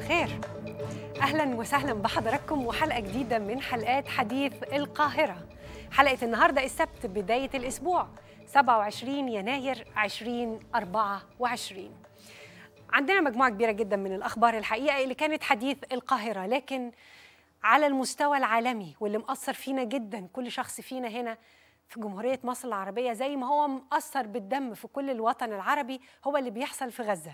الخير اهلا وسهلا بحضراتكم وحلقه جديده من حلقات حديث القاهره حلقه النهارده السبت بدايه الاسبوع 27 يناير 2024 عندنا مجموعه كبيره جدا من الاخبار الحقيقه اللي كانت حديث القاهره لكن على المستوى العالمي واللي مأثر فينا جدا كل شخص فينا هنا في جمهورية مصر العربية زي ما هو مأثر بالدم في كل الوطن العربي هو اللي بيحصل في غزة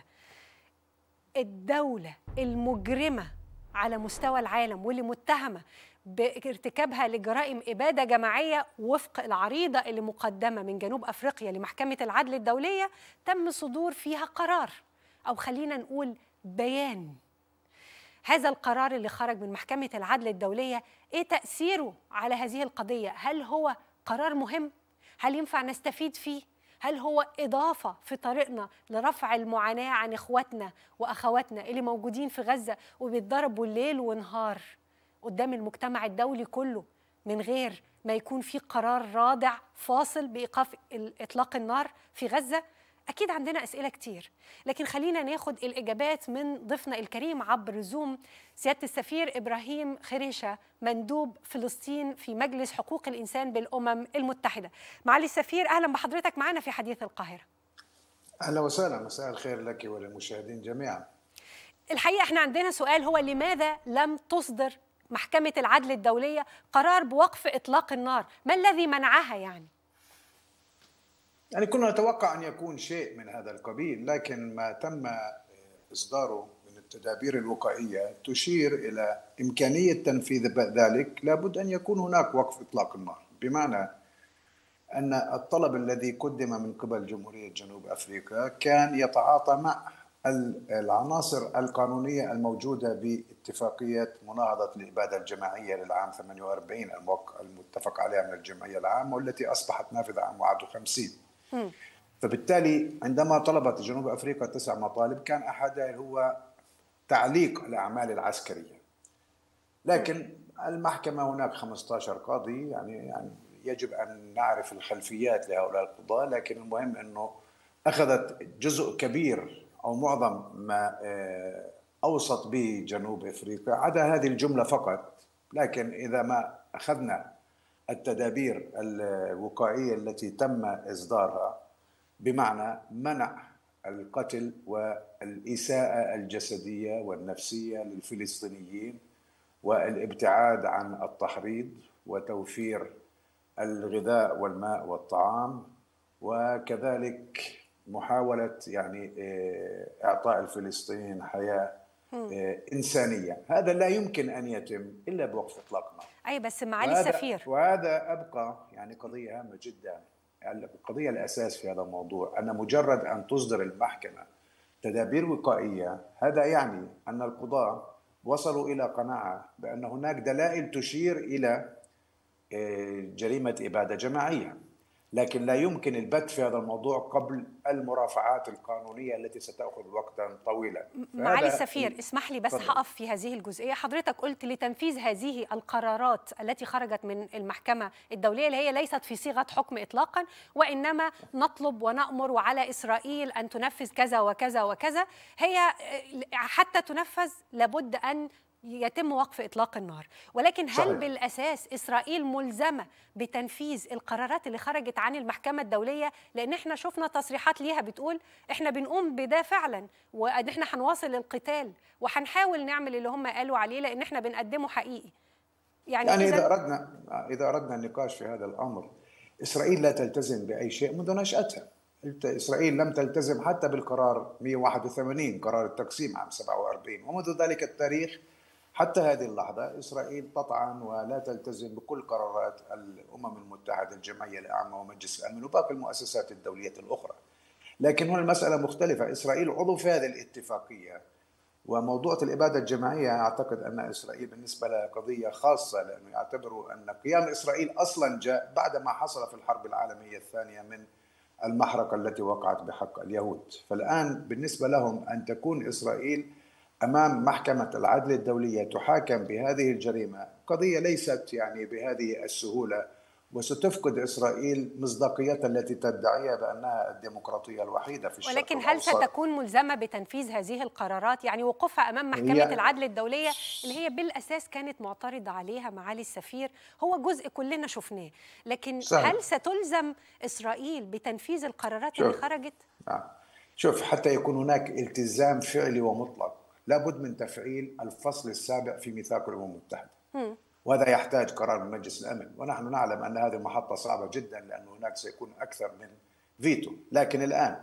الدولة المجرمة على مستوى العالم واللي متهمة بارتكابها لجرائم إبادة جماعية وفق العريضة اللي مقدمة من جنوب أفريقيا لمحكمة العدل الدولية تم صدور فيها قرار أو خلينا نقول بيان هذا القرار اللي خرج من محكمة العدل الدولية إيه تأثيره على هذه القضية؟ هل هو قرار مهم؟ هل ينفع نستفيد فيه؟ هل هو إضافة في طريقنا لرفع المعاناة عن إخواتنا وأخواتنا اللي موجودين في غزة وبيتضربوا ليل ونهار قدام المجتمع الدولي كله من غير ما يكون في قرار رادع فاصل بإيقاف إطلاق النار في غزة؟ أكيد عندنا أسئلة كتير لكن خلينا ناخد الإجابات من ضيفنا الكريم عبر زوم سيادة السفير إبراهيم خريشة مندوب فلسطين في مجلس حقوق الإنسان بالأمم المتحدة معالي السفير أهلا بحضرتك معنا في حديث القاهرة أهلا وسهلا مساء الخير لك وللمشاهدين جميعا الحقيقة احنا عندنا سؤال هو لماذا لم تصدر محكمة العدل الدولية قرار بوقف إطلاق النار ما الذي منعها يعني يعني كنا نتوقع ان يكون شيء من هذا القبيل لكن ما تم اصداره من التدابير الوقائيه تشير الى امكانيه تنفيذ ذلك لابد ان يكون هناك وقف اطلاق النار بمعنى ان الطلب الذي قدم من قبل جمهوريه جنوب افريقيا كان يتعاطى مع العناصر القانونيه الموجوده باتفاقيه مناهضه الاباده الجماعيه للعام 48 المتفق عليها من الجمعيه العامه والتي اصبحت نافذه عام 51 فبالتالي عندما طلبت جنوب افريقيا تسع مطالب كان احدها هو تعليق الاعمال العسكريه لكن المحكمه هناك 15 قاضي يعني يعني يجب ان نعرف الخلفيات لهؤلاء القضاه لكن المهم انه اخذت جزء كبير او معظم ما اوصت به جنوب افريقيا عدا هذه الجمله فقط لكن اذا ما اخذنا التدابير الوقائيه التي تم اصدارها بمعنى منع القتل والاساءه الجسديه والنفسيه للفلسطينيين والابتعاد عن التحريض وتوفير الغذاء والماء والطعام وكذلك محاوله يعني اعطاء الفلسطينيين حياه انسانيه، هذا لا يمكن ان يتم الا بوقف اطلاق النار. اي بس معالي السفير وهذا ابقى يعني قضيه هامه جدا يعني القضيه الاساس في هذا الموضوع ان مجرد ان تصدر المحكمه تدابير وقائيه هذا يعني ان القضاه وصلوا الى قناعه بان هناك دلائل تشير الى جريمه اباده جماعيه لكن لا يمكن البت في هذا الموضوع قبل المرافعات القانونية التي ستأخذ وقتا طويلا معالي السفير اسمح لي بس هقف في هذه الجزئية حضرتك قلت لتنفيذ هذه القرارات التي خرجت من المحكمة الدولية اللي هي ليست في صيغة حكم إطلاقا وإنما نطلب ونأمر وعلى إسرائيل أن تنفذ كذا وكذا وكذا هي حتى تنفذ لابد أن يتم وقف اطلاق النار ولكن هل صحيح. بالاساس اسرائيل ملزمه بتنفيذ القرارات اللي خرجت عن المحكمه الدوليه لان احنا شفنا تصريحات ليها بتقول احنا بنقوم بده فعلا وان احنا هنواصل القتال وهنحاول نعمل اللي هم قالوا عليه لان احنا بنقدمه حقيقي يعني, يعني اذا اردنا اذا اردنا النقاش في هذا الامر اسرائيل لا تلتزم باي شيء منذ نشاتها اسرائيل لم تلتزم حتى بالقرار 181 قرار التقسيم عام 47 ومنذ ذلك التاريخ حتى هذه اللحظة إسرائيل تطعن ولا تلتزم بكل قرارات الأمم المتحدة الجمعية الأعمى ومجلس الأمن وباقي المؤسسات الدولية الأخرى لكن هنا المسألة مختلفة إسرائيل عضو في هذه الاتفاقية وموضوع الإبادة الجماعية أعتقد أن إسرائيل بالنسبة لها قضية خاصة لأنه يعتبروا أن قيام إسرائيل أصلا جاء بعد ما حصل في الحرب العالمية الثانية من المحرقة التي وقعت بحق اليهود فالآن بالنسبة لهم أن تكون إسرائيل امام محكمه العدل الدوليه تحاكم بهذه الجريمه قضيه ليست يعني بهذه السهوله وستفقد اسرائيل مصداقيتها التي تدعيها بانها الديمقراطيه الوحيده في الشرق ولكن هل الأوسط. ستكون ملزمه بتنفيذ هذه القرارات يعني وقوفها امام محكمه هي- العدل الدوليه اللي هي بالاساس كانت معترضه عليها معالي السفير هو جزء كلنا شفناه لكن سهل. هل ستلزم اسرائيل بتنفيذ القرارات اللي شوف. خرجت آه. شوف حتى يكون هناك التزام فعلي ومطلق لابد من تفعيل الفصل السابع في ميثاق الامم المتحده مم. وهذا يحتاج قرار من مجلس الامن ونحن نعلم ان هذه المحطه صعبه جدا لان هناك سيكون اكثر من فيتو لكن الان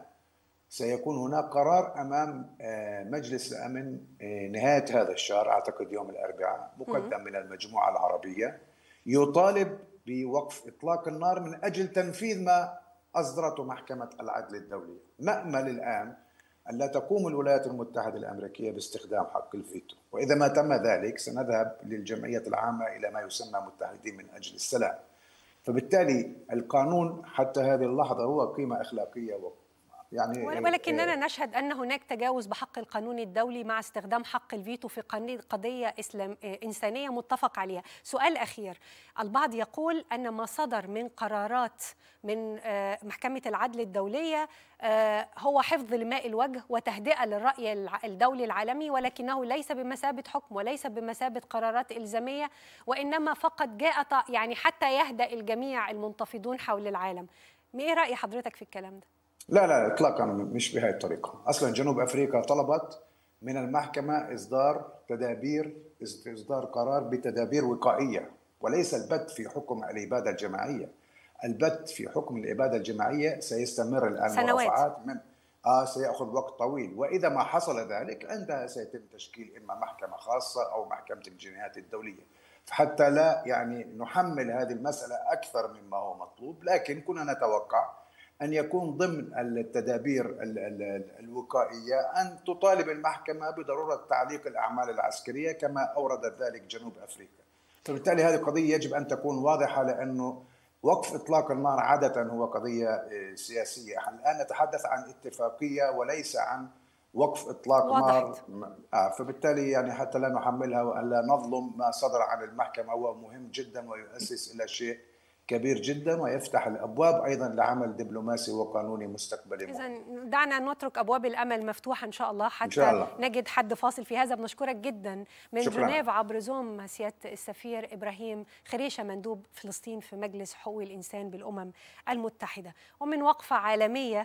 سيكون هناك قرار امام آه، مجلس الامن آه، نهايه هذا الشهر اعتقد يوم الاربعاء مقدم من المجموعه العربيه يطالب بوقف اطلاق النار من اجل تنفيذ ما اصدرته محكمه العدل الدوليه نامل الان أن لا تقوم الولايات المتحدة الأمريكية باستخدام حق الفيتو وإذا ما تم ذلك سنذهب للجمعية العامة إلى ما يسمى متحدين من أجل السلام فبالتالي القانون حتى هذه اللحظة هو قيمة أخلاقية و يعني ولكننا نشهد ان هناك تجاوز بحق القانون الدولي مع استخدام حق الفيتو في قن- قضيه اسلام آه، انسانيه متفق عليها. سؤال اخير، البعض يقول ان ما صدر من قرارات من آه، محكمه العدل الدوليه آه، هو حفظ لماء الوجه وتهدئه للراي الع- الدولي العالمي ولكنه ليس بمثابه حكم وليس بمثابه قرارات الزاميه وانما فقط جاء ط- يعني حتى يهدأ الجميع المنتفضون حول العالم. ايه راي حضرتك في الكلام ده؟ لا لا اطلاقا مش بهذه الطريقه، اصلا جنوب افريقيا طلبت من المحكمه اصدار تدابير اصدار قرار بتدابير وقائيه وليس البت في حكم الاباده الجماعيه. البت في حكم الاباده الجماعيه سيستمر الان سنوات. مرافعات من آه سيأخذ وقت طويل وإذا ما حصل ذلك عندها سيتم تشكيل إما محكمة خاصة أو محكمة الجنايات الدولية فحتى لا يعني نحمل هذه المسألة أكثر مما هو مطلوب لكن كنا نتوقع أن يكون ضمن التدابير ال- ال- ال- الوقائية أن تطالب المحكمة بضرورة تعليق الأعمال العسكرية كما أوردت ذلك جنوب أفريقيا فبالتالي هذه قضية يجب أن تكون واضحة لأنه وقف إطلاق النار عادة هو قضية آه، سياسية الآن نتحدث عن اتفاقية وليس عن وقف إطلاق وضحت. نار آه فبالتالي يعني حتى لا نحملها وأن لا نظلم ما صدر عن المحكمة هو مهم جدا ويؤسس إلى شيء كبير جدا ويفتح الابواب ايضا لعمل دبلوماسي وقانوني مستقبلي مهم. إذا دعنا نترك أبواب الأمل مفتوحة إن شاء الله حتى إن شاء الله. نجد حد فاصل في هذا بنشكرك جدا من شكراً. جنيف عبر زوم سيادة السفير إبراهيم خريشة مندوب فلسطين في مجلس حقوق الإنسان بالأمم المتحدة ومن وقفة عالمية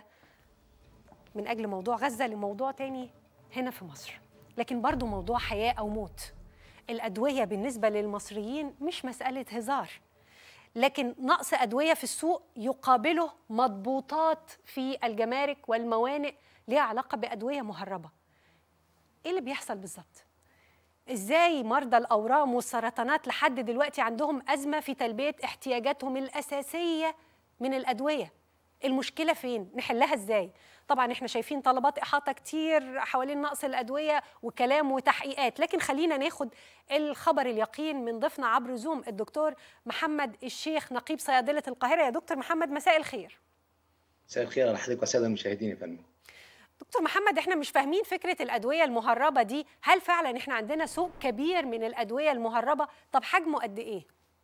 من أجل موضوع غزة لموضوع تاني هنا في مصر لكن برضو موضوع حياة أو موت الأدوية بالنسبة للمصريين مش مسألة هزار لكن نقص أدوية في السوق يقابله مضبوطات في الجمارك والموانئ ليها علاقة بأدوية مهربة إيه اللي بيحصل بالظبط؟ إزاي مرضى الأورام والسرطانات لحد دلوقتي عندهم أزمة في تلبية احتياجاتهم الأساسية من الأدوية المشكلة فين؟ نحلها إزاي؟ طبعا احنا شايفين طلبات إحاطة كتير حوالين نقص الأدوية وكلام وتحقيقات لكن خلينا ناخد الخبر اليقين من ضيفنا عبر زوم الدكتور محمد الشيخ نقيب صيادلة القاهرة يا دكتور محمد مساء الخير مساء الخير على حضرتك والساده المشاهدين يا فندم دكتور محمد احنا مش فاهمين فكرة الأدوية المهربة دي هل فعلا احنا عندنا سوق كبير من الأدوية المهربة طب حجمه قد إيه؟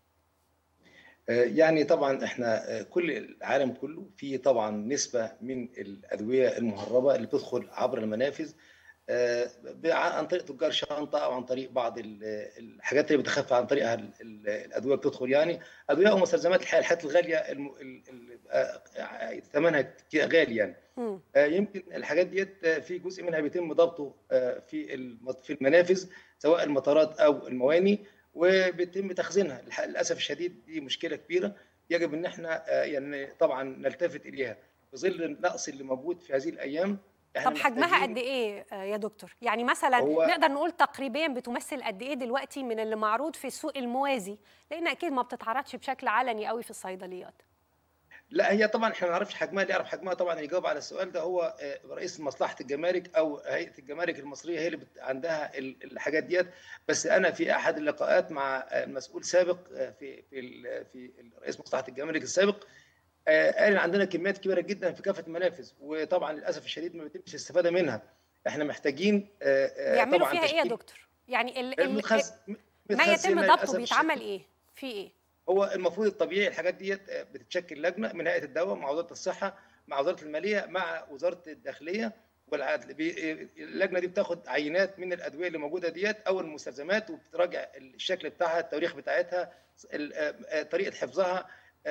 آه، يعني طبعا احنا آه، كل العالم كله فيه طبعا نسبه من الادويه المهربه اللي بتدخل عبر المنافذ آه، ب- عن طريق تجار شنطه او عن طريق بعض ال- الحاجات اللي بتخفى عن طريقها ال- ال- الادويه بتدخل يعني ادويه او مستلزمات الحياه الحاجات الغاليه الم- ال- ال- آه، ثمنها كتير غالي يعني مم. آه، يمكن الحاجات ديت آه، في جزء منها بيتم ضبطه آه، في الم- في المنافذ سواء المطارات او المواني وبيتم تخزينها الح- للاسف الشديد دي مشكله كبيره يجب ان احنا آه، يعني طبعا نلتفت اليها في ظل النقص اللي موجود في هذه الايام إحنا طب حجمها محتاجين- قد ايه آه، يا دكتور؟ يعني مثلا هو- نقدر نقول تقريبا بتمثل قد ايه دلوقتي من اللي معروض في السوق الموازي؟ لان اكيد ما بتتعرضش بشكل علني قوي في الصيدليات. لا هي طبعا احنا ما نعرفش حجمها اللي يعرف حجمها طبعا اللي يجاوب على السؤال ده هو آه، رئيس مصلحه الجمارك او هيئه الجمارك المصريه هي اللي بت- عندها ال- الحاجات ديت بس انا في احد اللقاءات مع آه، مسؤول سابق آه، في في ال- في رئيس مصلحه الجمارك السابق آه، قال إن عندنا كميات كبيره جدا في كافه المنافذ وطبعا للاسف الشديد ما بيتمش الاستفاده منها احنا محتاجين آه، آه، بيعملوا طبعا فيها ايه يا تشكيل- دكتور؟ يعني ال ال متخز- ما متخزنة يتم ضبطه للأسف بيتعمل الشديد. ايه؟ في ايه؟ هو المفروض الطبيعي الحاجات ديت بتتشكل لجنه من هيئه الدواء مع وزاره الصحه مع وزاره الماليه مع وزاره الداخليه والعدل اللجنه دي بتاخد عينات من الادويه اللي موجوده ديت او المستلزمات وبتراجع الشكل بتاعها التواريخ بتاعتها طريقه حفظها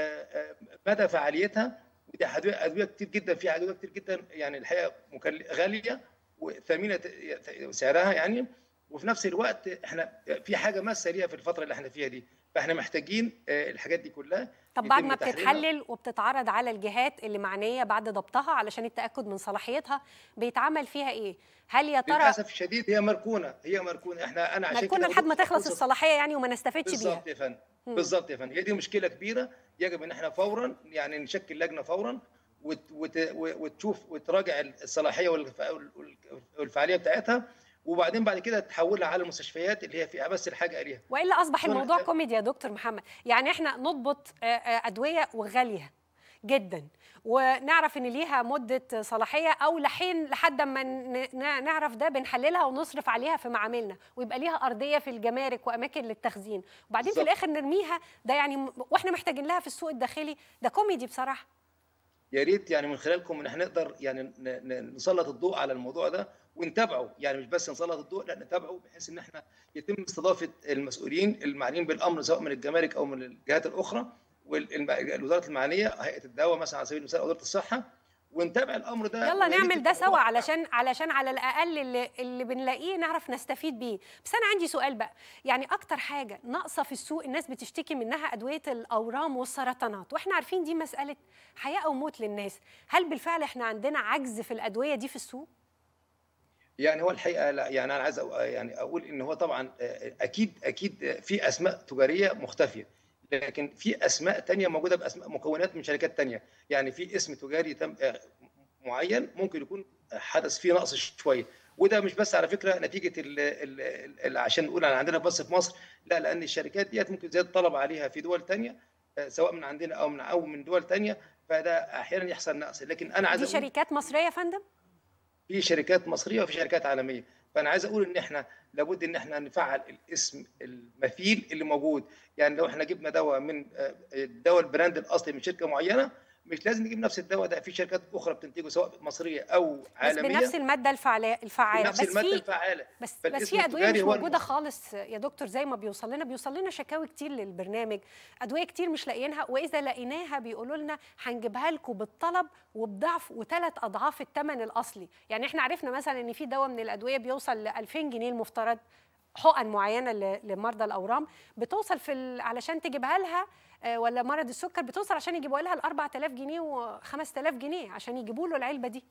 مدى فعاليتها ودي ادويه ادويه كتير جدا فيها ادويه كتير جدا يعني الحقيقه غاليه وثمينه سعرها يعني وفي نفس الوقت احنا في حاجه ماسه ليها في الفتره اللي احنا فيها دي فاحنا محتاجين الحاجات دي كلها طب بعد ما بتتحلل وبتتعرض على الجهات اللي معنيه بعد ضبطها علشان التاكد من صلاحيتها بيتعمل فيها ايه هل يا ترى للاسف الشديد هي مركونه هي مركونه احنا انا عشان مركونه لحد ما تخلص الصلاحيه يعني وما نستفدش بيها بالظبط يا فندم بالظبط يا فندم هي دي مشكله كبيره يجب ان احنا فورا يعني نشكل لجنه فورا وت وت وتشوف وتراجع الصلاحيه والفعاليه بتاعتها وبعدين بعد كده تحولها على المستشفيات اللي هي فيها بس الحاجه اليها والا اصبح الموضوع كوميدي يا دكتور محمد يعني احنا نضبط ادويه وغاليه جدا ونعرف ان ليها مده صلاحيه او لحين لحد ما نعرف ده بنحللها ونصرف عليها في معاملنا ويبقى ليها ارضيه في الجمارك واماكن للتخزين وبعدين بالزبط. في الاخر نرميها ده يعني واحنا محتاجين لها في السوق الداخلي ده كوميدي بصراحه يا ريت يعني من خلالكم ان احنا نقدر يعني نسلط الضوء على الموضوع ده ونتابعه يعني مش بس نسلط الضوء لا نتابعه بحيث ان احنا يتم استضافه المسؤولين المعنيين بالامر سواء من الجمارك او من الجهات الاخرى والوزاره المعنيه هيئه الدواء مثلا على سبيل المثال وزاره الصحه ونتابع الامر ده يلا نعمل ده سوا علشان علشان على الاقل اللي, اللي بنلاقيه نعرف نستفيد بيه بس انا عندي سؤال بقى يعني اكتر حاجه ناقصه في السوق الناس بتشتكي منها ادويه الاورام والسرطانات واحنا عارفين دي مساله حياه او موت للناس هل بالفعل احنا عندنا عجز في الادويه دي في السوق يعني هو الحقيقه لا يعني انا عايز يعني اقول ان هو طبعا اكيد اكيد في اسماء تجاريه مختفيه لكن في اسماء تانية موجوده باسماء مكونات من شركات تانية يعني في اسم تجاري تم معين ممكن يكون حدث فيه نقص شويه وده مش بس على فكره نتيجه ال ال ال عشان نقول انا عندنا بس في مصر لا لان الشركات ديت ممكن زياده الطلب عليها في دول تانية سواء من عندنا او من او من دول تانية فده احيانا يحصل نقص لكن انا عايز دي شركات مصريه يا فندم في شركات مصريه وفي شركات عالميه فانا عايز اقول ان احنا لابد ان احنا نفعل الاسم المثيل اللي موجود يعني لو احنا جبنا دواء من الدواء البراند الاصلي من شركه معينه مش لازم نجيب نفس الدواء ده في شركات اخرى بتنتجه سواء مصريه او عالميه بس بنفس الماده الفعاله الفعاله بنفس الماده في الفعاله بس بس في ادويه مش موجوده خالص يا دكتور زي ما بيوصل لنا بيوصل لنا شكاوي كتير للبرنامج ادويه كتير مش لاقيينها واذا لقيناها بيقولوا لنا هنجيبها لكم بالطلب وبضعف وثلاث اضعاف الثمن الاصلي يعني احنا عرفنا مثلا ان في دواء من الادويه بيوصل ل 2000 جنيه المفترض حقن معينه لمرضى الاورام بتوصل في علشان تجيبها لها ولا مرض السكر بتوصل عشان يجيبوا لها ال 4000 جنيه و 5000 جنيه عشان يجيبوا له العلبه دي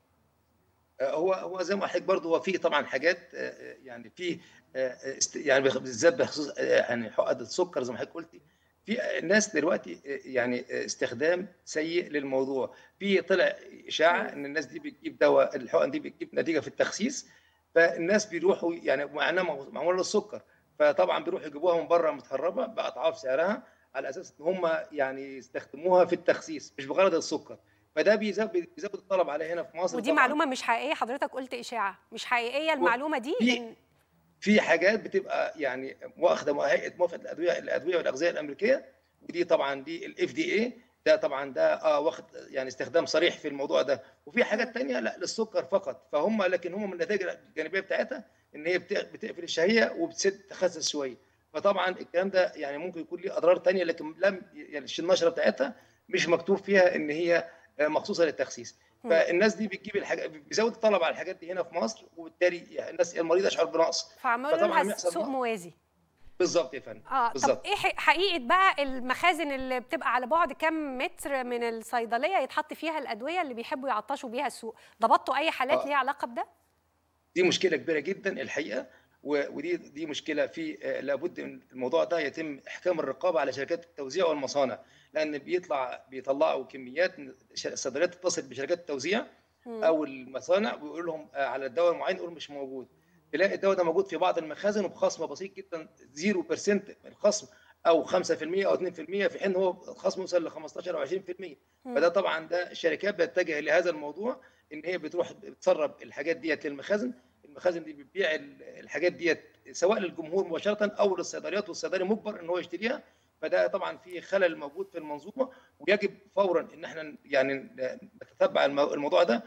هو هو زي ما حضرتك برضه هو في طبعا حاجات يعني في يعني بالذات بخصوص يعني حقن السكر زي ما حضرتك قلتي في الناس دلوقتي يعني استخدام سيء للموضوع في طلع اشاعه ان الناس دي بتجيب دواء الحقن دي بتجيب نتيجه في التخسيس فالناس بيروحوا يعني مع انها معموله للسكر فطبعا بيروحوا يجيبوها من بره متهربه باضعاف سعرها على اساس ان هم يعني يستخدموها في التخسيس مش بغرض السكر فده بيزود بيزود الطلب عليها هنا في مصر ودي طبعًا. معلومه مش حقيقيه حضرتك قلت اشاعه مش حقيقيه المعلومه دي في إن... في حاجات بتبقى يعني واخده هيئه موافقه الادويه الادويه والاغذيه الامريكيه ودي طبعا دي الاف دي اي ده طبعا ده اه واخد يعني استخدام صريح في الموضوع ده وفي حاجات تانية لا للسكر فقط فهم لكن هم من النتائج الجانبيه بتاعتها ان هي بتقفل الشهيه وبتسد تخسس شويه فطبعا الكلام ده يعني ممكن يكون ليه اضرار تانية لكن لم يعني النشره بتاعتها مش مكتوب فيها ان هي مخصوصه للتخسيس فالناس دي بتجيب الحاجه بيزود الطلب على الحاجات دي هنا في مصر وبالتالي الناس المريضه تشعر بنقص فعملوا لها سوق موازي بالظبط يا فندم اه بالزبط. طب ايه حقيقه بقى المخازن اللي بتبقى على بعد كام متر من الصيدليه يتحط فيها الادويه اللي بيحبوا يعطشوا بيها السوق ضبطتوا اي حالات آه. ليها علاقه بده دي مشكله كبيره جدا الحقيقه ودي دي مشكله في لابد من الموضوع ده يتم احكام الرقابه على شركات التوزيع والمصانع لان بيطلع بيطلعوا كميات الصيدليات تتصل بشركات التوزيع او المصانع ويقول لهم على الدواء المعين يقول مش موجود تلاقي الدواء ده موجود في بعض المخازن وبخصم بسيط جدا 0% من الخصم او 5% او 2% في حين هو الخصم يوصل ل 15 او 20% فده طبعا ده الشركات بتتجه لهذا الموضوع ان هي بتروح بتسرب الحاجات ديت للمخازن المخازن دي بتبيع الحاجات ديت سواء للجمهور مباشره او للصيدليات والصيدلي مجبر ان هو يشتريها فده طبعا في خلل موجود في المنظومه ويجب فورا ان احنا يعني نتتبع الموضوع ده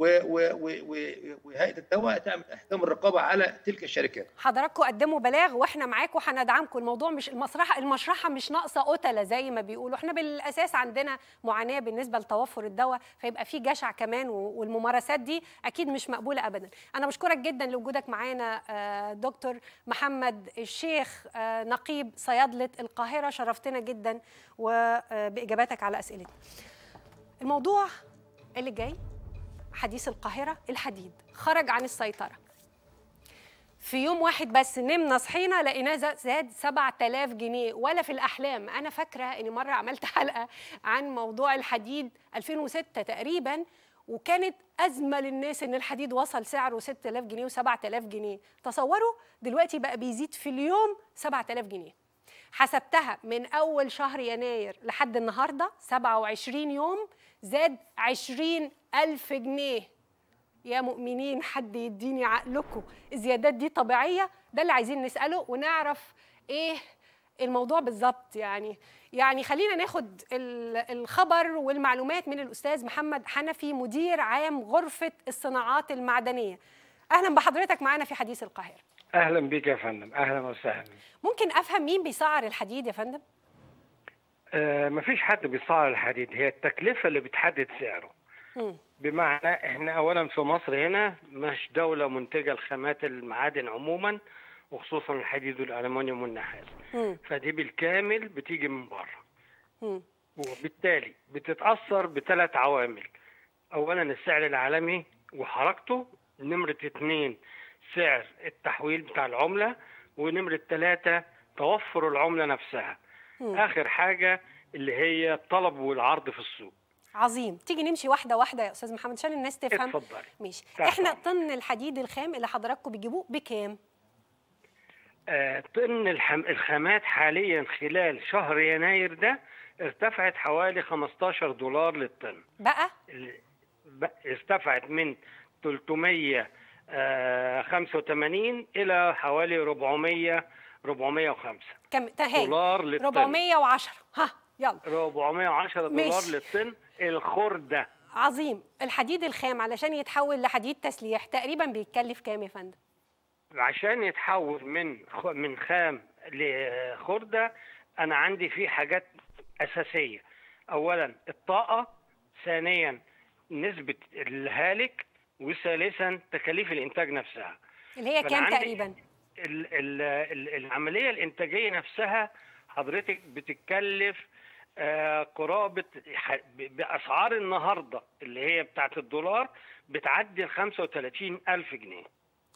وهيئه الدواء تعمل احكام الرقابه على تلك الشركات. حضراتكم قدموا بلاغ واحنا معاكم وهندعمكم الموضوع مش المسرحه المشرحه مش ناقصه قتله زي ما بيقولوا احنا بالاساس عندنا معاناه بالنسبه لتوفر الدواء فيبقى في جشع كمان والممارسات دي اكيد مش مقبوله ابدا. انا بشكرك جدا لوجودك معانا دكتور محمد الشيخ نقيب صيادله القاهره شرفتنا جدا وباجاباتك على اسئلتنا. الموضوع اللي جاي حديث القاهرة الحديد خرج عن السيطرة في يوم واحد بس نمنا صحينا لقيناه زاد 7000 جنيه ولا في الأحلام أنا فاكرة إني مرة عملت حلقة عن موضوع الحديد 2006 تقريبا وكانت أزمة للناس إن الحديد وصل سعره 6000 جنيه و7000 جنيه تصوروا دلوقتي بقى بيزيد في اليوم 7000 جنيه حسبتها من أول شهر يناير لحد النهاردة 27 يوم زاد 20 ألف جنيه يا مؤمنين حد يديني عقلكم الزيادات دي طبيعية ده اللي عايزين نسأله ونعرف إيه الموضوع بالظبط يعني يعني خلينا ناخد الخبر والمعلومات من الأستاذ محمد حنفي مدير عام غرفة الصناعات المعدنية أهلا بحضرتك معانا في حديث القاهرة أهلا بك يا فندم أهلا وسهلا ممكن أفهم مين بيسعر الحديد يا فندم؟ آه مفيش حد بيسعر الحديد هي التكلفة اللي بتحدد سعره م. بمعنى احنا اولا في مصر هنا مش دولة منتجة لخامات المعادن عموما وخصوصا الحديد والالومنيوم والنحاس م. فدي بالكامل بتيجي من بره م. وبالتالي بتتأثر بثلاث عوامل اولا السعر العالمي وحركته نمرة اتنين سعر التحويل بتاع العملة ونمرة ثلاثة توفر العملة نفسها م. اخر حاجة اللي هي الطلب والعرض في السوق عظيم تيجي نمشي واحدة واحدة يا أستاذ محمد عشان الناس تفهم اتفضلي ماشي تعال. احنا طن الحديد الخام اللي حضراتكم بتجيبوه بكام؟ آه، طن الحم... الخامات حاليا خلال شهر يناير ده ارتفعت حوالي 15 دولار للطن بقى ال- ب- ارتفعت من 385 الى حوالي 400 405 كم تهاني دولار للطن 410 ها يلا 410 دولار ماشي. للطن الخردة عظيم الحديد الخام علشان يتحول لحديد تسليح تقريبا بيتكلف كام يا فندم؟ عشان يتحول من خ- من خام لخردة أنا عندي فيه حاجات أساسية أولا الطاقة ثانيا نسبة الهالك وثالثا تكاليف الإنتاج نفسها اللي هي فأنا كام عندي تقريبا؟ ال ال ال العملية الإنتاجية نفسها حضرتك بتتكلف آه، قرابة ح- ب- بأسعار النهاردة اللي هي بتاعت الدولار بتعدي ال 35 ألف جنيه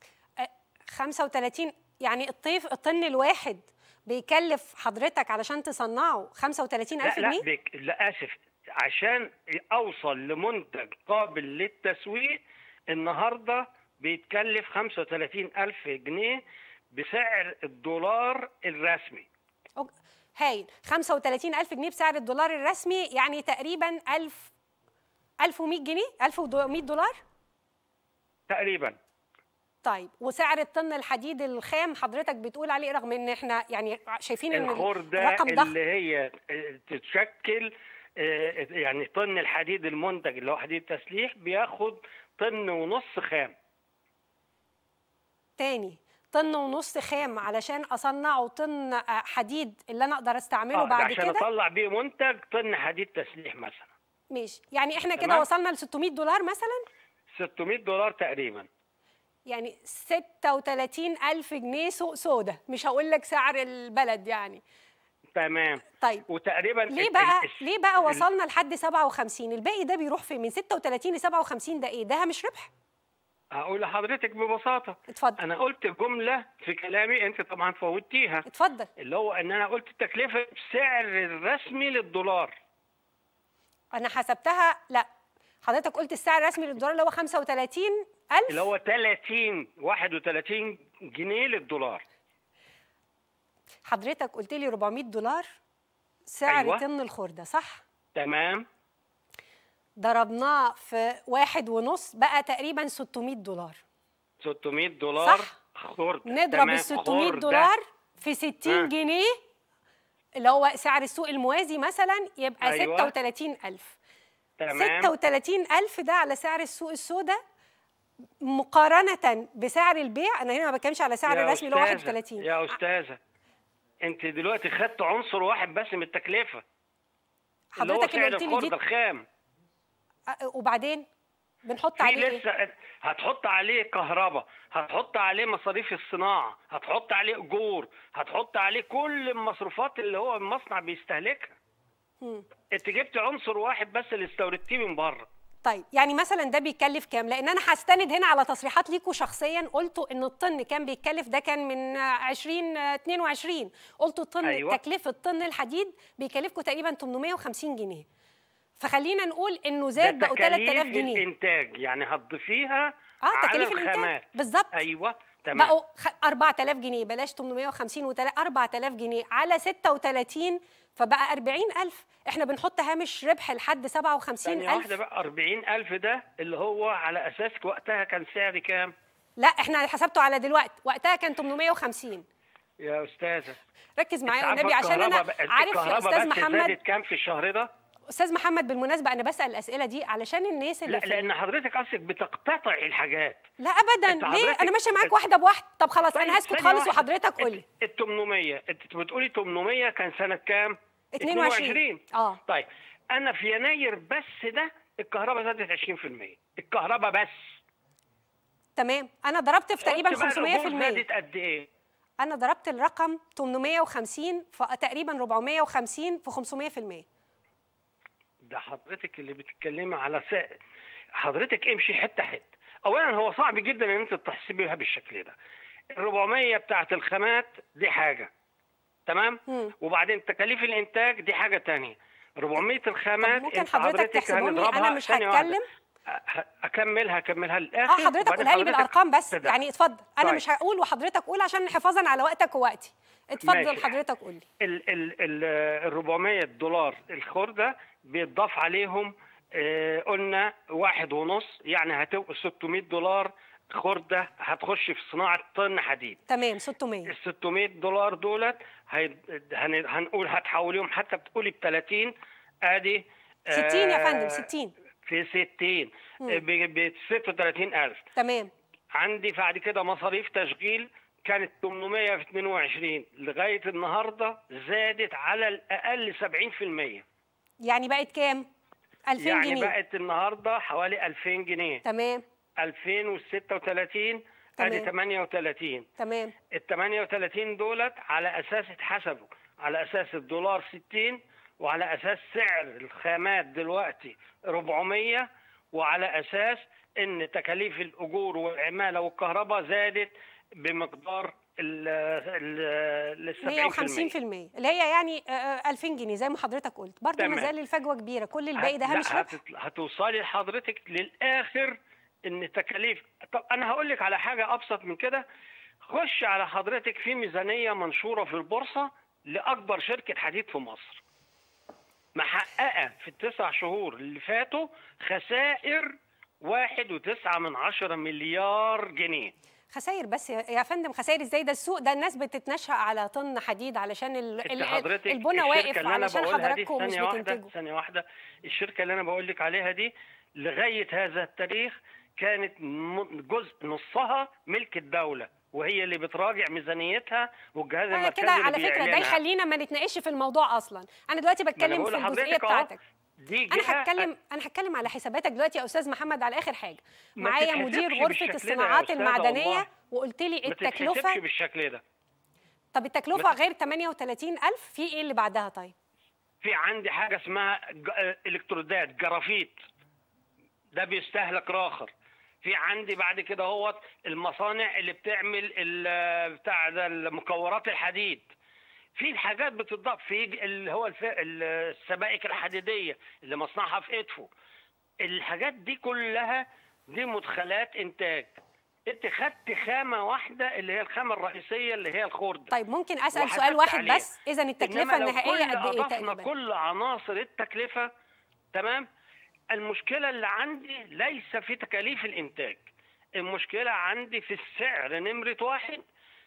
35 يعني الطيف الطن الواحد بيكلف حضرتك علشان تصنعه 35000 لا لا جنيه؟ بك لا اسف عشان اوصل لمنتج قابل للتسويق النهارده بيتكلف 35 ألف جنيه بسعر الدولار الرسمي أوك- هايل 35000 جنيه بسعر الدولار الرسمي يعني تقريبا 1000 1100 جنيه 1100 دولار تقريبا طيب وسعر الطن الحديد الخام حضرتك بتقول عليه رغم ان احنا يعني شايفين ان الخردة الرقم ضخم اللي هي تتشكل آه، يعني طن الحديد المنتج اللي هو حديد تسليح بياخد طن ونص خام تاني طن ونص خام علشان اصنعه طن آه، حديد اللي انا اقدر استعمله آه، ده بعد عشان كده اطلع بيه منتج طن حديد تسليح مثلا ماشي يعني احنا كده تمام. وصلنا ل 600 دولار مثلا 600 دولار تقريبا يعني 36 ألف جنيه سوق سودا مش هقول لك سعر البلد يعني تمام طيب وتقريبا ليه ال- بقى ال- ليه بقى ال- وصلنا لحد 57 الباقي ده بيروح فين من 36 ل 57 ده ايه ده مش ربح هقول لحضرتك ببساطه اتفضل انا قلت جمله في كلامي انت طبعا فوتيها اتفضل اللي هو ان انا قلت التكلفه بسعر الرسمي للدولار انا حسبتها لا حضرتك قلت السعر الرسمي للدولار اللي هو 35 ألف اللي هو 30 31 جنيه للدولار حضرتك قلت لي 400 دولار سعر أيوة. طن الخردة صح تمام ضربناه في واحد ونص بقى تقريبا 600 دولار 600 دولار صح. خردة نضرب تمام، ال 600 خردة. دولار في 60 ها. جنيه اللي هو سعر السوق الموازي مثلا يبقى أيوة. 36000 تمام 36000 ده على سعر السوق السوداء مقارنة بسعر البيع أنا هنا ما بتكلمش على سعر يا الرسمي اللي هو أستاذة، 31 يا استاذه انت دلوقتي خدت عنصر واحد بس من التكلفه اللي هو حضرتك اللي سعر قلت لي الخرده دي الخام أ- وبعدين بنحط في عليه إيه؟ لسه هتحط عليه كهرباء هتحط عليه مصاريف الصناعه هتحط عليه اجور هتحط عليه كل المصروفات اللي هو المصنع بيستهلكها مم. انت جبت عنصر واحد بس اللي استوردتيه من بره طيب يعني مثلا ده بيتكلف كام لان انا هستند هنا على تصريحات ليكوا شخصيا قلتوا ان الطن كان بيتكلف ده كان من 20 22 قلتوا طن أيوة. تكلفه طن الحديد بيكلفكم تقريبا 850 جنيه فخلينا نقول انه ده زاد بقوا تكاليف 3000 جنيه الانتاج يعني هتضيفيها اه على تكاليف الانتاج الخامات بالظبط ايوه تمام بقوا خ- 4000 جنيه بلاش 850 و 4000 جنيه على 36 فبقى 40000 احنا بنحط هامش ربح لحد ثانية واحدة 57000 بقى 40000 ده اللي هو على أساس وقتها كان سعر كام؟ لا احنا حسبته على دلوقتي وقتها كان 850 يا أستاذة ركز معايا أنت والنبي عارفة عشان انا الكهرباء بقى- عارف يا الكهرباء استاذ بس محمد زادت كام في الشهر ده؟ استاذ محمد بالمناسبه انا بسال الاسئله دي علشان الناس اللي لا في لأن حضرتك أصلك بتقتطع الحاجات لا ابدا أنت ليه حضرتك- انا ماشيه معاك أنت- واحده بواحده طب خلاص طيب، انا هسكت ثانية خالص واحدة. وحضرتك قول لي ال 800 أنت بتقولي 800 كان سنة كام؟ 22 اه طيب أنا في يناير بس ده الكهرباء زادت 20% الكهرباء بس تمام انا ضربت في تقريبا قلت بقى الأجور 500% زادت قد إيه؟ انا ضربت الرقم 850 فتقريبا 450 في 500% ده حضرتك اللي بتتكلمي على سائل حضرتك امشي حته حته اولا هو صعب جدا ان انت تحسبيها بالشكل ده ال 400 بتاعت الخامات دي حاجه تمام مم. وبعدين تكاليف الانتاج دي حاجه تانية 400 طب الخامات ممكن انت حضرتك تحسبهم لي هنضربها انا مش ثانية واحدة. هتكلم أ- اكملها اكملها للاخر اه حضرتك وبعدين قولها لي حضرتك بالارقام بس تدعم. يعني اتفضل انا طيب. مش هقول وحضرتك قول عشان حفاظا على وقتك ووقتي اتفضل ماشي. حضرتك قول لي ال ال ال ال 400 دولار الخردة بيتضاف عليهم آه، قلنا واحد ونص يعني هتبقى 600 دولار خردة هتخش في صناعة طن حديد تمام 600 ال 600 دولار دولت هي هن هنقول هتحوليهم حتى بتقولي ب 30 ادي 60 يا آه، فندم 60 في 60 ب 36000 تمام عندي بعد كده مصاريف تشغيل كانت 800 في 22 لغايه النهارده زادت على الاقل 70% يعني بقت كام 2000 يعني جنيه بقت النهارده حوالي 2000 جنيه تمام 2036 ادي تمام. 38 تمام ال 38 دولت على اساس اتحسبوا على اساس الدولار 60 وعلى اساس سعر الخامات دلوقتي 400 وعلى اساس ان تكاليف الاجور والعماله والكهرباء زادت بمقدار ال ال 150% 70% اللي هي يعني آه، آه، 2000 جنيه زي ما حضرتك قلت برضه ما تمام. زال الفجوه كبيره كل الباقي ده هت- هامش لا، ربح هت- هتوصلي لحضرتك للاخر ان تكاليف طب انا هقول لك على حاجه ابسط من كده خش على حضرتك في ميزانيه منشوره في البورصه لاكبر شركه حديد في مصر محققه في التسع شهور اللي فاتوا خسائر واحد وتسعة من عشرة مليار جنيه خسائر بس يا يا فندم خسائر ازاي ده السوق ده الناس بتتنشأ على طن حديد علشان ال- انت ال- حضرتك البنى الشركة واقف اللي أنا علشان بقولها دي حضراتكم مش ثانية واحدة بتنتجوا ثانية واحدة الشركة اللي أنا بقول لك عليها دي لغاية هذا التاريخ كانت م- جزء نصها ملك الدولة وهي اللي بتراجع ميزانيتها والجهاز انا المركزي كده اللي على فكره ده بيعلنها. يخلينا ما نتناقش في الموضوع اصلا انا دلوقتي ما أنا بتكلم بقول في الجزئيه لحضرتك أهو، بتاعتك دي انا جهة هتكلم انا هتكلم على حساباتك دلوقتي يا استاذ محمد على اخر حاجه ما معايا تتحسبش مدير غرفه بالشكل ده يا الصناعات أستاذة المعدنيه والله. وقلت لي ما تتحسبش التكلفه بالشكل ده طب التكلفه ما- غير 38000 في ايه اللي بعدها طيب في عندي حاجة اسمها ج- آه، الكترودات جرافيت ده بيستهلك راخر في عندي بعد كده هو المصانع اللي بتعمل ال- بتاع ده المكورات الحديد في حاجات بتضاف في اللي هو الف- ال- السبائك الحديديه اللي مصنعها في ادفو الحاجات دي كلها دي مدخلات انتاج انت خدت خامه واحده اللي هي الخامه الرئيسيه اللي هي الخرده طيب ممكن اسال وحسبت سؤال واحد عليها. بس اذا التكلفه إنما لو النهائيه كل قد ايه أضفنا تقريبا كل عناصر التكلفة تمام المشكلة اللي عندي ليس في تكاليف الإنتاج المشكلة عندي في السعر نمرة واحد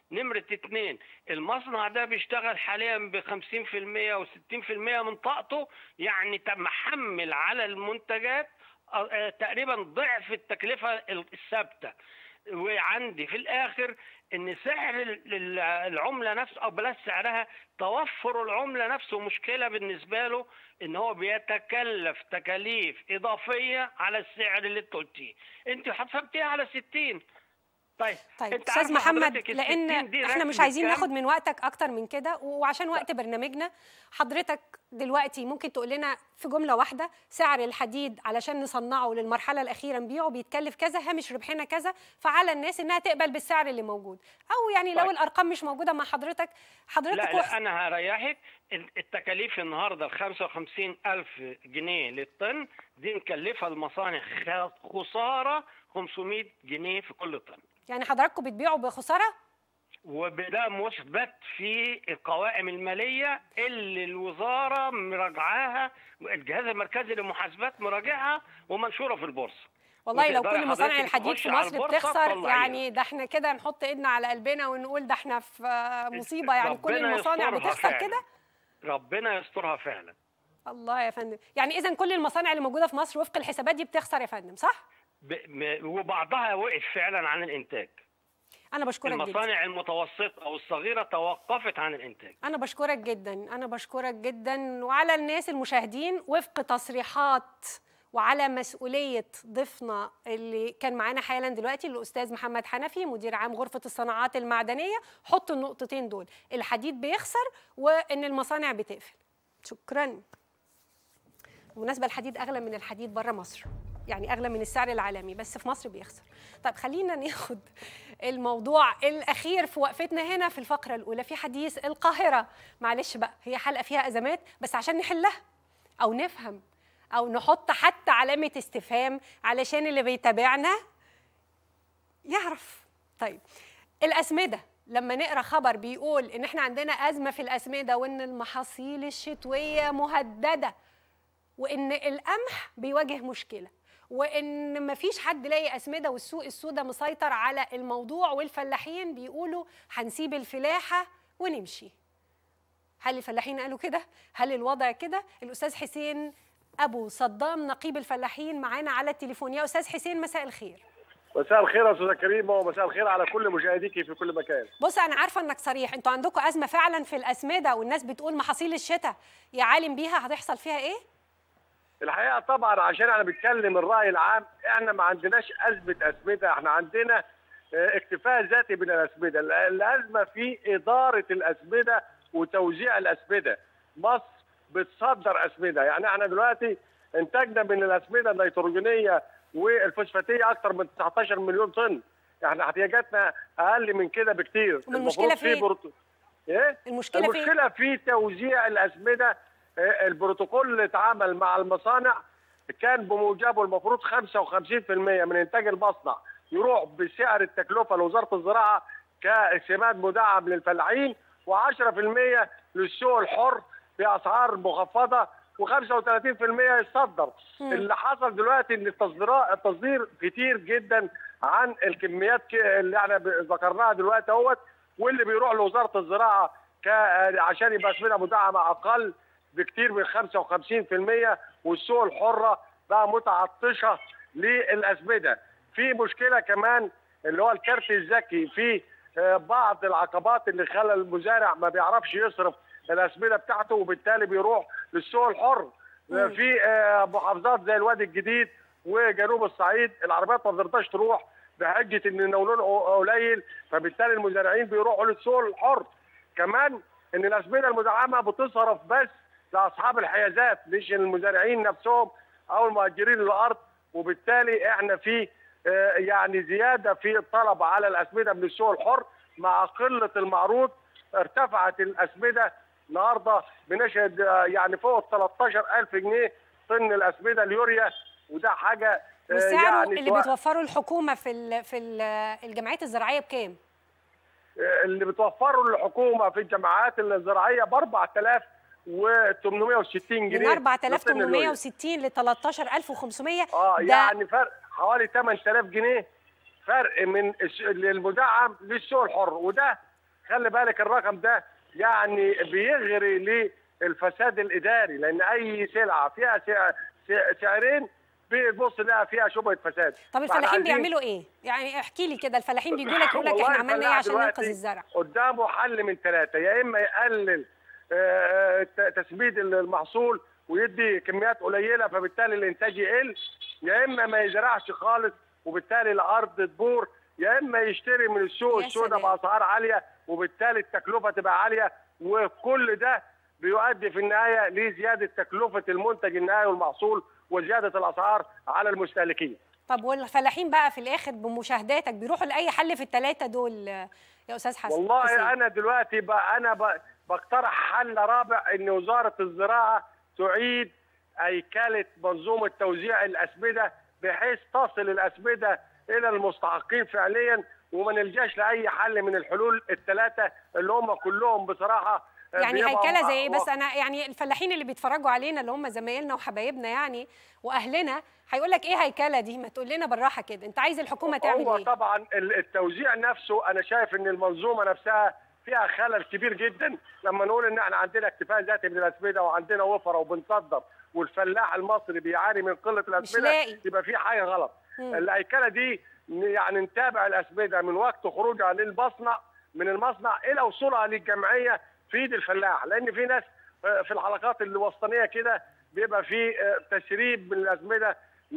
نمرة اتنين المصنع ده بيشتغل حاليا ب 50% و 60% من طاقته يعني ت- محمل على المنتجات آه، آه، تقريبا ضعف التكلفة الثابتة وعندي في الاخر ان سعر ال- ال- العمله نفسه او بلاش سعرها توفر العمله نفسه مشكله بالنسبه له ان هو بيتكلف تكاليف اضافيه على السعر اللي انت قلتيه انت حسبتيها على 60 طيب طيب أنت استاذ عارفة محمد حضرتك ال لان 60 دي احنا مش ركبت عايزين كام؟ ناخد من وقتك اكتر من كده وعشان وقت برنامجنا حضرتك دلوقتي ممكن تقول لنا في جمله واحده سعر الحديد علشان نصنعه للمرحله الاخيره نبيعه بيتكلف كذا هامش ربحنا كذا فعلى الناس انها تقبل بالسعر اللي موجود او يعني لو طيب. الارقام مش موجوده مع حضرتك حضرتك لا وح- لا انا هريحك ال- التكاليف النهارده ال 55 الف جنيه للطن دي مكلفه المصانع خ- خساره 500 جنيه في كل طن يعني حضراتكم بتبيعوا بخساره وبده مثبت في القوائم الماليه اللي الوزاره مراجعاها الجهاز المركزي للمحاسبات مراجعها ومنشوره في البورصه والله لو وتقدري كل مصانع حضرتك الحديد تخش في على مصر البورصة بتخسر تطلعيها. يعني ده احنا كده نحط ايدنا على قلبنا ونقول ده احنا في مصيبه يعني كل ربنا المصانع يسترها بتخسر فعلا. كده ربنا يسترها فعلا الله يا فندم يعني اذا كل المصانع اللي موجوده في مصر وفق الحسابات دي بتخسر يا فندم صح ب... م... وبعضها وقف فعلا عن الانتاج انا بشكرك جدا المصانع المتوسطه والصغيره توقفت عن الانتاج انا بشكرك جدا انا بشكرك جدا وعلى الناس المشاهدين وفق تصريحات وعلى مسؤولية ضيفنا اللي كان معانا حالا دلوقتي الأستاذ محمد حنفي مدير عام غرفة الصناعات المعدنية حطوا النقطتين دول الحديد بيخسر وإن المصانع بتقفل شكرا بالمناسبة الحديد أغلى من الحديد بره مصر يعني أغلى من السعر العالمي بس في مصر بيخسر طيب خلينا ناخد الموضوع الأخير في وقفتنا هنا في الفقرة الأولى في حديث القاهرة معلش بقى هي حلقة فيها أزمات بس عشان نحلها أو نفهم أو نحط حتى علامة استفهام علشان اللي بيتابعنا يعرف طيب الأسمدة لما نقرا خبر بيقول ان احنا عندنا ازمه في الاسمده وان المحاصيل الشتويه مهدده وان القمح بيواجه مشكله وان مفيش حد لاقي اسمده والسوق السوداء مسيطر على الموضوع والفلاحين بيقولوا هنسيب الفلاحه ونمشي هل الفلاحين قالوا كده هل الوضع كده الاستاذ حسين ابو صدام نقيب الفلاحين معانا على التليفون يا استاذ حسين مساء الخير مساء الخير يا استاذه كريمه ومساء الخير على كل مشاهديك في كل مكان بص انا عارفه انك صريح انتوا عندكم ازمه فعلا في الاسمده والناس بتقول محاصيل الشتاء يا عالم بيها هتحصل فيها ايه الحقيقه طبعا عشان انا بتكلم الراي العام احنا ما عندناش ازمه اسمده احنا عندنا اه، اكتفاء ذاتي من الاسمده ال- الازمه في اداره الاسمده وتوزيع الاسمده مصر بتصدر اسمده يعني احنا دلوقتي انتاجنا من الاسمده النيتروجينيه والفوسفاتيه اكثر من 19 مليون طن احنا احتياجاتنا اقل من كده بكتير أما المشكلة المفروض في إيه؟ بروتو... ايه المشكله في إيه؟ المشكله في توزيع الاسمده آه، البروتوكول اللي اتعمل مع المصانع كان بموجبه المفروض 55% من انتاج المصنع يروح بسعر التكلفه لوزاره الزراعه كسماد مدعم للفلاحين و10% للسوق الحر باسعار مخفضه و35% يصدر اللي حصل دلوقتي ان التصديرات التصدير كتير جدا عن الكميات ك- اللي احنا ب- ذكرناها دلوقتي اهوت واللي بيروح لوزاره الزراعه ك... عشان يبقى اسمده مدعمه اقل بكتير من 55% والسوق الحره بقى متعطشه للاسمده. في مشكله كمان اللي هو الكارت الذكي في آه، بعض العقبات اللي خلى المزارع ما بيعرفش يصرف الاسمده بتاعته وبالتالي بيروح للسوق الحر. آه، في آه، محافظات زي الوادي الجديد وجنوب الصعيد العربيات ما بترضاش تروح بحجه ان النولون قليل فبالتالي المزارعين بيروحوا للسوق الحر. كمان ان الاسمده المدعمه بتصرف بس لاصحاب الحيازات مش المزارعين نفسهم او المؤجرين للارض وبالتالي احنا في آه، يعني زياده في الطلب على الاسمده من السوق الحر مع قله المعروض ارتفعت الاسمده النهارده بنشهد آه، يعني فوق ال 13000 جنيه طن الاسمده اليوريا وده حاجه آه، وسعره اللي سواء- بتوفره الحكومه في ال في ال الجمعيات الزراعيه بكام اللي بتوفره الحكومه في الجمعيات الزراعيه ب 4860 جنيه من لطن اليوريا. 4860 ل 13500 اه ده يعني فرق حوالي 8000 جنيه فرق من الس- المدعم للسوق الحر وده خلي بالك الرقم ده يعني بيغري للفساد الاداري لان اي سلعه فيها سع- سع- سعرين بتبص لها فيها شبهه فساد طب فإحنا الفلاحين عايزين- بيعملوا ايه يعني احكي لي كده الفلاحين بيجوا لك يقول لك والله احنا عملنا ايه الفلاح عشان دلوقتي ننقذ الزرع قدامه حل من ثلاثه يا اما يقلل آه، ت- تسميد المحصول ويدي كميات قليله فبالتالي الانتاج يقل يا اما ما يزرعش خالص وبالتالي الارض تبور يا اما يشتري من السوق يا السوداء سلام. باسعار عاليه وبالتالي التكلفه تبقى عاليه وكل ده بيؤدي في النهايه لزياده تكلفه المنتج النهائي والمحصول وزياده الاسعار على المستهلكين طب والفلاحين بقى في الاخر بمشاهداتك بيروحوا لاي حل في الثلاثه دول آه، يا استاذ حسن حسين. والله انا دلوقتي بقى انا بقى بقترح حل رابع ان وزاره الزراعه تعيد هيكله منظومه توزيع الاسمده بحيث تصل الاسمده الى المستحقين فعليا وما نلجاش لاي حل من الحلول الثلاثه اللي هم كلهم بصراحه يعني بيبقوا هيكله زي ايه و- بس انا يعني الفلاحين اللي بيتفرجوا علينا اللي هم زمايلنا وحبايبنا يعني واهلنا هيقول لك ايه هيكله دي ما تقول لنا بالراحه كده انت عايز الحكومه تعمل هو ايه طبعا ال- التوزيع نفسه انا شايف ان المنظومه نفسها فيها خلل كبير جدا لما نقول ان احنا عندنا اكتفاء ذاتي من الاسمده وعندنا وفره وبنصدر والفلاح المصري بيعاني من قله الاسمده لاقي. يبقى في حاجه غلط مم. الهيكله دي ن- يعني نتابع الاسمده من وقت خروجها للمصنع من المصنع الى وصولها للجمعيه في ايد الفلاح لان في ناس آه، في الحلقات الوسطانيه كده بيبقى في آه، تسريب من الاسمده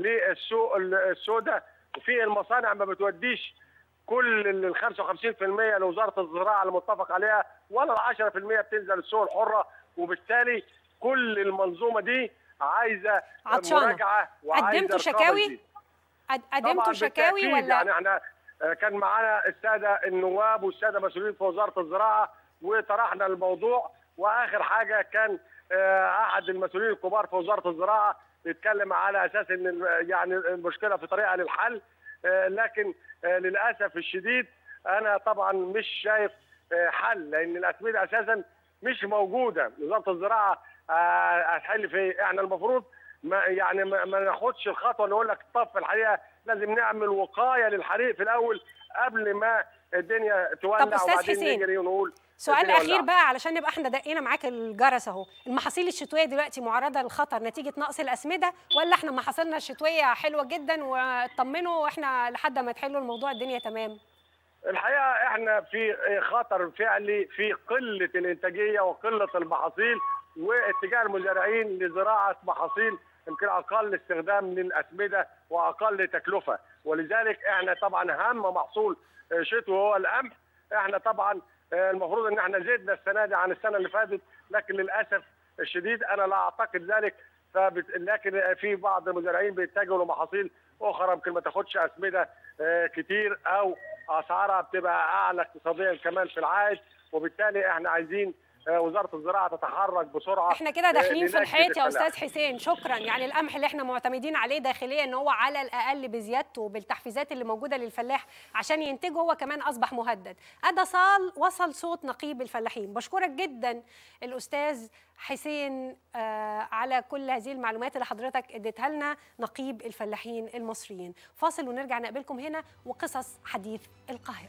للسوق ال- السوداء وفي المصانع ما بتوديش كل ال 55% لوزاره الزراعه المتفق عليها ولا ال 10% بتنزل السوق الحره وبالتالي كل المنظومه دي عايزه عطشانة. مراجعه وعايزه قدمتوا رقابة شكاوي؟ جديدة. قد- طبعاً قدمتوا شكاوي بالتأكيد ولا يعني احنا آه، كان معانا الساده النواب والساده مسؤولين في وزاره الزراعه وطرحنا الموضوع واخر حاجه كان آه، احد المسؤولين الكبار في وزاره الزراعه بيتكلم على اساس ان ال- يعني المشكله في طريقه للحل آه، لكن آه، للاسف الشديد انا طبعا مش شايف آه، حل لان الاسمده اساسا مش موجوده وزاره الزراعه آه، هتحل في إيه؟ احنا المفروض ما يعني ما, ما ناخدش الخطوه نقول لك طب في الحقيقه لازم نعمل وقايه للحريق في الاول قبل ما الدنيا تولع طب أستاذ وبعدين حسين، نجري ونقول سؤال الدنيا اخير ولعت. بقى علشان نبقى احنا دقينا معاك الجرس اهو المحاصيل الشتويه دلوقتي معرضه للخطر نتيجه نقص الاسمده ولا احنا محاصيلنا الشتويه حلوه جدا واطمنوا واحنا لحد ما تحلوا الموضوع الدنيا تمام الحقيقه احنا في خطر فعلي في قله الانتاجيه وقله المحاصيل واتجاه المزارعين لزراعه محاصيل يمكن اقل استخدام للاسمده واقل تكلفه ولذلك احنا طبعا اهم محصول شتوي هو القمح احنا طبعا آه، المفروض ان احنا زدنا السنه دي عن السنه اللي فاتت لكن للاسف الشديد انا لا اعتقد ذلك فبت... لكن في بعض المزارعين بيتجهوا لمحاصيل اخرى يمكن ما تاخدش اسمده آه، كتير او اسعارها بتبقى اعلى اقتصاديا كمان في العائد وبالتالي احنا عايزين آه، وزاره الزراعه تتحرك بسرعه احنا كده آه، داخلين في لنجدة الحيط يا الفلاح. استاذ حسين شكرا يعني القمح اللي احنا معتمدين عليه داخليا ان هو على الاقل بزيادته وبالتحفيزات اللي موجوده للفلاح عشان ينتجه هو كمان اصبح مهدد ادى صال وصل صوت نقيب الفلاحين بشكرك جدا الاستاذ حسين آه على كل هذه المعلومات اللي حضرتك اديتها لنا نقيب الفلاحين المصريين فاصل ونرجع نقابلكم هنا وقصص حديث القاهره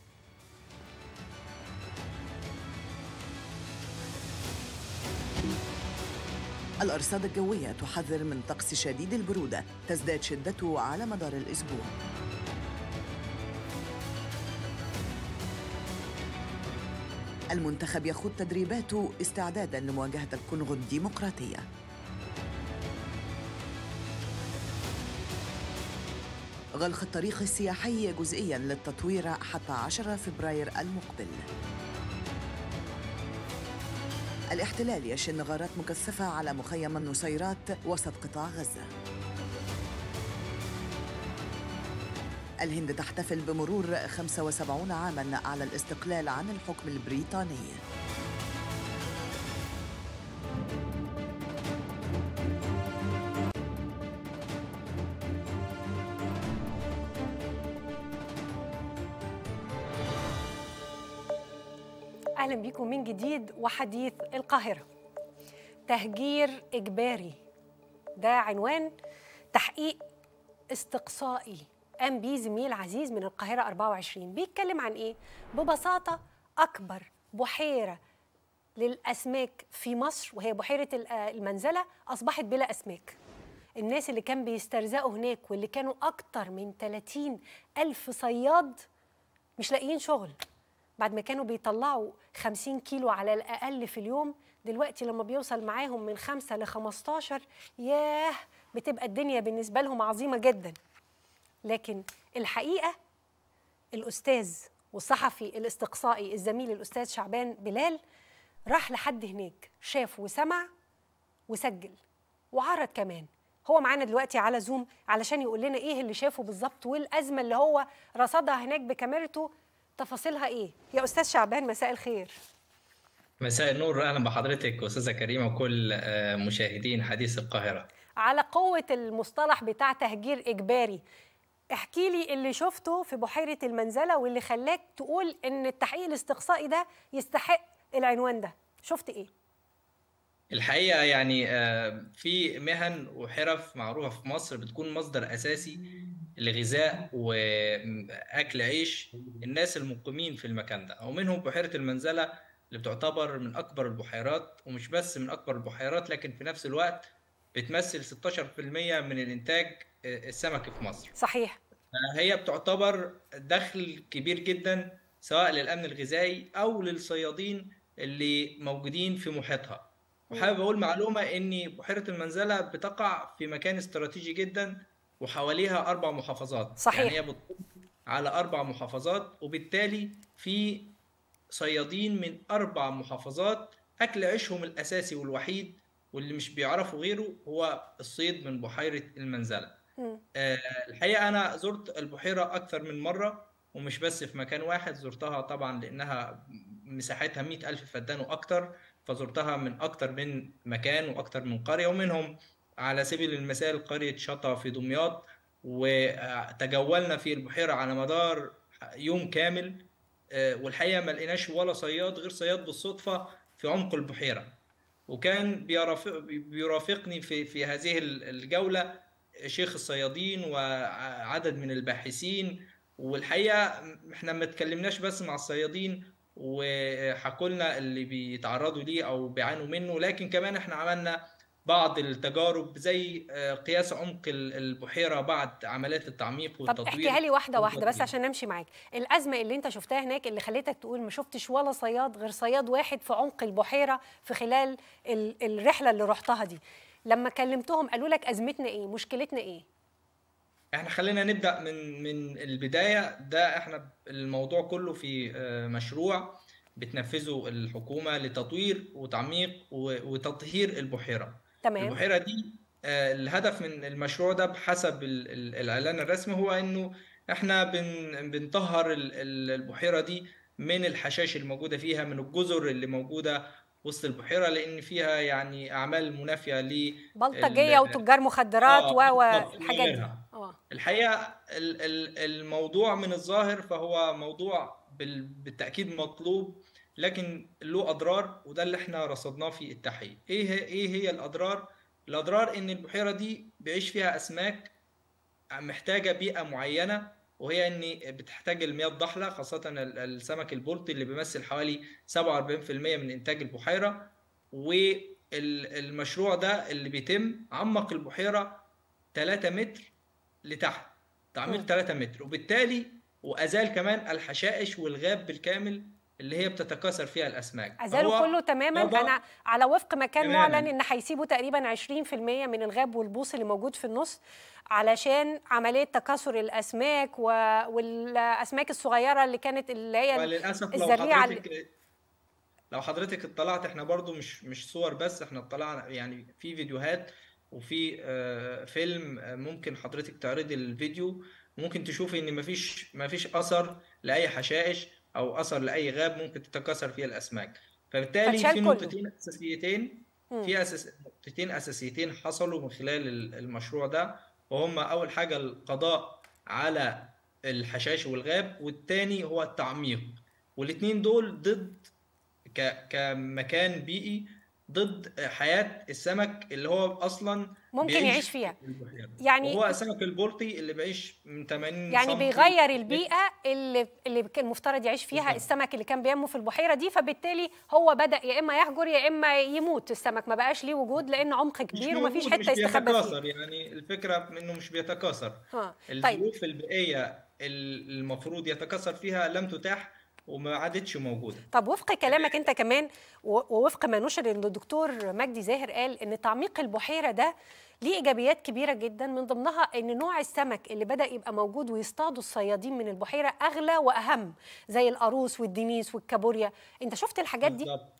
الأرصاد الجوية تحذر من طقس شديد البرودة تزداد شدته على مدار الأسبوع المنتخب يخوض تدريباته استعدادا لمواجهة الكونغو الديمقراطية غلق الطريق السياحي جزئيا للتطوير حتى 10 فبراير المقبل الاحتلال يشن غارات مكثفة على مخيم النصيرات وسط قطاع غزة الهند تحتفل بمرور 75 عاما على الاستقلال عن الحكم البريطاني اهلا بكم من جديد وحديث القاهره تهجير اجباري ده عنوان تحقيق استقصائي قام بيه زميل عزيز من القاهره 24 بيتكلم عن ايه ببساطه اكبر بحيره للاسماك في مصر وهي بحيره ال- آه المنزله اصبحت بلا اسماك الناس اللي كان بيسترزقوا هناك واللي كانوا اكتر من 30 الف صياد مش لاقيين شغل بعد ما كانوا بيطلعوا 50 كيلو على الأقل في اليوم دلوقتي لما بيوصل معاهم من 5 ل 15 ياه بتبقى الدنيا بالنسبة لهم عظيمة جدا لكن الحقيقة الأستاذ والصحفي الاستقصائي الزميل الأستاذ شعبان بلال راح لحد هناك شاف وسمع وسجل وعرض كمان هو معانا دلوقتي على زوم علشان يقول لنا ايه اللي شافه بالظبط والازمه اللي هو رصدها هناك بكاميرته تفاصيلها ايه يا استاذ شعبان مساء الخير مساء النور اهلا بحضرتك استاذه كريمه وكل آه، مشاهدين حديث القاهره على قوه المصطلح بتاع تهجير اجباري احكي لي اللي شفته في بحيره المنزله واللي خلاك تقول ان التحقيق الاستقصائي ده يستحق العنوان ده شفت ايه الحقيقه يعني آه، في مهن وحرف معروفه في مصر بتكون مصدر اساسي لغذاء واكل عيش الناس المقيمين في المكان ده ومنهم بحيره المنزله اللي بتعتبر من اكبر البحيرات ومش بس من اكبر البحيرات لكن في نفس الوقت بتمثل 16% من الانتاج آه، السمكي في مصر صحيح هي بتعتبر دخل كبير جدا سواء للأمن الغذائي أو للصيادين اللي موجودين في محيطها وحابب أقول معلومة إن بحيرة المنزلة بتقع في مكان استراتيجي جدا وحواليها أربع محافظات صحيح. يعني هي بتطل على أربع محافظات وبالتالي في صيادين من أربع محافظات أكل عيشهم الأساسي والوحيد واللي مش بيعرفوا غيره هو الصيد من بحيرة المنزلة مم. آه، الحقيقة أنا زرت البحيرة أكثر من مرة ومش بس في مكان واحد زرتها طبعا لأنها مساحتها مئة ألف فدان وأكتر فزرتها من أكتر من مكان وأكتر من قرية ومنهم على سبيل المثال قرية شطا في دمياط وتجولنا في البحيرة على مدار يوم كامل آه، والحقيقة ما لقيناش ولا صياد غير صياد بالصدفة في عمق البحيرة وكان بيرافق بيرافقني في في هذه الجولة شيخ الصيادين وعدد من الباحثين والحقيقة احنا ما اتكلمناش بس مع الصيادين وحكوا لنا اللي بيتعرضوا ليه او بيعانوا منه لكن كمان احنا عملنا بعض التجارب زي آه، قياس عمق ال- البحيرة بعد عمليات التعميق طب والتطوير احكيها لي واحده واحده بس والتطوير. عشان امشي معاك الازمه اللي انت شفتها هناك اللي خلتك تقول ما شفتش ولا صياد غير صياد واحد في عمق البحيره في خلال ال- الرحله اللي رحتها دي لما كلمتهم قالوا لك ازمتنا ايه مشكلتنا ايه احنا خلينا نبدأ من من البداية ده احنا الموضوع كله في آه، مشروع بتنفذه الحكومة لتطوير وتعميق و- وتطهير البحيرة تمام البحيرة دي آه، الهدف من المشروع ده بحسب ال- ال- الإعلان الرسمي هو إنه إحنا بن بنطهر ال- ال- البحيرة دي من الحشائش الموجودة فيها من الجزر اللي موجودة وسط البحيرة لأن فيها يعني أعمال منافية ل بلطجيه وتجار مخدرات آه، و بالظبط، والحاجات دي وغيرها. اه الحقيقة ال- ال- الموضوع من الظاهر فهو موضوع بال- بالتأكيد مطلوب لكن له أضرار وده اللي احنا رصدناه في التحقيق ايه هي- ايه هي الأضرار؟ الأضرار إن البحيرة دي بيعيش فيها أسماك محتاجة بيئة معينة وهي إن بتحتاج المياه الضحلة خاصة ال- السمك البلطي اللي بيمثل حوالي 47% من إنتاج البحيرة والمشروع ده اللي بيتم عمق البحيرة 3 متر لتحت تعميق مم. 3 متر وبالتالي وازال كمان الحشائش والغاب بالكامل اللي هي بتتكاثر فيها الاسماك ازالوا فهو كله تماما وضع- انا على وفق ما كان تماماً. معلن ان هيسيبوا تقريبا 20% من الغاب والبوص اللي موجود في النص علشان عمليه تكاثر الاسماك و... والاسماك الصغيره اللي كانت اللي هي وللاسف لو الزريعة اللي- حضرتك لو حضرتك اطلعت احنا برضو مش مش صور بس احنا اطلعنا يعني في فيديوهات وفي آه، فيلم آه، ممكن حضرتك تعرضي الفيديو ممكن تشوفي ان مفيش مفيش اثر لاي حشائش او اثر لاي غاب ممكن تتكاثر فيها الاسماك فبالتالي فتشال في كله. نقطتين اساسيتين مم. في أساس... نقطتين اساسيتين حصلوا من خلال ال- المشروع ده وهم اول حاجه القضاء على الحشائش والغاب والتاني هو التعميق والاتنين دول ضد ك... كمكان بيئي ضد حياه السمك اللي هو اصلا ممكن بيعيش يعيش فيها في البحيره يعني وهو السمك البلطي اللي بيعيش من 80 يعني سنتي بيغير البيئه اللي اللي كان المفترض يعيش فيها بالظبط. السمك اللي كان بينمو في البحيره دي فبالتالي هو بدا يا اما يحجر يا اما يموت السمك ما بقاش ليه وجود لان عمق مش كبير ومفيش موجود، حته مش يستخبى فيها بيتكاثر يعني الفكره انه مش بيتكاثر ها طيب الظروف البيئيه ال- المفروض يتكاثر فيها لم تتاح وما عادتش موجوده طب وفق كلامك انت كمان و- ووفق ما نشر ان الدكتور مجدي زاهر قال ان تعميق البحيره ده ليه ايجابيات كبيره جدا من ضمنها ان نوع السمك اللي بدا يبقى موجود ويصطادوا الصيادين من البحيره اغلى واهم زي القاروص والدنيس والكابوريا انت شفت الحاجات دي بالظبط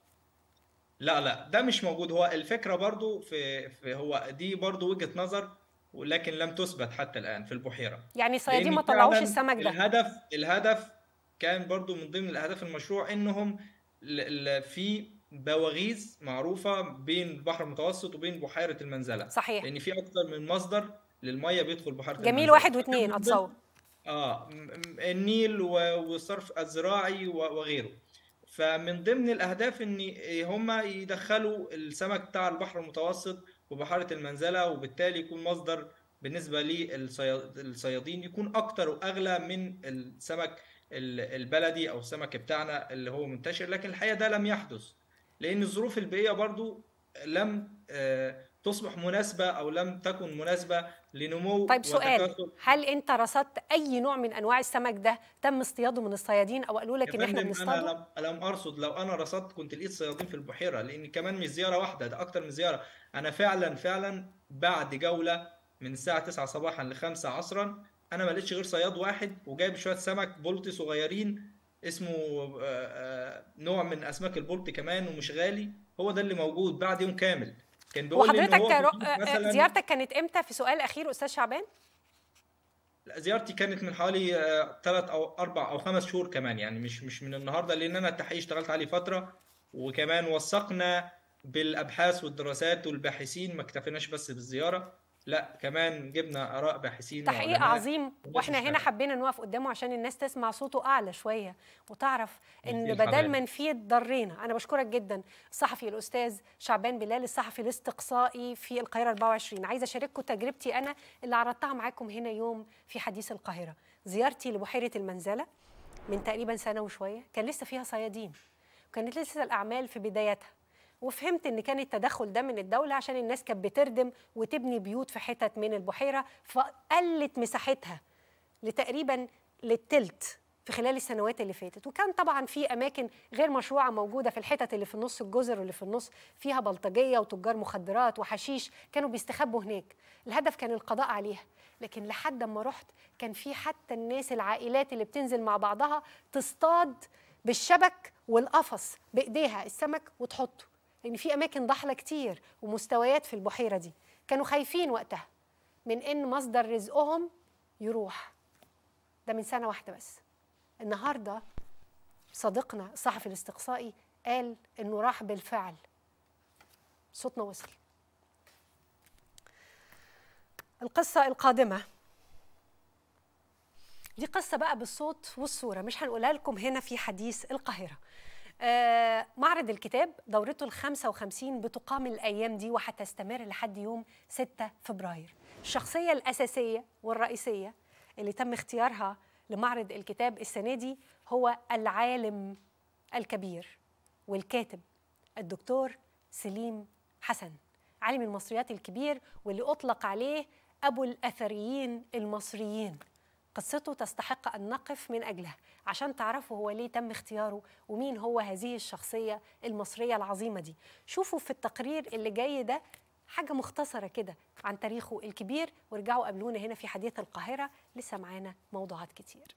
لا لا ده مش موجود هو الفكره برضو في, في هو دي برضو وجهه نظر ولكن لم تثبت حتى الان في البحيره يعني الصيادين لأن ما طلعوش فعلاً السمك ده الهدف الهدف كان برضو من ضمن الاهداف المشروع انهم ل- ل- في بواغيز معروفه بين البحر المتوسط وبين بحيره المنزله صحيح لان في اكتر من مصدر للميه بيدخل بحيره جميل المنزله واحد فكان واثنين من ضمن اتصور اه م- م- النيل و- والصرف الزراعي و- وغيره فمن ضمن الاهداف ان هم يدخلوا السمك بتاع البحر المتوسط وبحيره المنزله وبالتالي يكون مصدر بالنسبه للصيادين يكون اكتر واغلى من السمك ال- البلدي او السمك بتاعنا اللي هو منتشر لكن الحقيقه ده لم يحدث لان الظروف البيئيه برضو لم آه، تصبح مناسبه او لم تكن مناسبه لنمو طيب سؤال وتكاثر هل انت رصدت اي نوع من انواع السمك ده تم اصطياده من الصيادين او قالوا لك يا ان احنا فندم بنصطاده انا لم لم ارصد لو انا رصدت كنت لقيت صيادين في البحيره لان كمان مش زياره واحده ده اكتر من زياره انا فعلا فعلا بعد جوله من الساعه 9 صباحا ل 5 عصرا انا ما لقيتش غير صياد واحد وجايب شويه سمك بلطي صغيرين اسمه آه، آه، نوع من اسماك البلطي كمان ومش غالي هو ده اللي موجود بعد يوم كامل كان بيقول لي ان وحضرتك هو رو- بيجيب آه، آه، مثلا زيارتك كانت امتى في سؤال اخير استاذ شعبان لا، زيارتي كانت من حوالي ثلاث او اربع او خمس شهور كمان يعني مش مش من النهارده لان انا التحقيق اشتغلت عليه فتره وكمان وثقنا بالابحاث والدراسات والباحثين ما اكتفيناش بس بالزياره لا كمان جبنا اراء باحثين تحقيق وعلماء عظيم والناس واحنا هنا اشتغلت. حبينا نقف قدامه عشان الناس تسمع صوته اعلى شويه وتعرف ان جزيل بدل حضرتك. ما نفيد ضرينا انا بشكرك جدا الصحفي الاستاذ شعبان بلال الصحفي الاستقصائي في القاهره 24 عايزه اشارككم تجربتي انا اللي عرضتها معاكم هنا يوم في حديث القاهره زيارتي لبحيره المنزله من تقريبا سنه وشويه كان لسه فيها صيادين وكانت لسه الاعمال في بدايتها وفهمت ان كان التدخل ده من الدوله عشان الناس كانت بتردم وتبني بيوت في حتت من البحيره فقلت مساحتها لتقريبا للتلت في خلال السنوات اللي فاتت وكان طبعا في اماكن غير مشروعه موجوده في الحتت اللي في النص الجزر واللي في النص فيها بلطجيه وتجار مخدرات وحشيش كانوا بيستخبوا هناك الهدف كان القضاء عليها لكن لحد ما رحت كان في حتى الناس العائلات اللي بتنزل مع بعضها تصطاد بالشبك والقفص بايديها السمك وتحطه لان في اماكن ضحله كتير ومستويات في البحيره دي كانوا خايفين وقتها من ان مصدر رزقهم يروح ده من سنه واحده بس النهارده صديقنا الصحفي الاستقصائي قال انه راح بالفعل صوتنا وصل القصه القادمه دي قصه بقى بالصوت والصوره مش هنقولها لكم هنا في حديث القاهره آه، معرض الكتاب دورته ال 55 بتقام الايام دي وهتستمر لحد يوم 6 فبراير. الشخصيه الاساسيه والرئيسيه اللي تم اختيارها لمعرض الكتاب السنه دي هو العالم الكبير والكاتب الدكتور سليم حسن عالم المصريات الكبير واللي اطلق عليه ابو الاثريين المصريين قصته تستحق ان نقف من اجلها عشان تعرفوا هو ليه تم اختياره ومين هو هذه الشخصيه المصريه العظيمه دي شوفوا في التقرير اللي جاي ده حاجه مختصره كده عن تاريخه الكبير وارجعوا قابلونا هنا في حديث القاهره لسه معانا موضوعات كتير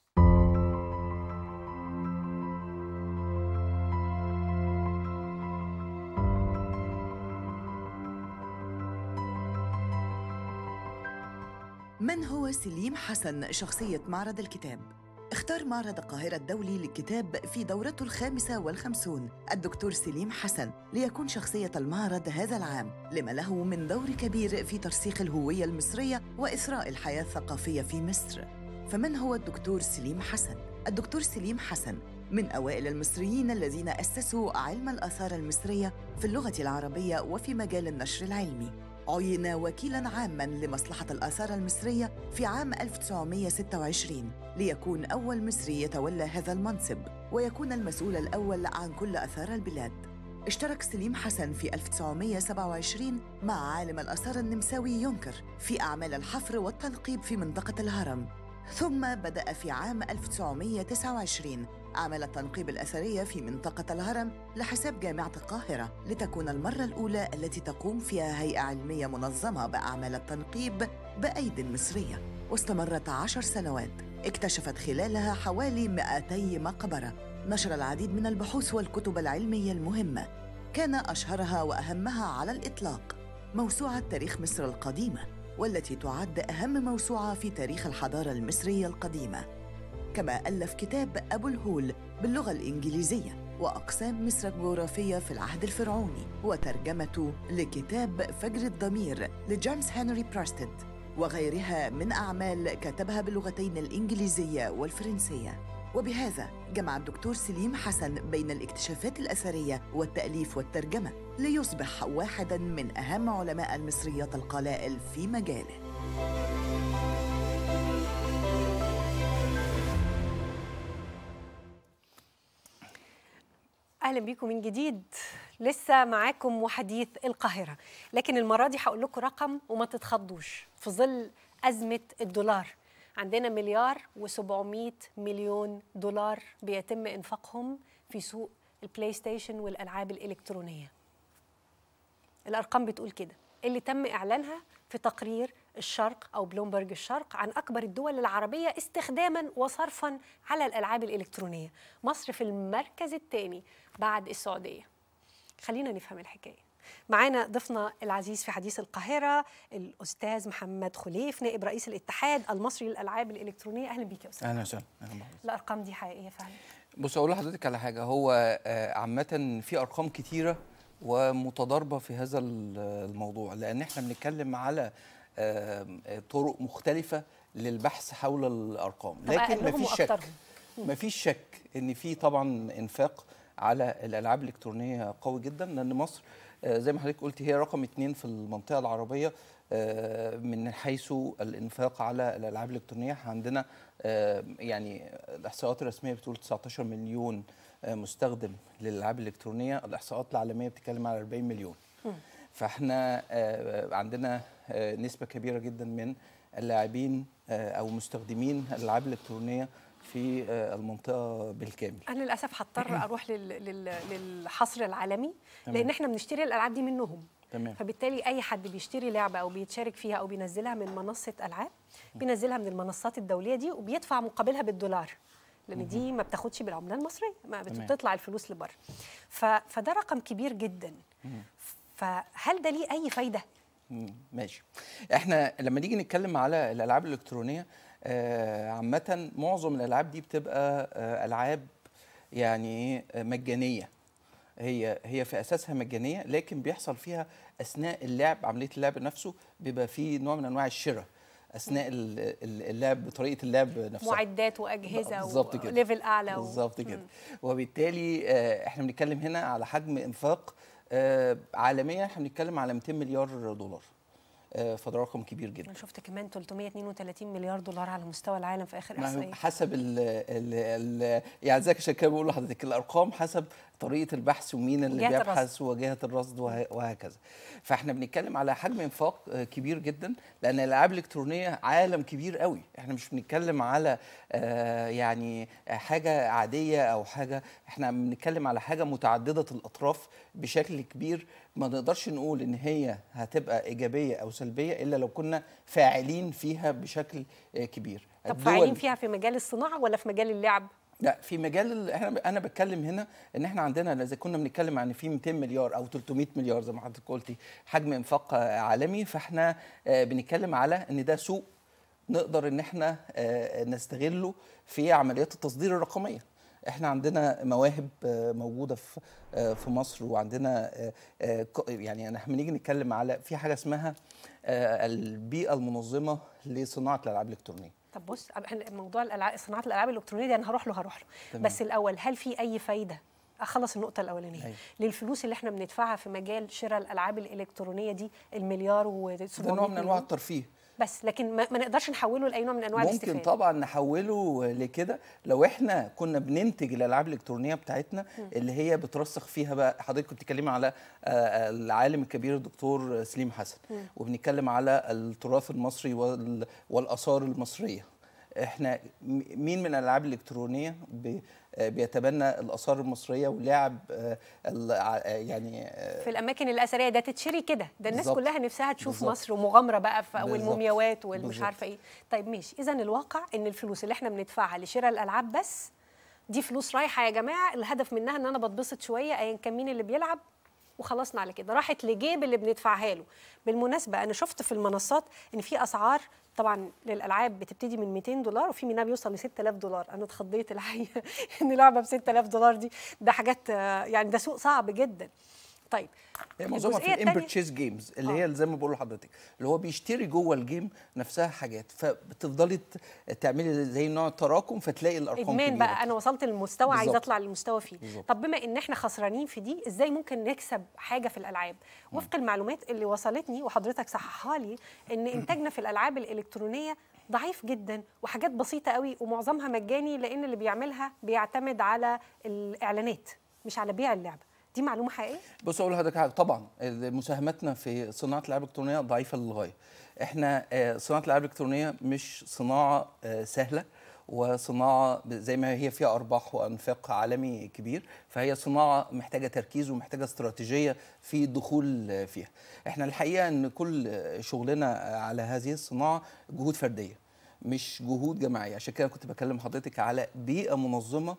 من هو سليم حسن شخصية معرض الكتاب؟ اختار معرض القاهرة الدولي للكتاب في دورته الخامسة والخمسون الدكتور سليم حسن ليكون شخصية المعرض هذا العام لما له من دور كبير في ترسيخ الهوية المصرية وإثراء الحياة الثقافية في مصر فمن هو الدكتور سليم حسن؟ الدكتور سليم حسن من أوائل المصريين الذين أسسوا علم الآثار المصرية في اللغة العربية وفي مجال النشر العلمي عين وكيلاً عاماً لمصلحة الآثار المصرية في عام 1926 ليكون أول مصري يتولى هذا المنصب ويكون المسؤول الأول عن كل آثار البلاد اشترك سليم حسن في 1927 مع عالم الآثار النمساوي يونكر في أعمال الحفر والتنقيب في منطقة الهرم ثم بدأ في عام 1929 أعمال التنقيب الأثرية في منطقة الهرم لحساب جامعة القاهرة لتكون المرة الأولى التي تقوم فيها هيئة علمية منظمة بأعمال التنقيب بأيد مصرية واستمرت عشر سنوات اكتشفت خلالها حوالي 200 مقبرة نشر العديد من البحوث والكتب العلمية المهمة كان أشهرها وأهمها على الإطلاق موسوعة تاريخ مصر القديمة والتي تعد أهم موسوعة في تاريخ الحضارة المصرية القديمة كما ألف كتاب أبو الهول باللغة الإنجليزية وأقسام مصر الجغرافية في العهد الفرعوني وترجمته لكتاب فجر الضمير لجيمس هنري براستد وغيرها من أعمال كتبها باللغتين الإنجليزية والفرنسية وبهذا جمع الدكتور سليم حسن بين الاكتشافات الأثرية والتأليف والترجمة ليصبح واحدا من أهم علماء المصريات القلائل في مجاله اهلا بيكم من جديد لسه معاكم وحديث القاهره لكن المره دي هقول لكم رقم وما تتخضوش في ظل ازمه الدولار عندنا مليار و700 مليون دولار بيتم انفاقهم في سوق البلاي ستيشن والالعاب الالكترونيه الارقام بتقول كده اللي تم اعلانها في تقرير الشرق او بلومبرج الشرق عن اكبر الدول العربيه استخداما وصرفا على الالعاب الالكترونيه مصر في المركز الثاني بعد السعوديه خلينا نفهم الحكايه معانا ضيفنا العزيز في حديث القاهرة الأستاذ محمد خليف نائب رئيس الاتحاد المصري للألعاب الإلكترونية أهلا بيك يا أستاذ اهلا وسهلا اهلا بحضرتك الأرقام دي حقيقية فعلا بص اقول لحضرتك على حاجه هو آه، عامه في ارقام كتيره ومتضاربه في هذا ال- الموضوع لان احنا بنتكلم على آم، آه، طرق مختلفه للبحث حول الارقام طب لكن أقلهم مفيش شك وأكترهم. مفيش شك ان في طبعا انفاق على الالعاب الالكترونيه قوي جدا لان مصر آه، زي ما حضرتك قلت هي رقم اتنين في المنطقه العربيه آه، من حيث الانفاق على الالعاب الالكترونيه إحنا عندنا آه، يعني الاحصاءات الرسميه بتقول 19 مليون آه، مستخدم للالعاب الالكترونيه الاحصاءات العالميه بتتكلم على 40 مليون فاحنا آه، عندنا آه، نسبه كبيره جدا من اللاعبين آه، او مستخدمين الالعاب الالكترونيه في آه، المنطقه بالكامل أنا للأسف هضطر أروح لل... لل... للحصر العالمي تمام. لأن إحنا بنشتري الألعاب دي منهم تمام فبالتالي اي حد بيشتري لعبه او بيتشارك فيها او بينزلها من منصه العاب بينزلها من المنصات الدوليه دي وبيدفع مقابلها بالدولار لان دي ما بتاخدش بالعمله المصريه ما بت- تمام. بتطلع الفلوس لبره ف... فده رقم كبير جدا فهل ده ليه اي فايده مم، ماشي احنا لما نيجي نتكلم على الالعاب الالكترونيه آه، عامه معظم الالعاب دي بتبقى آه، العاب يعني آه، مجانيه هي هي في اساسها مجانيه لكن بيحصل فيها اثناء اللعب عمليه اللعب نفسه بيبقى فيه نوع من انواع الشراء اثناء ال- ال- اللعب طريقه اللعب نفسها معدات واجهزه بالظبط كده. وليفل اعلى و... بالظبط كده وبالتالي آه، احنا بنتكلم هنا على حجم انفاق آه، عالميا احنا بنتكلم على 200 مليار دولار آه، فده رقم كبير جدا انا شفت كمان 332 مليار دولار على مستوى العالم في اخر ما هو احصائيه حسب ال ال ال يعني زي عشان كده بقول لحضرتك الارقام حسب طريقه البحث ومين اللي جهة بيبحث وجهه الرصد وه- وهكذا فاحنا بنتكلم على حجم انفاق آه، كبير جدا لان الالعاب الالكترونيه عالم كبير قوي احنا مش بنتكلم على آه، يعني حاجه عاديه او حاجه احنا بنتكلم على حاجه متعدده الاطراف بشكل كبير ما نقدرش نقول ان هي هتبقى ايجابيه او سلبيه الا لو كنا فاعلين فيها بشكل آه، كبير طب الدول- فاعلين فيها في مجال الصناعه ولا في مجال اللعب لا في مجال ال- احنا انا بتكلم هنا ان احنا عندنا اذا كنا بنتكلم عن في 200 مليار او 300 مليار زي ما حضرتك قلتي حجم انفاق آه، عالمي فاحنا آه، بنتكلم على ان ده سوق نقدر ان احنا آه، نستغله في عمليات التصدير الرقميه احنا عندنا مواهب آه، موجوده في آه، في مصر وعندنا آه، آه، ك- يعني احنا بنيجي نتكلم على في حاجه اسمها آه، البيئه المنظمه لصناعه الالعاب الالكترونيه طب بص إحنا موضوع الالعاب صناعه الالعاب الالكترونيه دي انا هروح له هروح له تمام. بس الاول هل في اي فايده اخلص النقطه الاولانيه أيوة. للفلوس اللي احنا بندفعها في مجال شراء الالعاب الالكترونيه دي المليار و ده نوع من انواع الترفيه بس لكن ما, ما نقدرش نحوله لاي نوع من انواع ممكن الاستفاده طبعا نحوله لكده لو احنا كنا بننتج الالعاب الالكترونيه بتاعتنا اللي هي بترسخ فيها بقى حضرتك كنت بتتكلمي على آه، العالم الكبير الدكتور سليم حسن وبنتكلم على التراث المصري وال- والاثار المصريه احنا م- مين من الالعاب الالكترونيه بي- آه، بيتبنى الاثار المصريه ولعب آه، ال- ع- آه، يعني آه، في الاماكن الاثريه ده تتشري كده ده الناس بالظبط. كلها نفسها تشوف بالظبط. مصر ومغامره بقى ف- بالظبط. والمومياوات والمش بالظبط. عارفه ايه طيب ماشي اذا الواقع ان الفلوس اللي احنا بندفعها لشراء الالعاب بس دي فلوس رايحه يا جماعه الهدف منها ان انا بتبسط شويه ايا كان مين اللي بيلعب وخلصنا على كده راحت لجيب اللي بندفعها له بالمناسبه انا شفت في المنصات ان في اسعار طبعا للالعاب بتبتدي من 200 دولار وفي منها بيوصل ل 6000 دولار انا اتخضيت الحقيقه ان لعبه ب 6000 دولار دي ده حاجات آه، يعني ده سوق صعب جدا طيب هي معظمها في الجزئية التانية- الامبرتشيز جيمز اللي آه. هي زي ما بقول لحضرتك اللي هو بيشتري جوه الجيم نفسها حاجات فبتفضلي ت- تعملي زي نوع تراكم فتلاقي الارقام ادمان كبيرة. بقى انا وصلت للمستوى عايزه بالظبط. اطلع للمستوى فيه بالظبط. طب بما ان احنا خسرانين في دي ازاي ممكن نكسب حاجه في الالعاب وفق المعلومات اللي وصلتني وحضرتك صححها لي ان انتاجنا في الالعاب الالكترونيه ضعيف جدا وحاجات بسيطه قوي ومعظمها مجاني لان اللي بيعملها بيعتمد على الاعلانات مش على بيع اللعبه دي معلومه حقيقيه بص اقول لحضرتك حاجه طبعا مساهمتنا في صناعه الالعاب الالكترونيه ضعيفه للغايه احنا آه، صناعه الالعاب الالكترونيه مش صناعه آه، سهله وصناعه ب- زي ما هي فيها ارباح وانفاق عالمي كبير فهي صناعه محتاجه تركيز ومحتاجه استراتيجيه في الدخول آه، فيها احنا الحقيقه ان كل آه، شغلنا على هذه الصناعه جهود فرديه مش جهود جماعيه عشان كده كنت بكلم حضرتك على بيئه منظمه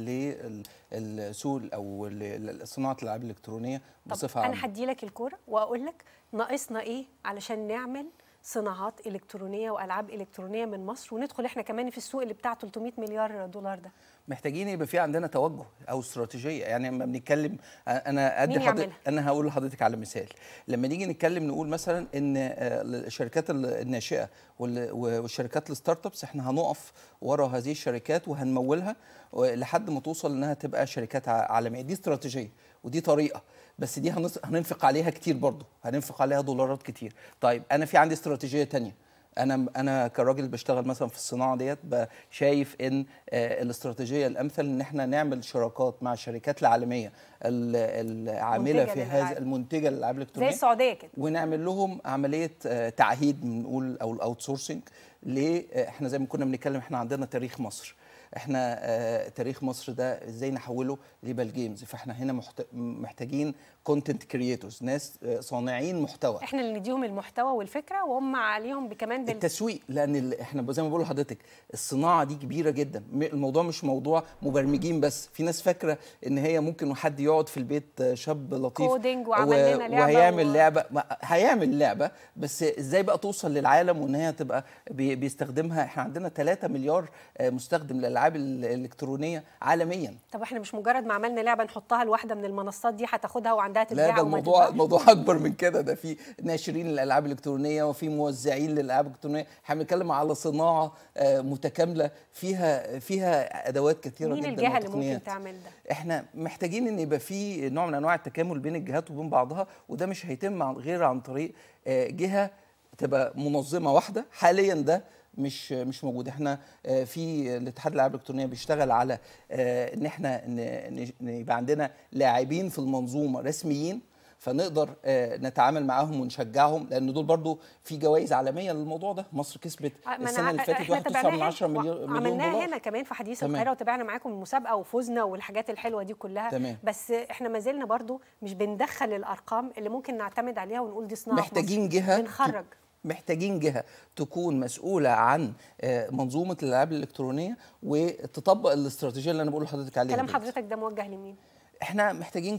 للسوق او ل- صناعه الالعاب الالكترونيه بصفه طب عامه انا هدي لك الكوره واقول لك ناقصنا ايه علشان نعمل صناعات الكترونيه والعاب الكترونيه من مصر وندخل احنا كمان في السوق اللي بتاع 300 مليار دولار ده محتاجين يبقى في عندنا توجه او استراتيجيه يعني لما بنتكلم انا ادي مين حضرتك يعملها؟ انا هقول لحضرتك على مثال لما نيجي نتكلم نقول مثلا ان آه، الشركات الناشئه وال- والشركات الستارت ابس احنا هنقف ورا هذه الشركات وهنمولها لحد ما توصل انها تبقى شركات ع- عالميه دي استراتيجيه ودي طريقه بس دي هنص- هننفق عليها كتير برضو هننفق عليها دولارات كتير طيب انا في عندي استراتيجيه تانية انا انا كراجل بشتغل مثلا في الصناعه ديت ب- شايف ان آه، الاستراتيجيه الامثل ان احنا نعمل شراكات مع الشركات العالميه ال- العامله منتجة في للألعاب. هذا المنتجه للالعاب زي الالكترونيه السعوديه كده ونعمل لهم عمليه آه، تعهيد بنقول او الاوت سورسنج ليه آه، احنا زي ما كنا بنتكلم احنا عندنا تاريخ مصر احنا آه، تاريخ مصر ده ازاي نحوله ليبال جيمز فاحنا هنا محت- محتاجين كونتنت كرييتورز ناس آه، صانعين محتوى احنا اللي نديهم المحتوى والفكره وهم عليهم كمان بال... التسويق لان ال- احنا زي ما بقول لحضرتك الصناعه دي كبيره جدا م- الموضوع مش موضوع مبرمجين بس في ناس فاكره ان هي ممكن حد يقعد في البيت آه، شاب لطيف كودينج وعمل لنا لعبة وهيعمل و- لعبه ما- هيعمل لعبه بس ازاي بقى توصل للعالم وان هي تبقى بي- بيستخدمها احنا عندنا 3 مليار آه، مستخدم للالعاب ال- الالكترونيه عالميا طب احنا مش مجرد ما عملنا لعبه نحطها لواحده من المنصات دي هتاخدها وعندها لا تتباع ده وما الموضوع تتباعش؟ الموضوع اكبر من كده ده في ناشرين للالعاب الالكترونيه وفي موزعين للالعاب الالكترونيه احنا بنتكلم على صناعه آه، متكامله فيها فيها ادوات كثيره مين جدا الجهه اللي وتقنيات. ممكن تعمل ده احنا محتاجين ان يبقى في نوع من انواع التكامل بين الجهات وبين بعضها وده مش هيتم عن- غير عن طريق آه، جهه تبقى منظمه واحده حاليا ده مش مش موجود احنا آه، في الاتحاد الالعاب الالكترونيه بيشتغل على آه، ان احنا ن- ن- ن- يبقى عندنا لاعبين في المنظومه رسميين فنقدر آه، نتعامل معاهم ونشجعهم لان دول برضو في جوائز عالميه للموضوع ده مصر كسبت ما أنا السنه اللي ع- فاتت احنا 1.9 من تابعناها 10 مليون مليون عملناها دولار هنا كمان في حديث تمام. القاهره وتابعنا معاكم المسابقه وفوزنا والحاجات الحلوه دي كلها تمام. بس احنا ما زلنا برضو مش بندخل الارقام اللي ممكن نعتمد عليها ونقول دي صناعه في محتاجين مصر. جهه بنخرج محتاجين جهه تكون مسؤوله عن آه، منظومه الالعاب الالكترونيه وتطبق الاستراتيجيه اللي انا بقول لحضرتك عليها كلام دلوقتي. حضرتك ده موجه لمين احنا محتاجين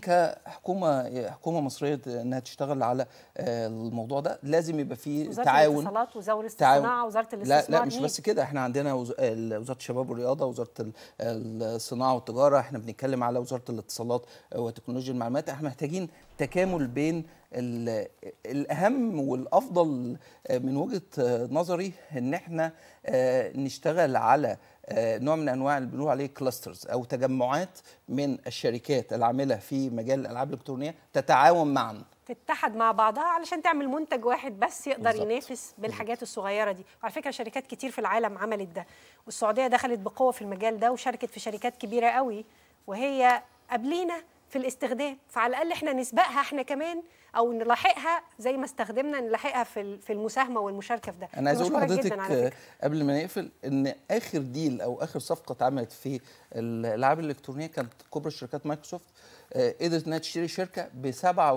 كحكومه حكومه مصريه انها تشتغل على آه، الموضوع ده لازم يبقى في وزاره تعاون الاتصالات وزاره تعاون. الصناعه وزاره لا الاستثمار لا مش مين؟ بس كده احنا عندنا وز- ال- وزاره الشباب والرياضه وزاره ال- الصناعه والتجاره احنا بنتكلم على وزاره الاتصالات وتكنولوجيا المعلومات احنا محتاجين تكامل بين ال- الاهم والافضل آه، من وجهه آه، نظري ان احنا آه، نشتغل على آه، نوع من انواع اللي بنقول عليه كلاسترز او تجمعات من الشركات العامله في مجال الالعاب الالكترونيه تتعاون معا تتحد مع بعضها علشان تعمل منتج واحد بس يقدر بالظبط. ينافس بالحاجات الصغيره دي وعلى فكره شركات كتير في العالم عملت ده والسعوديه دخلت بقوه في المجال ده وشاركت في شركات كبيره قوي وهي قبلينا في الاستخدام فعلى الاقل احنا نسبقها احنا كمان او نلاحقها زي ما استخدمنا نلاحقها في ال- في المساهمه والمشاركه في ده انا عايز اقول بشكرك لحضرتك جداً على آه، فكرة. قبل ما نقفل ان اخر ديل او اخر صفقه اتعملت في الالعاب الالكترونيه كانت كبرى شركات مايكروسوفت آه، قدرت انها تشتري شركه ب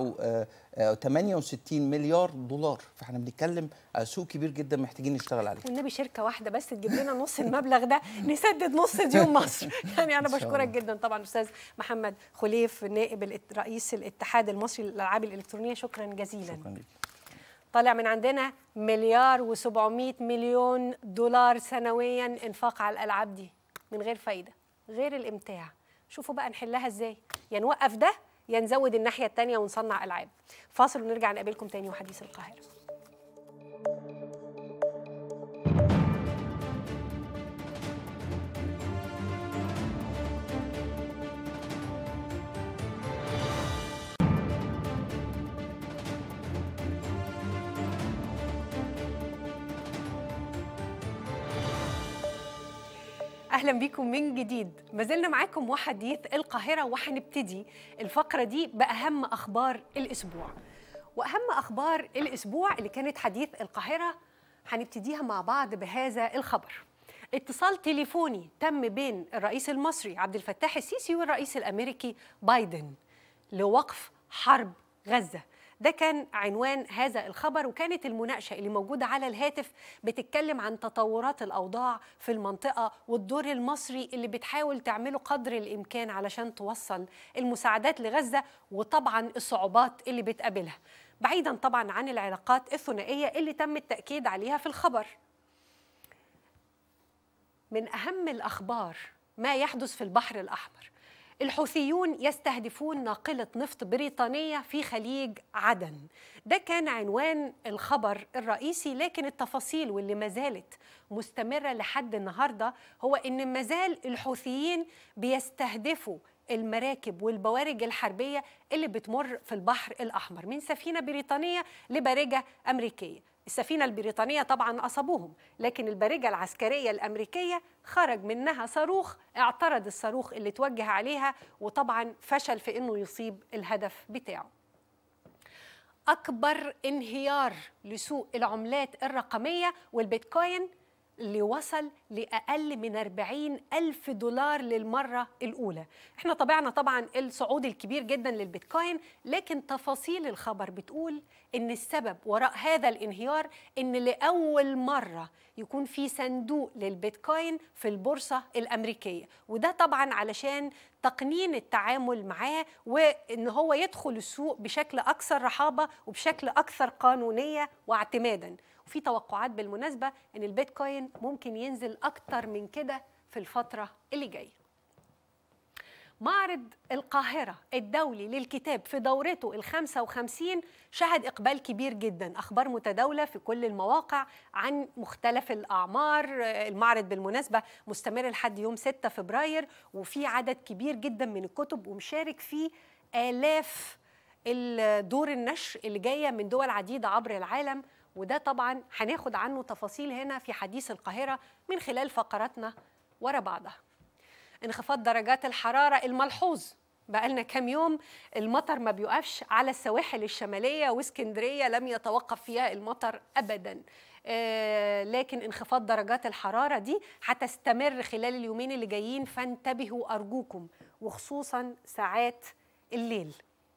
68 مليار دولار فاحنا بنتكلم على سوق كبير جدا محتاجين نشتغل عليه والنبي شركه واحده بس تجيب لنا نص المبلغ ده نسدد نص ديون مصر يعني انا إن شاء بشكرك الله. جدا طبعا استاذ محمد خليف نائب الات- رئيس الاتحاد المصري للالعاب الالكترونيه شكرا جزيلا شكرا لك طالع من عندنا مليار و700 مليون دولار سنويا انفاق على الالعاب دي من غير فايده غير الامتاع شوفوا بقى نحلها ازاي يا نوقف ده يا نزود الناحيه الثانيه ونصنع العاب فاصل ونرجع نقابلكم تاني وحديث القاهره اهلا بيكم من جديد ما زلنا معاكم وحديث القاهره وهنبتدي الفقره دي باهم اخبار الاسبوع واهم اخبار الاسبوع اللي كانت حديث القاهره هنبتديها مع بعض بهذا الخبر اتصال تليفوني تم بين الرئيس المصري عبد الفتاح السيسي والرئيس الامريكي بايدن لوقف حرب غزه ده كان عنوان هذا الخبر وكانت المناقشه اللي موجوده على الهاتف بتتكلم عن تطورات الاوضاع في المنطقه والدور المصري اللي بتحاول تعمله قدر الامكان علشان توصل المساعدات لغزه وطبعا الصعوبات اللي بتقابلها بعيدا طبعا عن العلاقات الثنائيه اللي تم التاكيد عليها في الخبر من اهم الاخبار ما يحدث في البحر الاحمر الحوثيون يستهدفون ناقله نفط بريطانيه في خليج عدن ده كان عنوان الخبر الرئيسي لكن التفاصيل واللي ما زالت مستمره لحد النهارده هو ان ما زال الحوثيين بيستهدفوا المراكب والبوارج الحربيه اللي بتمر في البحر الاحمر من سفينه بريطانيه لبارجه امريكيه السفينة البريطانية طبعا أصابوهم لكن البارجة العسكرية الأمريكية خرج منها صاروخ اعترض الصاروخ اللي توجه عليها وطبعا فشل في أنه يصيب الهدف بتاعه أكبر انهيار لسوق العملات الرقمية والبيتكوين اللي وصل لأقل من 40 ألف دولار للمرة الأولى احنا طبعنا طبعا الصعود الكبير جدا للبيتكوين لكن تفاصيل الخبر بتقول ان السبب وراء هذا الانهيار ان لأول مرة يكون في صندوق للبيتكوين في البورصة الأمريكية وده طبعا علشان تقنين التعامل معاه وان هو يدخل السوق بشكل أكثر رحابة وبشكل أكثر قانونية واعتمادا وفي توقعات بالمناسبة ان البيتكوين ممكن ينزل أكتر من كده في الفترة اللي جايه معرض القاهرة الدولي للكتاب في دورته ال 55 شهد إقبال كبير جدا أخبار متداولة في كل المواقع عن مختلف الأعمار المعرض بالمناسبة مستمر لحد يوم 6 فبراير وفي عدد كبير جدا من الكتب ومشارك فيه آلاف دور النشر اللي جاية من دول عديدة عبر العالم وده طبعا هناخد عنه تفاصيل هنا في حديث القاهرة من خلال فقراتنا ورا بعضها انخفاض درجات الحرارة الملحوظ بقالنا كام يوم المطر ما بيقفش على السواحل الشمالية واسكندرية لم يتوقف فيها المطر أبدا آه لكن انخفاض درجات الحرارة دي هتستمر خلال اليومين اللي جايين فانتبهوا أرجوكم وخصوصا ساعات الليل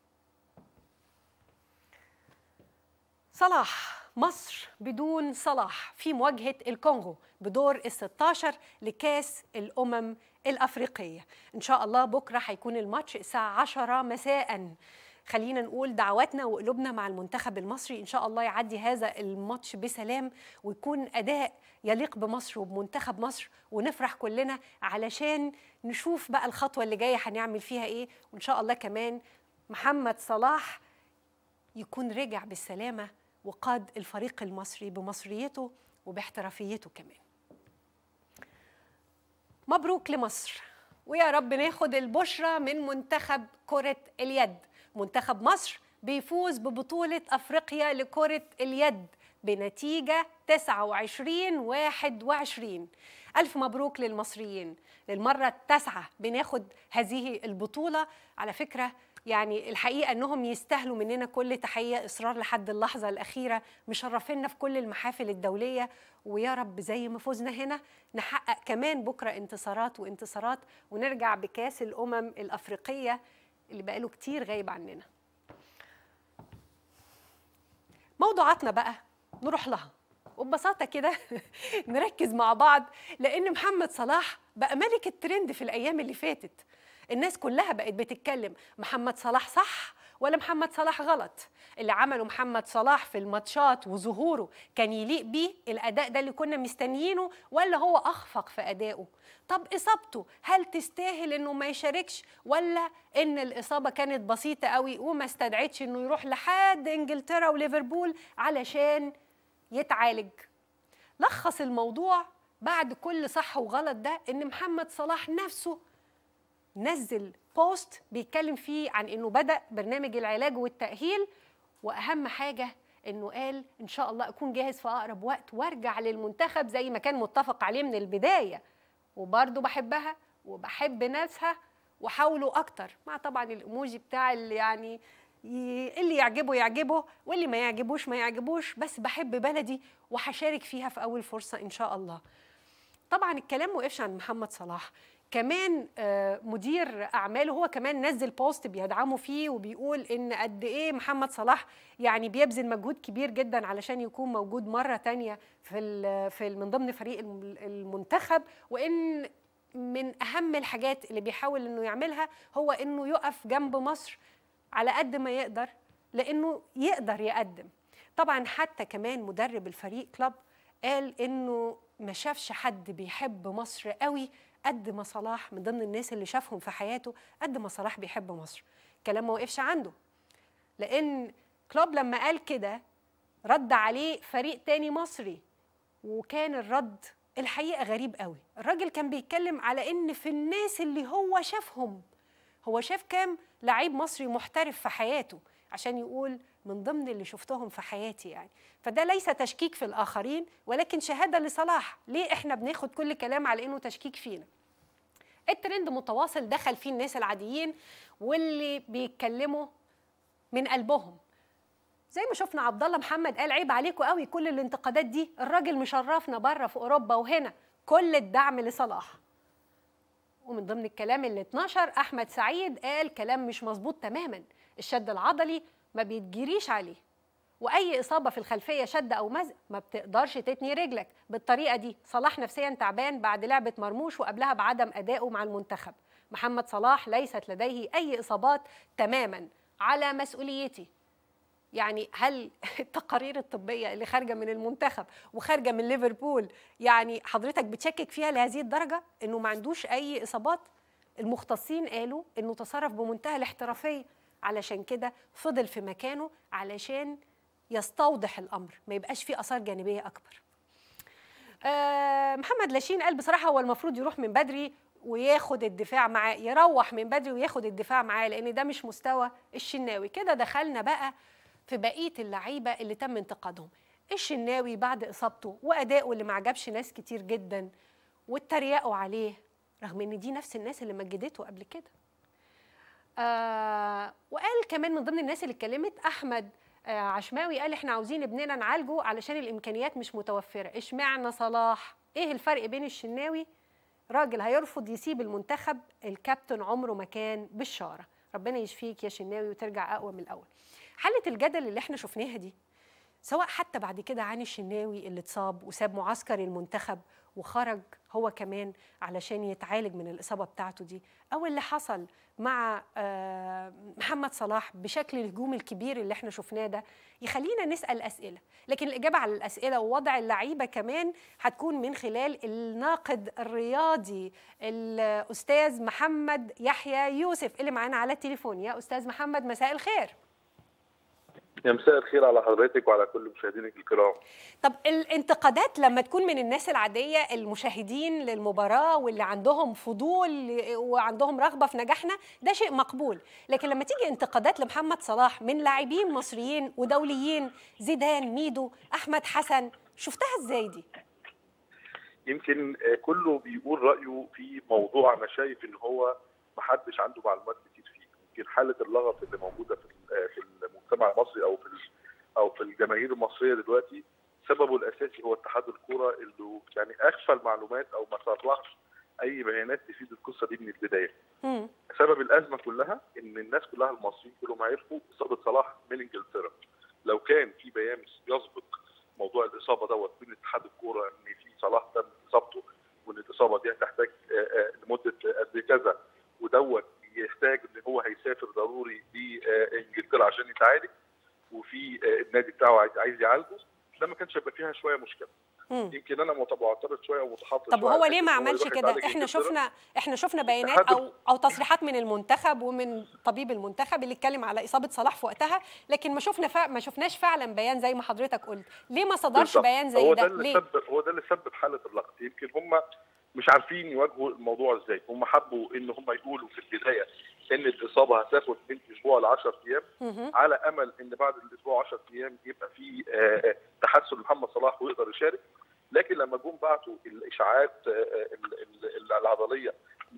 صلاح مصر بدون صلاح في مواجهة الكونغو بدور ال 16 لكاس الأمم الأفريقية إن شاء الله بكرة هيكون الماتش الساعة 10 مساء خلينا نقول دعواتنا وقلوبنا مع المنتخب المصري إن شاء الله يعدي هذا الماتش بسلام ويكون أداء يليق بمصر وبمنتخب مصر ونفرح كلنا علشان نشوف بقى الخطوة اللي جاية هنعمل فيها إيه وإن شاء الله كمان محمد صلاح يكون رجع بالسلامة وقاد الفريق المصري بمصريته وباحترافيته كمان مبروك لمصر ويا رب ناخد البشرة من منتخب كرة اليد منتخب مصر بيفوز ببطولة أفريقيا لكرة اليد بنتيجة 29 21 ألف مبروك للمصريين للمرة التاسعة بناخد هذه البطولة على فكرة يعني الحقيقة أنهم يستاهلوا مننا كل تحية إصرار لحد اللحظة الأخيرة مشرفينا في كل المحافل الدولية ويا رب زي ما فزنا هنا نحقق كمان بكرة انتصارات وانتصارات ونرجع بكاس الأمم الأفريقية اللي بقاله كتير غايب عننا موضوعاتنا بقى نروح لها وببساطة كده نركز مع بعض لأن محمد صلاح بقى ملك الترند في الأيام اللي فاتت الناس كلها بقت بتتكلم محمد صلاح صح ولا محمد صلاح غلط اللي عمله محمد صلاح في الماتشات وظهوره كان يليق بيه الأداء ده اللي كنا مستنيينه ولا هو أخفق في أدائه طب إصابته هل تستاهل إنه ما يشاركش ولا إن الإصابة كانت بسيطة قوي وما استدعتش إنه يروح لحد إنجلترا وليفربول علشان يتعالج لخص الموضوع بعد كل صح وغلط ده ان محمد صلاح نفسه نزل بوست بيتكلم فيه عن انه بدا برنامج العلاج والتاهيل واهم حاجه انه قال ان شاء الله اكون جاهز في اقرب وقت وارجع للمنتخب زي ما كان متفق عليه من البدايه وبرضه بحبها وبحب ناسها وحاولوا اكتر مع طبعا الايموجي بتاع اللي يعني اللي يعجبه يعجبه واللي ما يعجبوش ما يعجبوش بس بحب بلدي وهشارك فيها في اول فرصه ان شاء الله طبعا الكلام ما وقفش عن محمد صلاح كمان مدير اعماله هو كمان نزل بوست بيدعمه فيه وبيقول ان قد ايه محمد صلاح يعني بيبذل مجهود كبير جدا علشان يكون موجود مره تانية في في من ضمن فريق المنتخب وان من اهم الحاجات اللي بيحاول انه يعملها هو انه يقف جنب مصر على قد ما يقدر لانه يقدر يقدم طبعا حتى كمان مدرب الفريق كلوب قال انه ما شافش حد بيحب مصر قوي قد ما صلاح من ضمن الناس اللي شافهم في حياته قد ما صلاح بيحب مصر كلام ما وقفش عنده لان كلوب لما قال كده رد عليه فريق تاني مصري وكان الرد الحقيقه غريب قوي الراجل كان بيتكلم على ان في الناس اللي هو شافهم هو شاف كام لعيب مصري محترف في حياته عشان يقول من ضمن اللي شفتهم في حياتي يعني فده ليس تشكيك في الآخرين ولكن شهادة لصلاح ليه إحنا بناخد كل كلام على إنه تشكيك فينا الترند متواصل دخل فيه الناس العاديين واللي بيتكلموا من قلبهم زي ما شفنا عبد الله محمد قال عيب عليكم قوي كل الانتقادات دي الراجل مشرفنا بره في اوروبا وهنا كل الدعم لصلاح ومن ضمن الكلام اللي اتنشر احمد سعيد قال كلام مش مظبوط تماما الشد العضلي ما بيتجريش عليه واي اصابه في الخلفيه شد او مزق ما بتقدرش تتني رجلك بالطريقه دي صلاح نفسيا تعبان بعد لعبه مرموش وقبلها بعدم ادائه مع المنتخب محمد صلاح ليست لديه اي اصابات تماما على مسؤوليتي يعني هل التقارير الطبيه اللي خارجه من المنتخب وخارجه من ليفربول يعني حضرتك بتشكك فيها لهذه الدرجه انه ما عندوش اي اصابات المختصين قالوا انه تصرف بمنتهى الاحترافيه علشان كده فضل في مكانه علشان يستوضح الامر ما يبقاش فيه اثار جانبيه اكبر آه محمد لاشين قال بصراحه هو المفروض يروح من بدري وياخد الدفاع معاه يروح من بدري وياخد الدفاع معاه لان ده مش مستوى الشناوي كده دخلنا بقى في بقيه اللعيبه اللي تم انتقادهم الشناوي بعد اصابته وادائه اللي ما عجبش ناس كتير جدا واتريقوا عليه رغم ان دي نفس الناس اللي مجدته قبل كده آه وقال كمان من ضمن الناس اللي اتكلمت احمد آه عشماوي قال احنا عاوزين ابننا نعالجه علشان الامكانيات مش متوفره اشمعنى صلاح ايه الفرق بين الشناوي راجل هيرفض يسيب المنتخب الكابتن عمره ما كان بالشاره ربنا يشفيك يا شناوي وترجع اقوى من الاول حله الجدل اللي احنا شفناها دي سواء حتى بعد كده عن الشناوي اللي اتصاب وساب معسكر المنتخب وخرج هو كمان علشان يتعالج من الإصابة بتاعته دي أو اللي حصل مع محمد صلاح بشكل الهجوم الكبير اللي احنا شفناه ده يخلينا نسأل أسئلة لكن الإجابة على الأسئلة ووضع اللعيبة كمان هتكون من خلال الناقد الرياضي الأستاذ محمد يحيى يوسف اللي معانا على التليفون يا أستاذ محمد مساء الخير يا مساء الخير على حضرتك وعلى كل مشاهدينك الكرام طب الانتقادات لما تكون من الناس العاديه المشاهدين للمباراه واللي عندهم فضول وعندهم رغبه في نجاحنا ده شيء مقبول لكن لما تيجي انتقادات لمحمد صلاح من لاعبين مصريين ودوليين زيدان ميدو احمد حسن شفتها ازاي دي يمكن كله بيقول رايه في موضوع انا شايف ان هو محدش عنده معلومات كتير فيه يمكن حاله اللغط اللي موجوده في في المجتمع المصري او في او في الجماهير المصريه دلوقتي سببه الاساسي هو اتحاد الكوره اللي يعني اخفى المعلومات او ما طلعش اي بيانات تفيد القصه دي من البدايه. مم. سبب الازمه كلها ان الناس كلها المصريين كلهم عرفوا اصابه صلاح من انجلترا. لو كان في بيان يسبق موضوع الاصابه دوت من اتحاد الكوره ان في صلاح تم اصابته وان الاصابه دي هتحتاج لمده قد كذا ودوت يحتاج ان هو هيسافر ضروري لانجلترا عشان يتعالج وفي النادي بتاعه عايز يعالجه ده ما كانش هيبقى فيها شويه مشكله مم. يمكن انا معترض شويه ومتحفظ طب شوية وهو على ليه فكرة ما إن هو عملش يروح كده يتعالج احنا إنجلترا. شفنا احنا شفنا بيانات اتحاد او او تصريحات من المنتخب ومن طبيب المنتخب اللي اتكلم على اصابه صلاح في وقتها لكن ما شفنا فا... ما شفناش فعلا بيان زي ما حضرتك قلت ليه ما صدرش بالظبط. بيان زي هو ده ده اللي ليه سبب هو ده اللي سبب حاله اللغط يمكن هم مش عارفين يواجهوا الموضوع ازاي هم حبوا ان هم يقولوا في البدايه ان الاصابه هتاخد من اسبوع ل 10 ايام مهم. على امل ان بعد الاسبوع 10 ايام يبقى في آه، آه، تحسن محمد صلاح ويقدر يشارك لكن لما جم بعتوا الاشاعات آه، آه، ال- ال- العضليه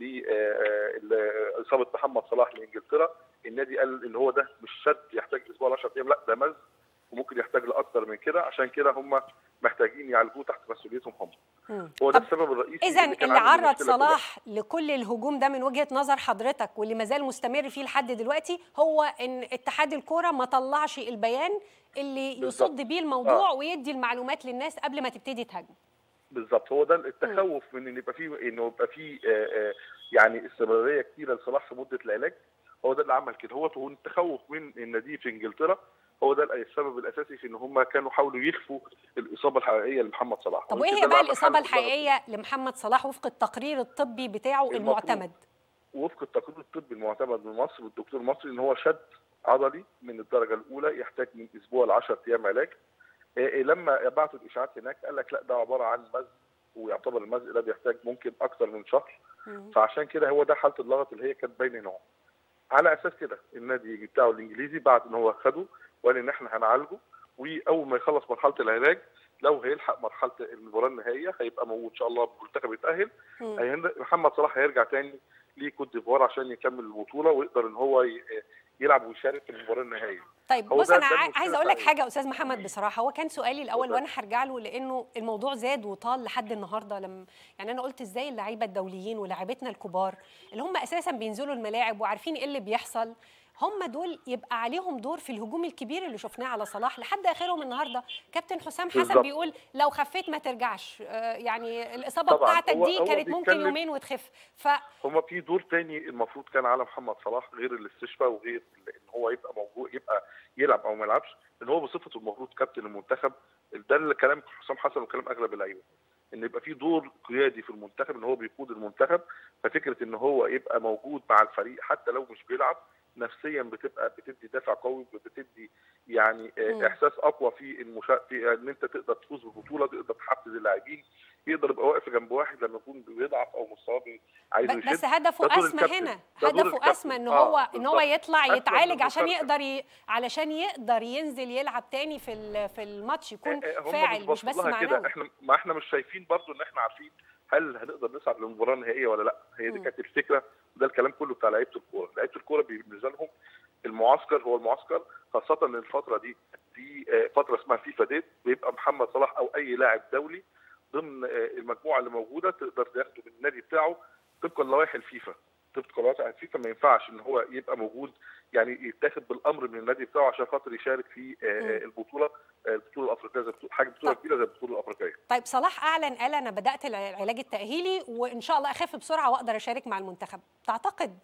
لاصابه محمد صلاح لانجلترا النادي قال ان هو ده مش شد يحتاج اسبوع ل 10 ايام لا ده مز وممكن يحتاج لاكثر من كده عشان كده هم محتاجين يعالجوه تحت مسؤوليتهم هم مم. هو ده طب السبب الرئيسي اذا اللي كان اللي عامل عرض المشكلة كلها. صلاح لكل الهجوم ده من وجهه نظر حضرتك واللي ما زال مستمر فيه لحد دلوقتي هو ان اتحاد الكوره ما طلعش البيان اللي بالظبط. يصد بيه الموضوع آه. ويدي المعلومات للناس قبل ما تبتدي تهاجم بالظبط هو ده التخوف من ان يبقى فيه انه يبقى فيه آه، آه، يعني استمراريه كتيره لصلاح في مده العلاج هو ده اللي عمل كده هو هو التخوف من النادي في انجلترا هو ده السبب الاساسي في ان هم كانوا حاولوا يخفوا الاصابه الحقيقيه لمحمد صلاح طب ويمكن وايه ده هي اللي بقى عمل الاصابه حالة اللغط. الحقيقيه لمحمد صلاح وفق التقرير الطبي بتاعه المفروض. المعتمد وفق التقرير الطبي المعتمد من مصر والدكتور المصري ان هو شد عضلي من الدرجه الاولى يحتاج من اسبوع ل 10 ايام علاج إيه إيه لما بعتوا الاشاعات هناك قال لك لا ده عباره عن مزق ويعتبر المزق ده بيحتاج ممكن اكثر من شهر مم. فعشان كده هو ده حاله اللغط اللي هي كانت باينه هنا على اساس كده النادي بتاعه الانجليزي بعد ان هو خده وقال ان احنا هنعالجه واول ما يخلص مرحله العلاج لو هيلحق مرحله المباراه النهائيه هيبقى موجود ان شاء الله المنتخب يتاهل مم. هيند- محمد صلاح هيرجع تاني لكوت ديفوار عشان يكمل البطوله ويقدر ان هو ي- يلعب ويشارك في المباراه النهائيه طيب هو بص ده- انا ده عاي- المشكلة عايزه اقول لك بتاعي. حاجه يا استاذ محمد بصراحه هو كان سؤالي الاول اتفضل. وانا هرجع له لانه الموضوع زاد وطال لحد النهارده لما يعني انا قلت ازاي اللعيبه الدوليين ولاعيبتنا الكبار اللي هم اساسا بينزلوا الملاعب وعارفين ايه اللي بيحصل هم دول يبقى عليهم دور في الهجوم الكبير اللي شفناه على صلاح لحد اخرهم النهارده كابتن حسام حسن بالظبط. بيقول لو خفيت ما ترجعش آه، يعني الاصابه طبعاً. بتاعتك هو- دي هو كانت ممكن بيتكلم- يومين وتخف ف هما في دور تاني المفروض كان على محمد صلاح غير الاستشفاء وغير ان هو يبقى موجود يبقى يلعب او ما يلعبش ان هو بصفته المفروض كابتن المنتخب ده اللي كلام حسام حسن وكلام اغلب اللعيبه ان يبقى في دور قيادي في المنتخب ان هو بيقود المنتخب ففكره ان هو يبقى موجود مع الفريق حتى لو مش بيلعب نفسيا بتبقى بتدي دافع قوي بتدي يعني آه، مم. احساس اقوى في المشا... في ان انت تقدر تفوز بالبطوله تقدر تحفز اللاعبين يقدر يبقى واقف جنب واحد لما يكون بيضعف او مستواه بي- عايز ب- يشد بس هدفه ده دور اسمى الكابتن. هنا ده دور هدفه الكابتن. اسمى ان آه، هو ان هو بالظبط. يطلع أسمى يتعالج من عشان المشاركة. يقدر ي... علشان يقدر ينزل يلعب تاني في ال- في الماتش يكون آه، آه، هم فاعل مش باصين بس لها معنوي كده احنا ما احنا مش شايفين برضو ان احنا عارفين هل هنقدر نصعد للمباراه النهائيه ولا لا هي دي مم. كانت الفكره وده الكلام كله بتاع لعيبه الكوره لعيبه الكوره بالنسبه لهم المعسكر هو المعسكر خاصه ان الفتره دي في آه، فتره اسمها فيفا ديت بيبقى محمد صلاح او اي لاعب دولي ضمن آه، المجموعه اللي موجوده تقدر تاخده من النادي بتاعه طبقا لوائح الفيفا طبقا لوائح الفيفا ما ينفعش ان هو يبقى موجود يعني يتاخد بالامر من النادي بتاعه عشان خاطر يشارك في آه، مم. آه، البطوله آه، البطوله الافريقيه زي بطولة- حاجه بطوله طب. كبيره زي البطوله الافريقيه طيب صلاح اعلن قال انا بدات الع- العلاج التاهيلي وان شاء الله اخف بسرعه واقدر اشارك مع المنتخب تعتقد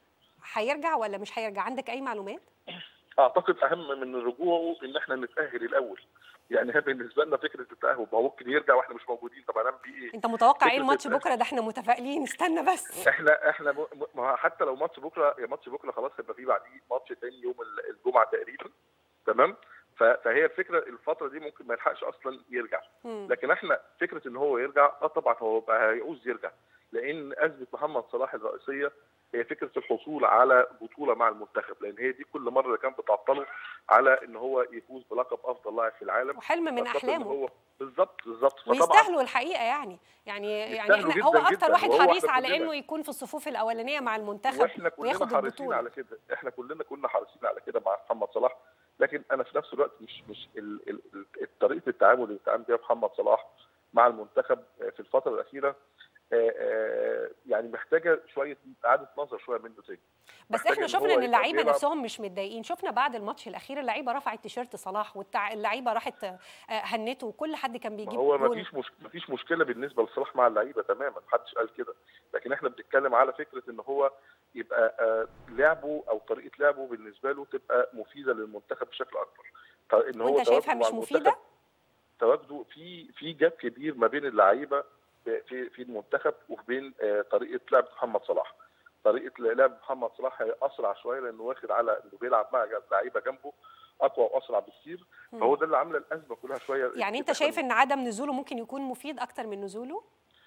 هيرجع ولا مش هيرجع عندك اي معلومات اعتقد اهم من رجوعه ان احنا نتاهل الاول يعني هي بالنسبه لنا فكره التاهل ما هو ممكن يرجع واحنا مش موجودين طب هنعمل بيه ايه؟ انت متوقع ايه فكرة الماتش التأهيل- بكره ده احنا متفائلين استنى بس احنا احنا م- م- ما هو حتى لو ماتش بكره يا ماتش بكره خلاص هيبقى فيه بعديه ماتش تاني يوم ال- الجمعه تقريبا تمام ف- فهي الفكره الفتره دي ممكن ما يلحقش اصلا يرجع مم. لكن احنا فكره ان هو يرجع اه طبعا هو بقى هيعوز يرجع لان ازمه محمد صلاح الرئيسيه هي فكره الحصول على بطوله مع المنتخب لان هي دي كل مره اللي كانت بتعطله على ان هو يفوز بلقب افضل لاعب في العالم وحلم من خاصة إن احلامه هو بالظبط بالظبط فطبعا ويستاهلوا الحقيقه يعني يعني يعني يستاهلوا احنا هو جداً اكتر جداً، واحد وهو حريص إحنا على كلنا- انه يكون في الصفوف الاولانيه مع المنتخب واحنا كلنا وياخد حريصين البطوله على كده احنا كلنا كنا حريصين على كده مع محمد صلاح لكن انا في نفس الوقت مش مش ال- ال- ال- طريقه التعامل اللي بيتعامل بيها محمد صلاح مع المنتخب آه، في الفتره الاخيره آه، آه، يعني محتاجه شويه اعاده نظر شويه منه تاني بس محتاج احنا إن شفنا هو ان يبقى اللعيبه بيلعب- نفسهم مش متضايقين شفنا بعد الماتش الاخير اللعيبه رفعت تيشيرت صلاح واللعيبه راحت آه، هنته وكل حد كان ما بيجيب هو ما جول. فيش مش... ما فيش مشكله بالنسبه لصلاح مع اللعيبه تماما محدش قال كده لكن احنا بنتكلم على فكره ان هو يبقى آه، لعبه او طريقه لعبه بالنسبه له تبقى مفيده للمنتخب بشكل اكبر ط- ان هو وانت شايفها تواجده مع مش المنتخب- مفيده تواجده في في جاب كبير ما بين اللعيبه في في المنتخب وبين آه، طريقه لعب محمد صلاح طريقه لعب محمد صلاح هي اسرع شويه لانه واخد على انه بيلعب مع لعيبه جنبه اقوى واسرع بكتير فهو ده اللي عامله الازمه كلها شويه يعني انت إحنا شايف ان عدم نزوله ممكن يكون مفيد اكتر من نزوله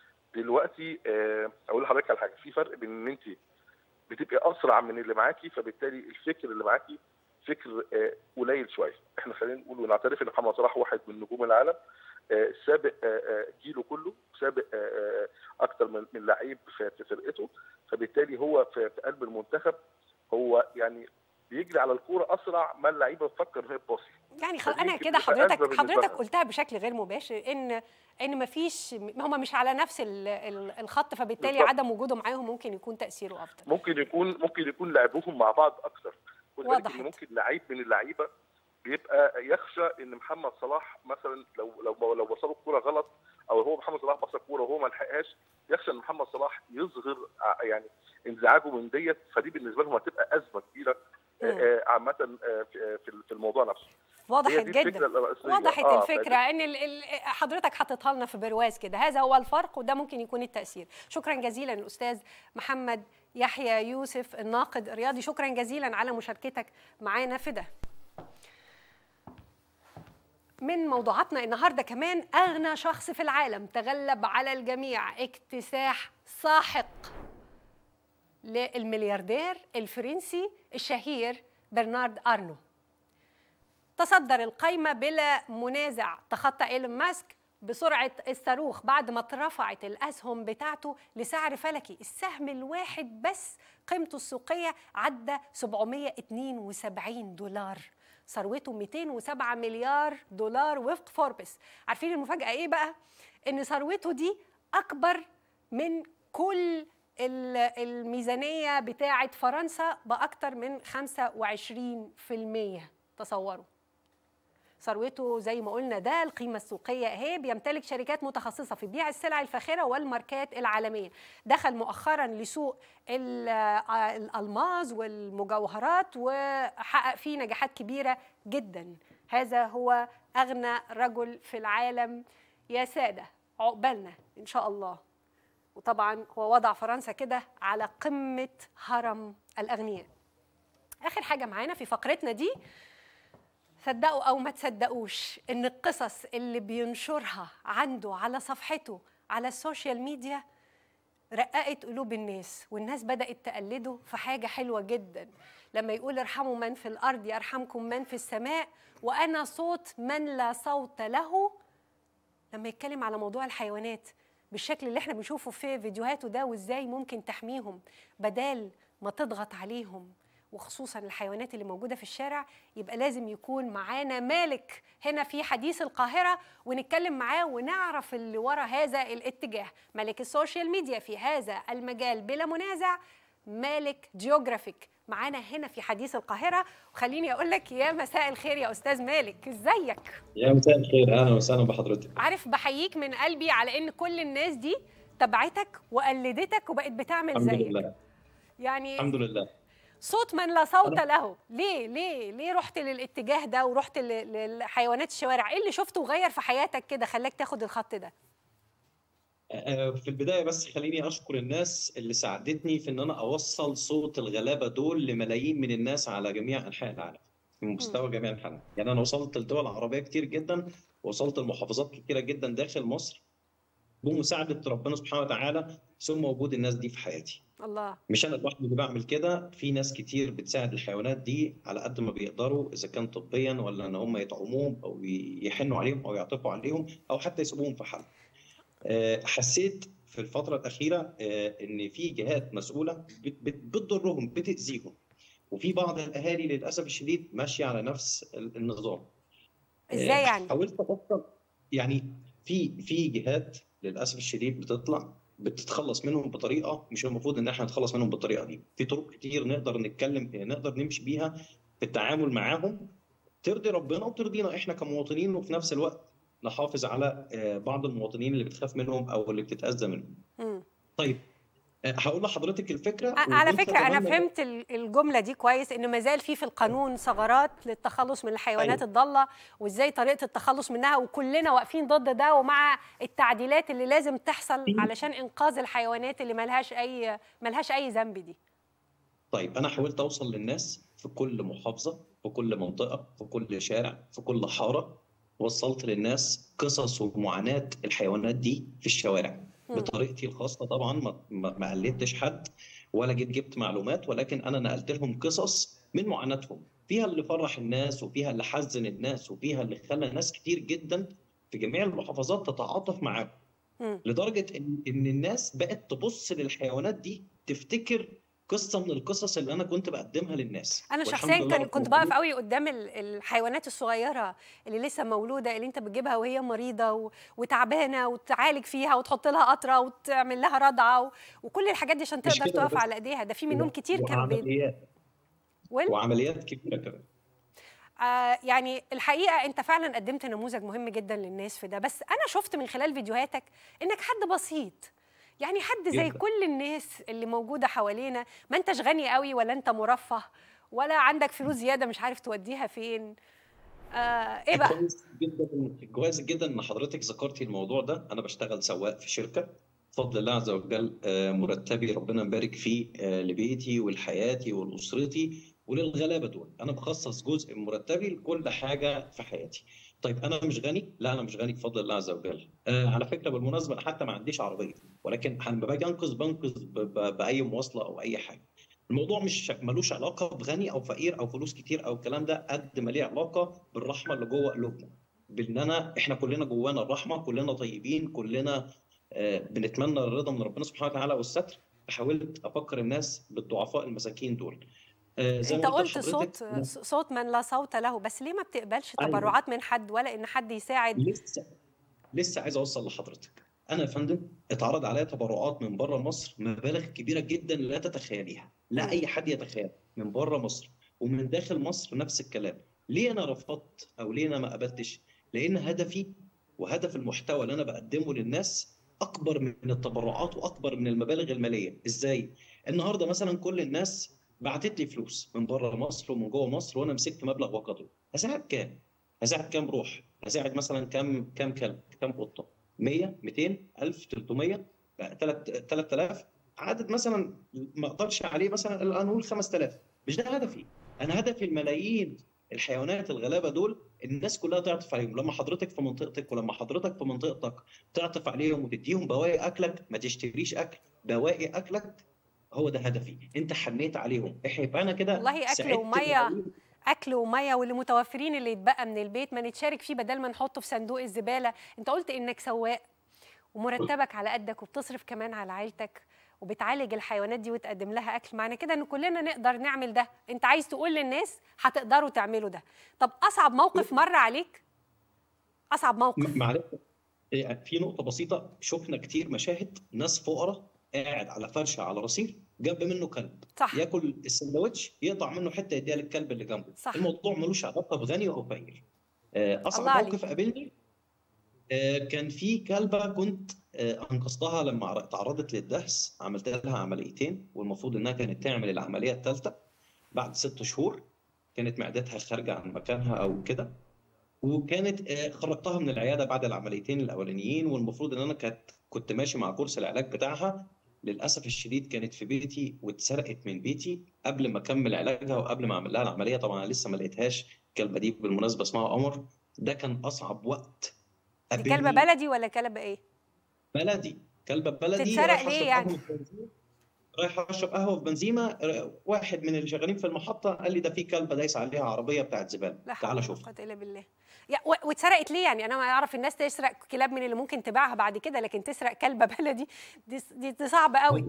دلوقتي آه، اقول لحضرتك على حاجه في فرق بين ان انت بتبقي اسرع من اللي معاكي فبالتالي الفكر اللي معاكي فكر آه، قليل شويه احنا خلينا نقول ونعترف ان محمد صلاح واحد من نجوم العالم آه، سابق آه، آه، جيله كله سابق آه، آه، اكتر من من لعيب في في فرقته فبالتالي هو في في قلب المنتخب هو يعني بيجري على الكوره اسرع ما اللعيبه بتفكر وهي بتباصي يعني خل... فدي انا يمكن كده تبقى أزمة حضرتك بالنسبة حضرتك لها. قلتها بشكل غير مباشر ان ان مفيش هم مش على نفس ال- ال- الخط فبالتالي بالظبط. عدم وجوده معاهم ممكن يكون تاثيره افضل ممكن يكون ممكن يكون لعبهم مع بعض اكتر ولذلك وضحت. ان ممكن لعيب من اللعيبه بيبقى يخشى ان محمد صلاح مثلا لو لو لو بصله الكوره غلط او هو محمد صلاح بص الكوره وهو ما لحقهاش يخشى ان محمد صلاح يظهر ع- يعني انزعاجه من ديت فدي بالنسبه لهم هتبقى ازمه كبيره آه، مم. آه، عامه آه، في في- في الموضوع نفسه وضحت هي دي الفكرة جدا الرئيسية. وضحت آه، الفكره ان ال... ال... حضرتك حطيتها لنا في برواز كده هذا هو الفرق وده ممكن يكون التاثير شكرا جزيلا الاستاذ محمد يحيى يوسف الناقد الرياضي شكرا جزيلا على مشاركتك معانا في ده من موضوعاتنا النهارده كمان اغنى شخص في العالم تغلب على الجميع اكتساح ساحق للملياردير الفرنسي الشهير برنارد ارنو تصدر القايمة بلا منازع تخطى إيلون ماسك بسرعة الصاروخ بعد ما اترفعت الأسهم بتاعته لسعر فلكي السهم الواحد بس قيمته السوقية عدى 772 دولار ثروته 207 مليار دولار وفق فوربس عارفين المفاجأة إيه بقى؟ إن ثروته دي أكبر من كل ال- الميزانية بتاعة فرنسا بأكتر من 25% تصوروا ثروته زي ما قلنا ده القيمة السوقية اهي بيمتلك شركات متخصصة في بيع السلع الفاخرة والماركات العالمية دخل مؤخرا لسوق ال- آه، الألماظ والمجوهرات وحقق فيه نجاحات كبيرة جدا هذا هو أغنى رجل في العالم يا سادة عقبالنا إن شاء الله وطبعا هو وضع فرنسا كده على قمة هرم الأغنياء آخر حاجة معانا في فقرتنا دي صدقوا او ما تصدقوش ان القصص اللي بينشرها عنده على صفحته على السوشيال ميديا رققت قلوب الناس والناس بدات تقلده في حاجه حلوه جدا لما يقول ارحموا من في الارض يرحمكم من في السماء وانا صوت من لا صوت له لما يتكلم على موضوع الحيوانات بالشكل اللي احنا بنشوفه في فيديوهاته ده وازاي ممكن تحميهم بدال ما تضغط عليهم وخصوصا الحيوانات اللي موجوده في الشارع يبقى لازم يكون معانا مالك هنا في حديث القاهره ونتكلم معاه ونعرف اللي ورا هذا الاتجاه ملك السوشيال ميديا في هذا المجال بلا منازع مالك جيوغرافيك معانا هنا في حديث القاهره وخليني اقول لك يا مساء الخير يا استاذ مالك ازيك يا مساء الخير اهلا وسهلا بحضرتك عارف بحييك من قلبي على ان كل الناس دي تبعتك وقلدتك وبقت بتعمل الحمد زيك لله يعني الحمد لله صوت من لا صوت له ليه ليه ليه رحت للاتجاه ده ورحت ل- للحيوانات الشوارع ايه اللي شفته وغير في حياتك كده خلاك تاخد الخط ده آه، في البدايه بس خليني اشكر الناس اللي ساعدتني في ان انا اوصل صوت الغلابه دول لملايين من الناس على جميع انحاء العالم في مستوى جميع الحالات يعني انا وصلت لدول عربيه كتير جدا وصلت لمحافظات كتيره جدا داخل مصر بمساعده ربنا سبحانه وتعالى ثم وجود الناس دي في حياتي الله مش انا لوحدي اللي بعمل كده في ناس كتير بتساعد الحيوانات دي على قد ما بيقدروا اذا كان طبيا ولا ان هم يطعموهم او يحنوا عليهم او يعطفوا عليهم او حتى يسيبوهم في حال آه، حسيت في الفتره الاخيره آه، ان في جهات مسؤوله بت- بت- بتضرهم بتاذيهم وفي بعض الاهالي للاسف الشديد ماشيه على نفس ال- النظام ازاي آه، يعني حاولت افكر يعني في في جهات للاسف الشديد بتطلع بتتخلص منهم بطريقه مش المفروض ان احنا نتخلص منهم بالطريقه دي في طرق كتير نقدر نتكلم نقدر نمشي بيها في التعامل معاهم ترضي ربنا وترضينا احنا كمواطنين وفي نفس الوقت نحافظ على آه، بعض المواطنين اللي بتخاف منهم او اللي بتتاذى منهم مم. طيب آه، هقول لحضرتك الفكره ع- على وانت فكره انا كمان- فهمت ال- الجمله دي كويس ان ما زال في في القانون ثغرات للتخلص من الحيوانات أيوة. الضاله وازاي طريقه التخلص منها وكلنا واقفين ضد ده ومع التعديلات اللي لازم تحصل علشان انقاذ الحيوانات اللي ملهاش اي ملهاش اي ذنب دي طيب انا حاولت اوصل للناس في كل محافظه في كل منطقه في كل شارع في كل حاره وصلت للناس قصص ومعاناه الحيوانات دي في الشوارع مم. بطريقتي الخاصه طبعا ما ما ما قلدتش حد ولا جيت جبت معلومات ولكن انا نقلت لهم قصص من معاناتهم فيها اللي فرح الناس وفيها اللي حزن الناس وفيها اللي خلى ناس كتير جدا في جميع المحافظات تتعاطف معاهم مم. لدرجه ان ان الناس بقت تبص للحيوانات دي تفتكر قصه من القصص اللي انا كنت بقدمها للناس انا والحمد شخصيا لله كان ربنا كنت كريم. بقف قوي قدام ال- الحيوانات الصغيره اللي لسه مولوده اللي انت بتجيبها وهي مريضه و... وتعبانه وتعالج فيها وتحط لها قطره وتعمل لها رضعه و... وكل الحاجات دي عشان مش تقدر كده تقف بس. على ايديها ده في منهم كتير كان بي... وعمليات وال... وعمليات كبيره كمان آه يعني الحقيقه انت فعلا قدمت نموذج مهم جدا للناس في ده بس انا شفت من خلال فيديوهاتك انك حد بسيط يعني حد زي جداً. كل الناس اللي موجوده حوالينا ما انتش غني قوي ولا انت مرفه ولا عندك فلوس زياده مش عارف توديها فين آه ايه بقى كويس جدا كويس جدا ان حضرتك ذكرتي الموضوع ده انا بشتغل سواق في شركه بفضل الله عز وجل آه، مرتبي ربنا يبارك فيه آه، لبيتي ولحياتي ولاسرتي وللغلابه دول انا بخصص جزء من مرتبي لكل حاجه في حياتي طيب انا مش غني لا انا مش غني بفضل الله عز وجل آه على فكره بالمناسبه انا حتى ما عنديش عربيه ولكن لما باجي انقذ بنقذ ب- ب- باي مواصله او اي حاجه الموضوع مش ملوش علاقه بغني او فقير او فلوس كتير او الكلام ده قد ما ليه علاقه بالرحمه اللي جوه قلوبنا بان انا احنا كلنا جوانا الرحمه كلنا طيبين كلنا آه، بنتمنى الرضا من ربنا سبحانه وتعالى والستر فحاولت افكر الناس بالضعفاء المساكين دول آه، زي انت ما قلت لحضرتك، صوت صوت من لا صوت له بس ليه ما بتقبلش أيوة. تبرعات من حد ولا ان حد يساعد لسه لسه عايز اوصل لحضرتك انا يا فندم اتعرض عليا تبرعات من بره مصر مبالغ كبيره جدا لا تتخيليها لا مم. اي حد يتخيل من بره مصر ومن داخل مصر نفس الكلام ليه انا رفضت او ليه انا ما قبلتش لان هدفي وهدف المحتوى اللي انا بقدمه للناس اكبر من التبرعات واكبر من المبالغ الماليه ازاي النهارده مثلا كل الناس بعتت لي فلوس من بره مصر ومن جوه مصر وانا مسكت مبلغ وقدره هساعد كام هساعد كام روح هساعد مثلا كام كام كلب كام قطه 100 200 1000 300 3000 عدد مثلا ما اقدرش عليه مثلا الان نقول 5000 مش ده هدفي انا هدفي الملايين الحيوانات الغلابه دول الناس كلها تعطف عليهم لما حضرتك في منطقتك ولما حضرتك في منطقتك تعطف عليهم وتديهم بواقي اكلك ما تشتريش اكل بواقي اكلك هو ده هدفي انت حنيت عليهم احنا انا كده والله اكل ساعدت وميه الملايين. اكل وميه واللي متوفرين اللي يتبقى من البيت ما نتشارك فيه بدل ما نحطه في صندوق الزباله انت قلت انك سواق ومرتبك على قدك وبتصرف كمان على عيلتك وبتعالج الحيوانات دي وتقدم لها اكل معنى كده ان كلنا نقدر نعمل ده انت عايز تقول للناس هتقدروا تعملوا ده طب اصعب موقف مر عليك اصعب موقف م- معلش إيه، في نقطة بسيطة شفنا كتير مشاهد ناس فقراء قاعد على فرشة على رصيف جنب منه كلب صح ياكل السندوتش يقطع منه حتة يديها للكلب اللي جنبه صح. الموضوع ملوش علاقة بغني أو فقير آه، الله أصعب عليك. موقف قابلني آه، كان في كلبة كنت آه، أنقذتها لما عر- تعرضت للدهس عملت لها عمليتين والمفروض إنها كانت تعمل العملية الثالثة بعد ست شهور كانت معدتها خارجة عن مكانها أو كده وكانت آه، خرجتها من العياده بعد العمليتين الاولانيين والمفروض ان انا كانت كنت ماشي مع كورس العلاج بتاعها للاسف الشديد كانت في بيتي واتسرقت من بيتي قبل ما اكمل علاجها وقبل ما اعمل لها العمليه طبعا انا لسه ما لقيتهاش الكلبه دي بالمناسبه اسمها قمر ده كان اصعب وقت دي كلبه قابلني. بلدي ولا كلبه ايه بلدي كلبه بلدي تتسرق رايح ليه أشرب يعني؟ قهوة في بنزيمة. رايح اشرب قهوه في بنزيمه واحد من اللي شغالين في المحطه قال لي ده في كلبه دايس عليها عربيه بتاعت زباله لا حول تعالى ولا شوف قوه الا بالله يا و- واتسرقت ليه يعني انا ما اعرف الناس تسرق كلاب من اللي ممكن تبيعها بعد كده لكن تسرق كلبه بلدي دي دي, دي صعبه قوي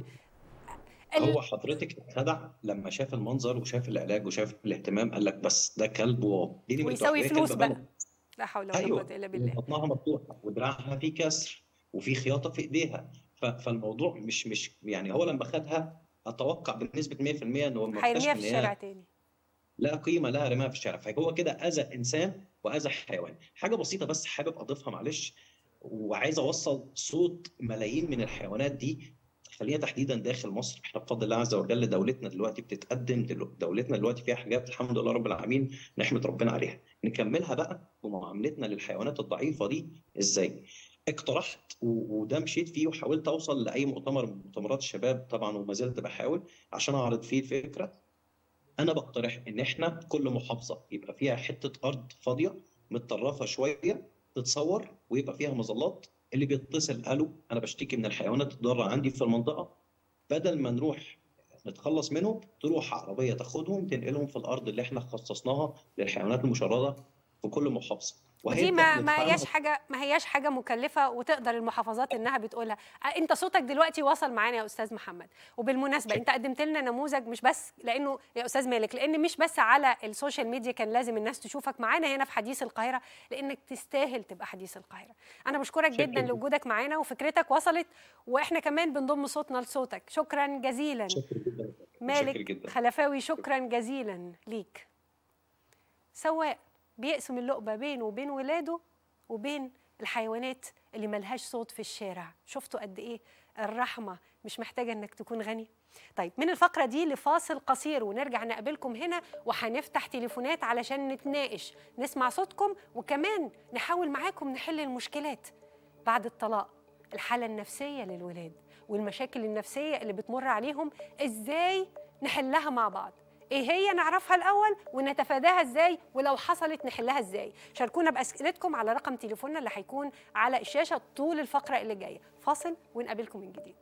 ال- هو حضرتك اتخدع لما شاف المنظر وشاف العلاج وشاف الاهتمام قال لك بس ده كلب واو دي اللي بتروح ويساوي جاية فلوس كلبة بقى بلد. لا حول ولا ايوه قوه الا بالله بطنها مفتوحه ودراعها فيه كسر وفي خياطه في ايديها ف- فالموضوع مش مش يعني هو لما خدها اتوقع بنسبه 100% انه لما اكتشف هيرميها ان في هي الشارع تاني لا قيمه لها رماها في الشارع فهو كده اذى انسان واذى حيوان حاجه بسيطه بس حابب اضيفها معلش وعايز اوصل صوت ملايين من الحيوانات دي خلينا تحديدا داخل مصر احنا بفضل الله عز وجل دولتنا دلوقتي بتتقدم دلو- دولتنا دلوقتي فيها حاجات الحمد لله رب العالمين نحمد ربنا عليها نكملها بقى بمعاملتنا للحيوانات الضعيفه دي ازاي اقترحت و- وده مشيت فيه وحاولت اوصل لاي مؤتمر من مؤتمرات الشباب طبعا وما زلت بحاول عشان اعرض فيه الفكره انا بقترح ان احنا كل محافظه يبقى فيها حته ارض فاضيه متطرفه شويه تتصور ويبقى فيها مظلات اللي بيتصل قالوا انا بشتكي من الحيوانات الضاره عندي في المنطقه بدل ما نروح نتخلص منهم تروح عربيه تاخدهم تنقلهم في الارض اللي احنا خصصناها للحيوانات المشرده في كل محافظه ودي ما ما ندفعها هياش حاجه ما هياش حاجه مكلفه وتقدر المحافظات انها بتقولها آه، انت صوتك دلوقتي وصل معانا يا استاذ محمد وبالمناسبه انت قدمت لنا نموذج مش بس لانه يا استاذ مالك لان مش بس على السوشيال ميديا كان لازم الناس تشوفك معانا هنا في حديث القاهره لانك تستاهل تبقى حديث القاهره انا بشكرك شكراً جدا جداً. لوجودك معانا وفكرتك وصلت واحنا كمان بنضم صوتنا لصوتك شكرا جزيلا شكرا جدا مالك جدا. خلفاوي شكرا جزيلا ليك سواق بيقسم اللقمه بينه وبين ولاده وبين الحيوانات اللي ملهاش صوت في الشارع شفتوا قد ايه الرحمه مش محتاجه انك تكون غني طيب من الفقره دي لفاصل قصير ونرجع نقابلكم هنا وهنفتح تليفونات علشان نتناقش نسمع صوتكم وكمان نحاول معاكم نحل المشكلات بعد الطلاق الحاله النفسيه للولاد والمشاكل النفسيه اللي بتمر عليهم ازاي نحلها مع بعض ايه هي نعرفها الاول ونتفاداها ازاي ولو حصلت نحلها ازاي شاركونا باسئلتكم على رقم تليفوننا اللي هيكون على الشاشه طول الفقره اللي جايه فاصل ونقابلكم من جديد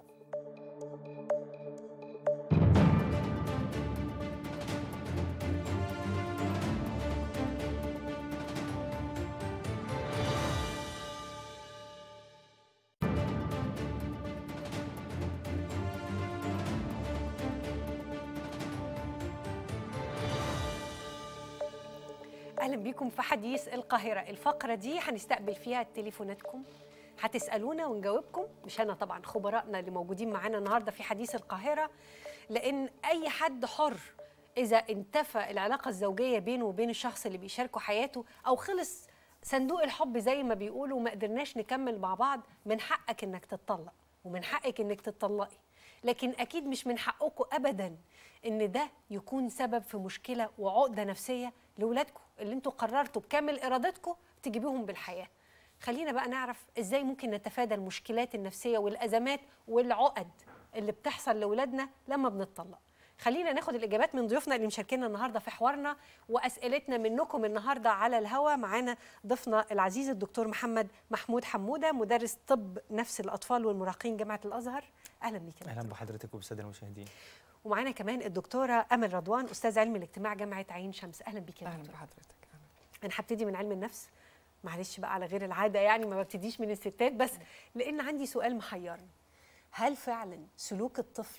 اهلا بيكم في حديث القاهره الفقره دي هنستقبل فيها تليفوناتكم هتسالونا ونجاوبكم مش انا طبعا خبرائنا اللي موجودين معانا النهارده في حديث القاهره لان اي حد حر اذا انتفى العلاقه الزوجيه بينه وبين الشخص اللي بيشاركه حياته او خلص صندوق الحب زي ما بيقولوا وما قدرناش نكمل مع بعض من حقك انك تتطلق ومن حقك انك تتطلقي لكن اكيد مش من حقكم ابدا ان ده يكون سبب في مشكله وعقده نفسيه لاولادكم اللي انتوا قررتوا بكامل ارادتكم تجيبوهم بالحياه خلينا بقى نعرف ازاي ممكن نتفادى المشكلات النفسيه والازمات والعقد اللي بتحصل لاولادنا لما بنتطلق خلينا ناخد الاجابات من ضيوفنا اللي مشاركينا النهارده في حوارنا واسئلتنا منكم النهارده على الهوا معانا ضيفنا العزيز الدكتور محمد محمود حموده مدرس طب نفس الاطفال والمراهقين جامعه الازهر اهلا بيك يا اهلا دكتور. بحضرتك وبالساده المشاهدين ومعانا كمان الدكتوره امل رضوان استاذ علم الاجتماع جامعه عين شمس اهلا بيك يا اهلا دكتور بحضرتك انا هبتدي من علم النفس معلش بقى على غير العاده يعني ما ببتديش من الستات بس لان عندي سؤال محيرني هل فعلا سلوك الطفل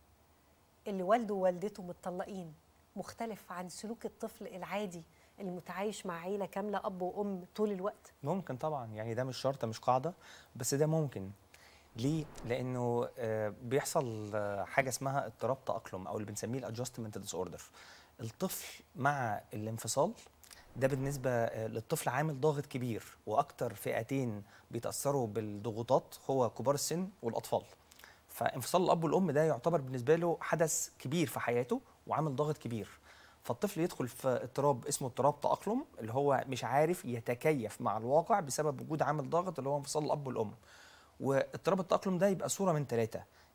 اللي والده ووالدته متطلقين مختلف عن سلوك الطفل العادي اللي متعايش مع عيله كامله اب وام طول الوقت ممكن طبعا يعني ده مش شرط مش قاعده بس ده ممكن ليه لانه آه، بيحصل آه، حاجه اسمها اضطراب تاقلم او اللي بنسميه الادجستمنت ديس اوردر الطفل مع الانفصال ده بالنسبه آه، للطفل عامل ضاغط كبير واكتر فئتين بيتاثروا بالضغوطات هو كبار السن والاطفال فانفصال الاب والام ده يعتبر بالنسبه له حدث كبير في حياته وعامل ضاغط كبير فالطفل يدخل في اضطراب اسمه اضطراب تأقلم اللي هو مش عارف يتكيف مع الواقع بسبب وجود عامل ضاغط اللي هو انفصال الاب والام واضطراب التأقلم ده يبقى صورة من ثلاثة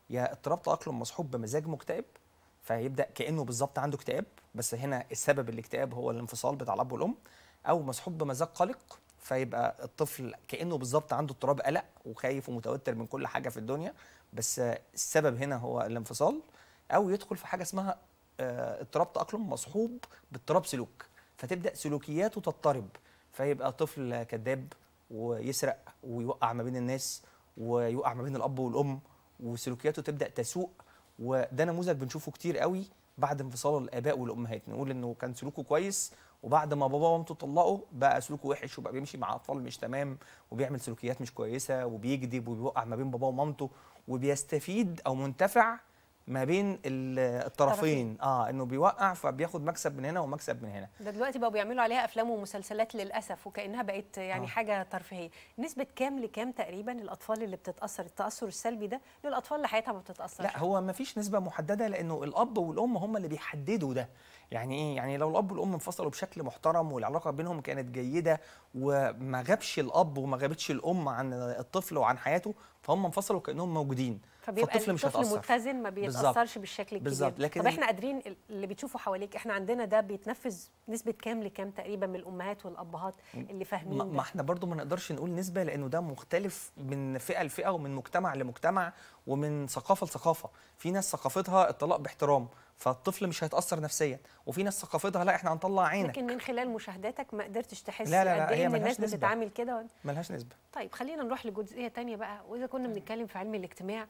يا اضطراب تاقلم مصحوب بمزاج مكتئب فيبدا كانه بالظبط عنده اكتئاب بس هنا السبب الاكتئاب هو الانفصال بتاع الاب والام او مصحوب بمزاج قلق فيبقى الطفل كانه بالظبط عنده اضطراب قلق وخايف ومتوتر من كل حاجه في الدنيا بس السبب هنا هو الانفصال او يدخل في حاجه اسمها آه، اضطراب تاقلم مصحوب باضطراب سلوك فتبدا سلوكياته تضطرب فيبقى طفل كذاب ويسرق ويوقع ما بين الناس ويوقع ما بين الاب والام وسلوكياته تبدا تسوء وده نموذج بنشوفه كتير قوي بعد انفصال الاباء والامهات نقول انه كان سلوكه كويس وبعد ما بابا ومامته طلقوا بقى سلوكه وحش وبقى بيمشي مع اطفال مش تمام وبيعمل سلوكيات مش كويسه وبيكذب وبيوقع ما بين بابا ومامته وبيستفيد او منتفع ما بين ال- الطرفين اه انه بيوقع فبياخد مكسب من هنا ومكسب من هنا ده دلوقتي بقوا بيعملوا عليها افلام ومسلسلات للاسف وكانها بقت يعني آه. حاجه ترفيهيه نسبه كام لكام تقريبا الاطفال اللي بتتاثر التاثر السلبي ده للاطفال اللي حياتها ما بتتاثرش لا هو ما فيش نسبة محددة لأنه الأب والأم هم اللي بيحددوا ده يعني إيه؟ يعني لو الأب والأم انفصلوا بشكل محترم والعلاقة بينهم كانت جيدة وما غابش الأب وما غابتش الأم عن الطفل وعن حياته فهم انفصلوا كأنهم موجودين فبيبقى فالطفل مش الطفل هيتأثر متزن ما بالظبط. بيتاثرش بالشكل الكبير بالظبط لكن طب احنا قادرين اللي بتشوفوا حواليك احنا عندنا ده بيتنفذ نسبه كام لكام تقريبا من الامهات والابهات اللي فاهمين ما ده ما احنا برضو ما نقدرش نقول نسبة لأنه ده مختلف من فئة لفئة ومن مجتمع لمجتمع ومن ثقافة لثقافة في ناس ثقافتها الطلاق باحترام فالطفل مش هيتأثر نفسيا وفي ناس ثقافتها لا احنا هنطلع عينك لكن من خلال مشاهداتك ما قدرتش تحس لا، لا، لا، قد ايه هي ان ملهاش الناس نسبة. بتتعامل كده ولا- ملهاش نسبة طيب خلينا نروح لجزئيه تانية بقى واذا كنا بنتكلم في علم الاجتماع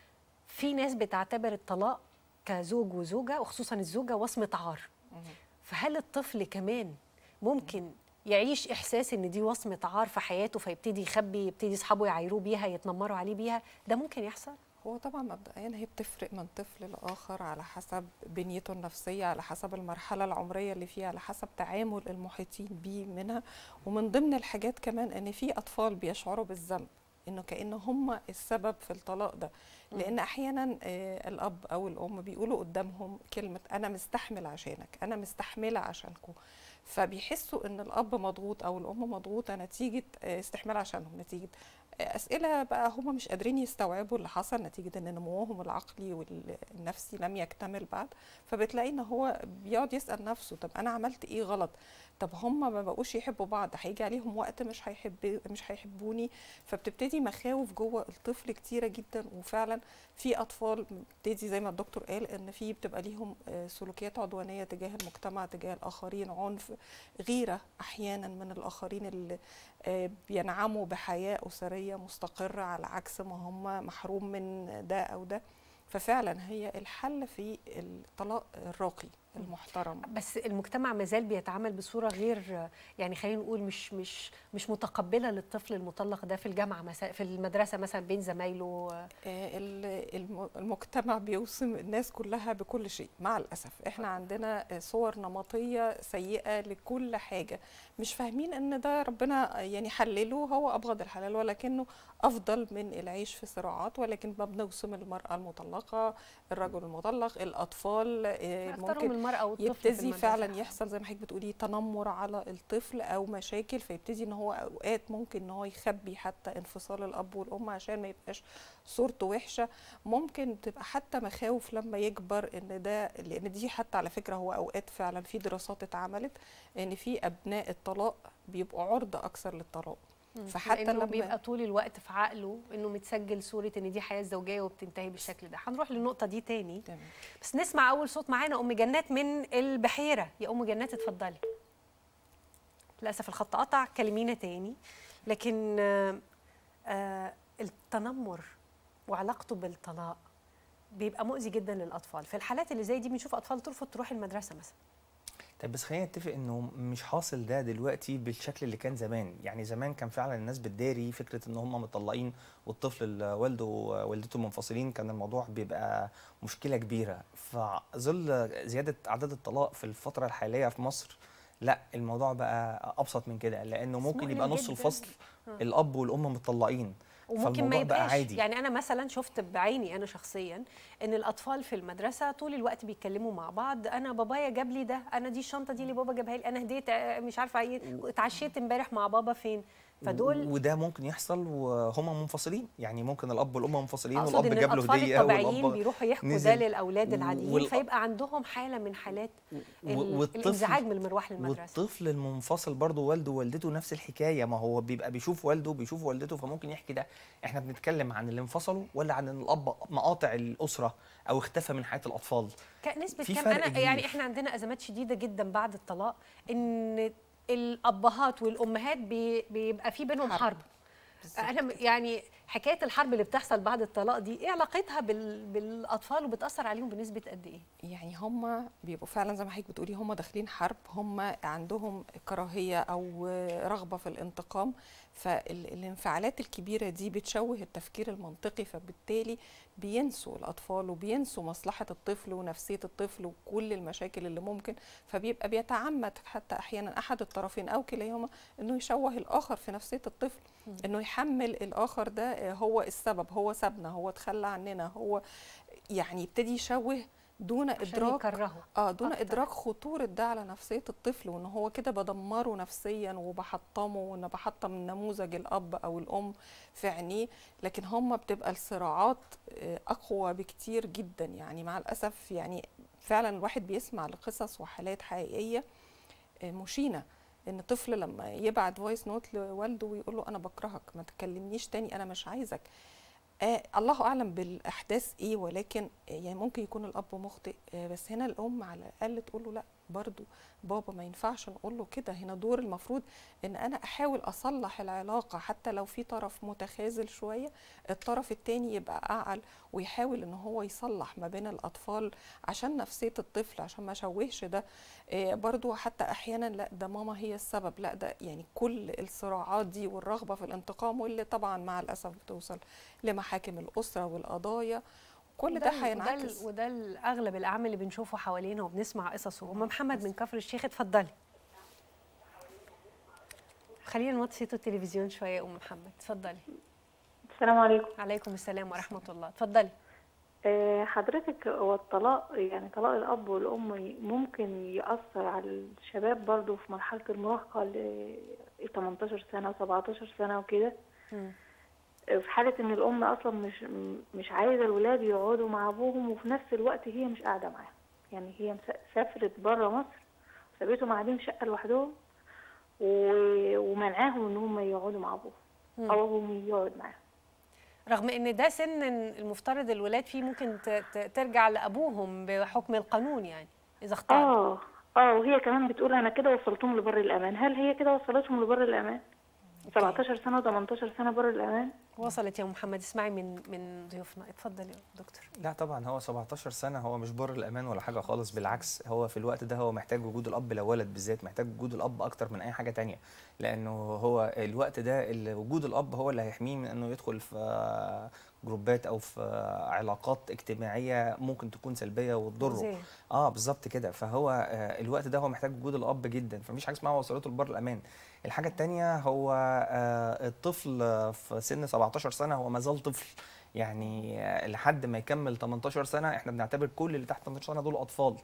في ناس بتعتبر الطلاق كزوج وزوجه وخصوصا الزوجه وصمه عار فهل الطفل كمان ممكن يعيش احساس ان دي وصمه عار في حياته فيبتدي يخبي يبتدي اصحابه يعايروه بيها يتنمروا عليه بيها ده ممكن يحصل هو طبعا مبدئيا هي بتفرق من طفل لاخر على حسب بنيته النفسيه على حسب المرحله العمريه اللي فيها على حسب تعامل المحيطين بيه منها ومن ضمن الحاجات كمان ان في اطفال بيشعروا بالذنب انه كان هم السبب في الطلاق ده لان احيانا آه، الاب او الام بيقولوا قدامهم كلمه انا مستحمل عشانك انا مستحمله عشانكم فبيحسوا ان الاب مضغوط او الام مضغوطه نتيجه آه، استحمال عشانهم نتيجه آه، اسئله بقى هم مش قادرين يستوعبوا اللي حصل نتيجه ان نموهم العقلي والنفسي لم يكتمل بعد فبتلاقي ان هو بيقعد يسال نفسه طب انا عملت ايه غلط طب هم ما بقوش يحبوا بعض هيجي عليهم وقت مش هيحب مش هيحبوني فبتبتدي مخاوف جوه الطفل كتيره جدا وفعلا في اطفال بتبتدي زي ما الدكتور قال ان في بتبقى ليهم آه، سلوكيات عدوانيه تجاه المجتمع تجاه الاخرين عنف غيره احيانا من الاخرين اللي آه، بينعموا بحياه اسريه مستقره على عكس ما هم محروم من ده او ده ففعلا هي الحل في الطلاق الراقي المحترم بس المجتمع مازال بيتعامل بصوره غير يعني خلينا نقول مش مش مش متقبله للطفل المطلق ده في الجامعه مثلا في المدرسه مثلا بين زمايله آه، ال- الم- المجتمع بيوصم الناس كلها بكل شيء مع الأسف احنا عندنا آه، صور نمطية سيئة لكل حاجة مش فاهمين ان ده ربنا يعني حلله هو أبغض الحلال ولكنه أفضل من العيش في صراعات ولكن ما بنوصم المرأة المطلقة الرجل المطلق الأطفال آه، اختارهم المرأة والطفل في يبتدي المدرسة. فعلا يحصل زي ما حضرتك بتقولي تنمر على الطفل او مشاكل فيبتدي ان هو اوقات ممكن ان هو يخبي حتى انفصال الاب والام عشان ما يبقاش صورته وحشه ممكن تبقى حتى مخاوف لما يكبر ان ده لان دي حتى على فكره هو اوقات فعلا في دراسات اتعملت ان في ابناء الطلاق بيبقوا عرضه اكثر للطلاق فحتى لما لما بيبقى طول الوقت في عقله انه متسجل صوره ان دي حياه زوجيه وبتنتهي بالشكل ده هنروح للنقطه دي تاني تمام. بس نسمع اول صوت معانا ام جنات من البحيره يا ام جنات اتفضلي للاسف الخط قطع كلمينا تاني لكن آه، آه، التنمر وعلاقته بالطلاق بيبقى مؤذي جدا للاطفال في الحالات اللي زي دي بنشوف اطفال ترفض تروح المدرسه مثلا طيب بس خلينا نتفق انه مش حاصل ده دلوقتي بالشكل اللي كان زمان يعني زمان كان فعلا الناس بتداري فكره ان هم مطلقين والطفل اللي والده ووالدته منفصلين كان الموضوع بيبقى مشكله كبيره فظل زياده اعداد الطلاق في الفتره الحاليه في مصر لا الموضوع بقى ابسط من كده لانه بس ممكن يبقى مؤلم نص جداً. الفصل آه. الاب والام مطلقين وممكن ما فالموضوع بقى يبقاش عادي يعني انا مثلا شفت بعيني انا شخصيا ان الاطفال في المدرسه طول الوقت بيتكلموا مع بعض انا بابايا جاب لي ده انا دي الشنطه دي اللي بابا جابها لي انا هديت آه، مش عارفه ايه اتعشيت امبارح مع بابا فين فدول وده ممكن يحصل وهما منفصلين يعني ممكن الاب والام منفصلين اقصد والاب ان جاب له الاطفال هديه الطبيعيين والاب بيروحوا يحكوا ده نزل. للاولاد العاديين وال- فيبقى عندهم حاله من حالات ال- والطفل- الانزعاج من المروح للمدرسه والطفل المنفصل برضه والده ووالدته نفس الحكايه ما هو بيبقى بيشوف والده وبيشوف والدته فممكن يحكي ده احنا بنتكلم عن اللي انفصلوا ولا عن ان الاب مقاطع الاسره او اختفى من حياه الاطفال ك- نسبة في كام فرق أنا كبير. يعني إحنا عندنا أزمات شديدة جدا بعد الطلاق إن الأبهات والأمهات بي بيبقى في بينهم حرب, حرب. أنا م- يعني حكاية الحرب اللي بتحصل بعد الطلاق دي إيه علاقتها بال بالأطفال وبتأثر عليهم بنسبة قد إيه؟ يعني هم بيبقوا فعلا زي ما حضرتك بتقولي هم داخلين حرب هم عندهم كراهيه او رغبه في الانتقام فالانفعالات الكبيره دي بتشوه التفكير المنطقي فبالتالي بينسوا الاطفال وبينسوا مصلحه الطفل ونفسيه الطفل وكل المشاكل اللي ممكن فبيبقى بيتعمد حتى احيانا احد الطرفين او كلاهما انه يشوه الاخر في نفسيه الطفل انه يحمل الاخر ده هو السبب هو سابنا هو تخلى عننا هو يعني يبتدي يشوه دون عشان ادراك يكرهه اه دون أكتر. ادراك خطوره ده على نفسيه الطفل وان هو كده بدمره نفسيا وبحطمه وان بحطم نموذج الاب او الام في عينيه لكن هم بتبقى الصراعات آه، اقوى بكتير جدا يعني مع الاسف يعني فعلا الواحد بيسمع لقصص وحالات حقيقيه آه، مشينه ان طفل لما يبعت فويس نوت لوالده ويقول له انا بكرهك ما تكلمنيش تاني انا مش عايزك آه الله اعلم بالاحداث ايه ولكن آه، يعني ممكن يكون الاب مخطئ آه بس هنا الام على الاقل تقول له لا برضو بابا ما ينفعش نقول له كده هنا دور المفروض ان انا احاول اصلح العلاقه حتى لو في طرف متخاذل شويه الطرف التاني يبقى اعل ويحاول ان هو يصلح ما بين الاطفال عشان نفسيه الطفل عشان ما شوهش ده آه، برضو حتى احيانا لا ده ماما هي السبب لا ده يعني كل الصراعات دي والرغبه في الانتقام واللي طبعا مع الاسف بتوصل لمحاكم الاسره والقضايا كل ده وده ال- وده هينعكس ال- وده ال- اغلب الاعمال اللي بنشوفه حوالينا وبنسمع قصصه ام محمد من كفر الشيخ اتفضلي خلينا نوطي صوت التلفزيون شويه يا ام محمد اتفضلي السلام عليكم عليكم السلام ورحمه الله اتفضلي آه، حضرتك هو الطلاق يعني طلاق الأب والأم ممكن يأثر على الشباب برضو في مرحلة المراهقة ل 18 سنة و17 سنة وكده مم. آه، في حالة إن الأم أصلا مش مش عايزة الولاد يقعدوا مع أبوهم وفي نفس الوقت هي مش قاعدة معاهم يعني هي مس- سافرت بره مصر سابتهم قاعدين في شقة لوحدهم و- ومنعاهم إن هم يقعدوا مع أبوهم مم. أو أبوهم يقعد معاهم رغم ان ده سن المفترض الولاد فيه ممكن ت- ت- ترجع لابوهم بحكم القانون يعني اذا اختار اه اه وهي كمان بتقول انا كده وصلتهم لبر الامان هل هي كده وصلتهم لبر الامان 17 سنه و18 سنه بر الامان وصلت يا محمد اسمعي من من ضيوفنا اتفضل يا دكتور لا طبعا هو 17 سنه هو مش بر الامان ولا حاجه خالص بالعكس هو في الوقت ده هو محتاج وجود الاب لو ولد بالذات محتاج وجود الاب اكتر من اي حاجه تانية لانه هو الوقت ده اللي وجود الاب هو اللي هيحميه من انه يدخل في جروبات او في علاقات اجتماعيه ممكن تكون سلبيه وتضره مؤذية. اه بالظبط كده فهو آه، الوقت ده هو محتاج وجود الاب جدا فمفيش حاجه اسمها وصلته لبر الامان الحاجه التانية هو آه، الطفل في سن 17 سنه هو ما زال طفل يعني آه، لحد ما يكمل 18 سنه احنا بنعتبر كل اللي تحت 18 سنه دول اطفال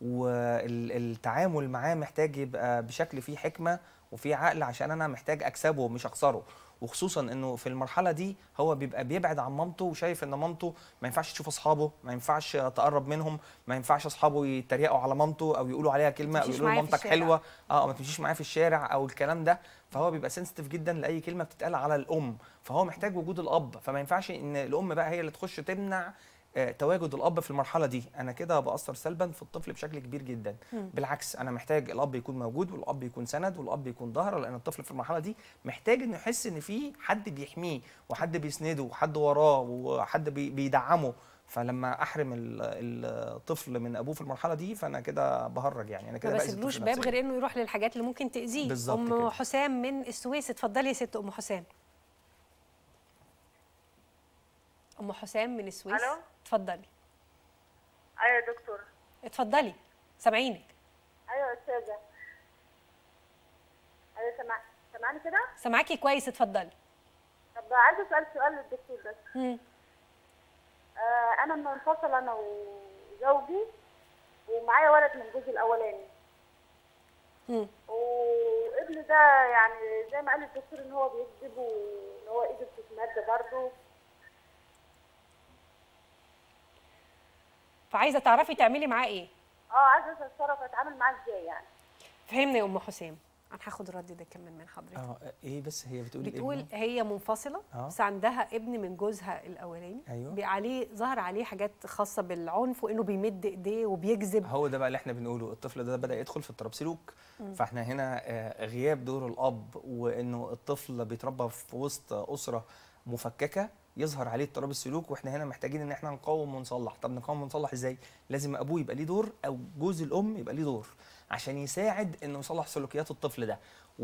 والتعامل معاه محتاج يبقى بشكل فيه حكمه وفيه عقل عشان انا محتاج اكسبه مش اخسره وخصوصا انه في المرحله دي هو بيبقى بيبعد عن مامته وشايف ان مامته ما ينفعش تشوف اصحابه ما ينفعش تقرب منهم ما ينفعش اصحابه يتريقوا على مامته او يقولوا عليها كلمه او تمشيش يقولوا معايا في مامتك الشارع. حلوه اه ما تمشيش معاه في الشارع او الكلام ده فهو بيبقى سنسيتيف جدا لاي كلمه بتتقال على الام فهو محتاج وجود الاب فما ينفعش ان الام بقى هي اللي تخش تمنع آه، تواجد الاب في المرحله دي انا كده باثر سلبا في الطفل بشكل كبير جدا مم. بالعكس انا محتاج الاب يكون موجود والاب يكون سند والاب يكون ظهر لان الطفل في المرحله دي محتاج انه يحس ان في حد بيحميه وحد بيسنده وحد وراه وحد بي- بيدعمه فلما احرم ال- الطفل من ابوه في المرحله دي فانا كده بهرج يعني انا كده ما بأذي بسيبلوش الطفل باب نفسياً. غير انه يروح للحاجات اللي ممكن تاذيه بالظبط ام كده. حسام من السويس اتفضلي يا ست ام حسام ام حسام من السويس ألو؟ اتفضلي ايوه يا دكتور اتفضلي سامعينك ايوه يا استاذه ايوه سمع سامعني كده سامعاكي كويس اتفضلي طب عايزه اسال سؤال للدكتور بس مم. آه انا منفصله انا وزوجي ومعايا ولد من جوزي الاولاني مم. وابني ده يعني زي ما قال الدكتور ان هو بيكذب وان هو ايده بتتمد برضه فعايزه تعرفي تعملي معاه ايه اه عايزه اتصرف اتعامل معاه ازاي يعني فهمني يا ام حسام انا هاخد الرد ده كمان من حضرتك اه ايه بس هي بتقول بتقول ابنه؟ هي منفصله آه. بس عندها ابن من جوزها الاولاني أيوه. بي- عليه ظهر عليه حاجات خاصه بالعنف وانه بيمد ايديه وبيكذب هو ده بقى اللي احنا بنقوله الطفل ده بدا يدخل في اضطراب سلوك مم. فاحنا هنا آه، غياب دور الاب وانه الطفل بيتربى في وسط اسره مفككه يظهر عليه اضطراب السلوك واحنا هنا محتاجين ان احنا نقاوم ونصلح طب نقاوم ونصلح ازاي لازم ابوه يبقى ليه دور او جوز الام يبقى ليه دور عشان يساعد انه يصلح سلوكيات الطفل ده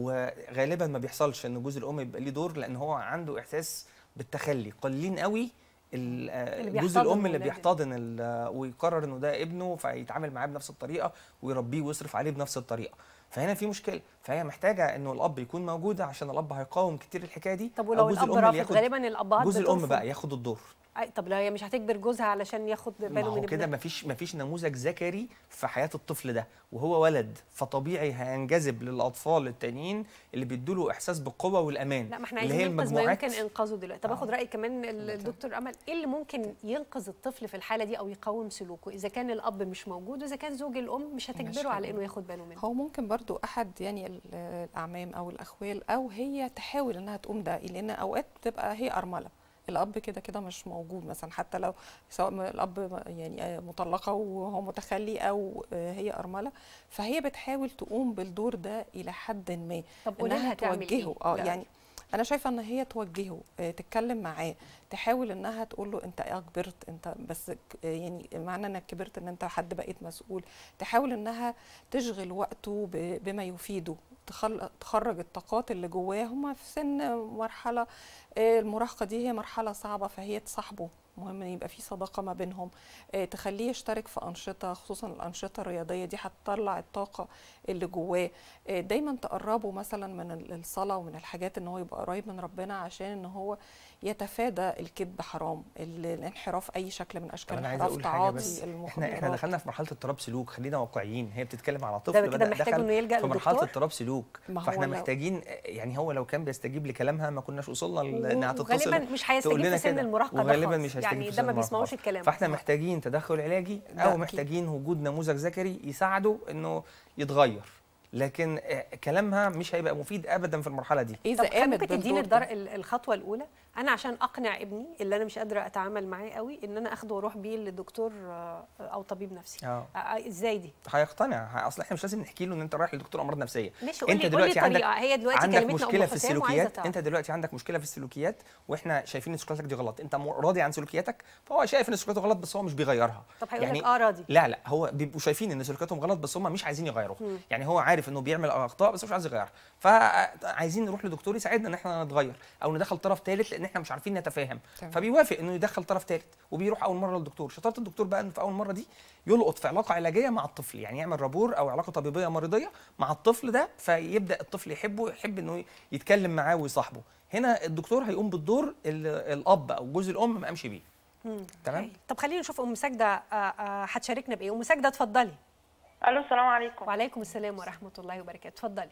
وغالبا ما بيحصلش ان جوز الام يبقى ليه دور لان هو عنده احساس بالتخلي قليلين قوي ال- آه، اللي جوز بيحتضن الام اللي ولاد بيحتضن ال- ويقرر انه ده ابنه فيتعامل معاه بنفس الطريقه ويربيه ويصرف عليه بنفس الطريقه فهنا في مشكله فهي محتاجه انه الاب يكون موجود عشان الاب هيقاوم كتير الحكايه دي طب أو ولو جوز الاب الأم اللي رافض ياخد- غالبا الابهات جوز الام بترفض. بقى ياخد الدور أي طب لا هي مش هتجبر جوزها علشان ياخد ما باله من هو كده ابنها مفيش مفيش نموذج ذكري في حياه الطفل ده وهو ولد فطبيعي هينجذب للاطفال التانيين اللي بيدوا له احساس بالقوه والامان لا ما احنا اللي عايزين هي ننقذ ما المجموعات يمكن انقاذه دلوقتي طب اخد راي كمان ال- الدكتور امل ايه اللي ممكن ينقذ الطفل في الحاله دي او يقاوم سلوكه اذا كان الاب مش موجود واذا كان زوج الام مش هتجبره على انه ياخد باله منه هو ممكن برضو احد يعني ال- الاعمام او الاخوال او هي تحاول انها تقوم ده لان اوقات بتبقى هي ارمله الاب كده كده مش موجود مثلا حتى لو سواء م- الاب يعني مطلقه وهو متخلي او هي ارمله فهي بتحاول تقوم بالدور ده الى حد ما طب قولي لها انها تعمل توجهه إيه؟ اه لا. يعني انا شايفه ان هي توجهه آه، تتكلم معاه تحاول انها تقول له انت اه كبرت انت بس ك- آه، يعني معنى انك كبرت ان انت حد بقيت مسؤول تحاول انها تشغل وقته ب- بما يفيده تخل- تخرج الطاقات اللي جواه هما في سن مرحله آه، المراهقه دي هي مرحله صعبه فهي تصاحبه مهم ان يبقى في صداقه ما بينهم آه، تخليه يشترك في انشطه خصوصا الانشطه الرياضيه دي هتطلع الطاقه اللي جواه آه، دايما تقربه مثلا من ال- الصلاه ومن الحاجات ان هو يبقى قريب من ربنا عشان ان هو يتفادى الكذب حرام ال- الانحراف اي شكل من طب اشكال انا عايز الانحراف اقول حاجه تعاطي بس احنا احنا المخدرات دخلنا في مرحله اضطراب سلوك خلينا واقعيين هي بتتكلم على ده طفل كده بدا محتاج دخل إنه يلجأ في مرحله لدكتور؟ اضطراب سلوك ما هو فاحنا لو- محتاجين يعني هو لو كان بيستجيب لكلامها ما كناش وصلنا ل- انها تتصل وغالبا مش هيستجيب تقول لنا في سن كده. المراهقة ده وغالبا خالص. مش هيستجيب يعني في ده سن ما المراهقة بيسمعوش خالص. الكلام. فاحنا محتاجين تدخل علاجي ده او أكيد. محتاجين وجود نموذج ذكري يساعده انه يتغير لكن آه، كلامها مش هيبقى مفيد ابدا في المرحله دي طب خلي ممكن تديني الدر... ال- الخطوه الاولى انا عشان اقنع ابني اللي انا مش قادره اتعامل معاه قوي ان انا اخده واروح بيه لدكتور آه، او طبيب نفسي اه آه، آه، ازاي دي هيقتنع ه- اصل احنا مش لازم نحكي له ان انت رايح لدكتور امراض نفسيه ماشي، قولي- قولي طريقة. هي دلوقتي عندك كلمتنا أم مشكله في حسام وعايزة السلوكيات تعرف. انت دلوقتي عندك مشكله في السلوكيات واحنا شايفين ان سلوكياتك دي غلط انت م- راضي عن سلوكياتك فهو شايف ان سلوكياته غلط بس هو مش بيغيرها طب هيقول لك اه راضي لا لا هو بيبقوا شايفين ان سلوكياتهم غلط بس هم مش عايزين يغيروها مم. يعني هو عارف انه بيعمل اخطاء بس مش عايز يغيرها فعايزين نروح لدكتور يساعدنا ان احنا نتغير او ندخل طرف ثالث لان احنا مش عارفين نتفاهم تمام. فبيوافق انه يدخل طرف ثالث وبيروح اول مره للدكتور شطاره الدكتور بقى انه في اول مره دي يلقط في علاقه علاجيه مع الطفل يعني يعمل رابور او علاقه طبيبيه مريضيه مع الطفل ده فيبدا الطفل يحبه يحب انه يتكلم معاه ويصاحبه هنا الدكتور هيقوم بالدور اللي الاب او جوز الام ما قامش بيه مم. تمام طب خلينا نشوف ام ساجده آه، آه، هتشاركنا بايه ام ساجده اتفضلي الو السلام عليكم وعليكم السلام ورحمه الله وبركاته اتفضلي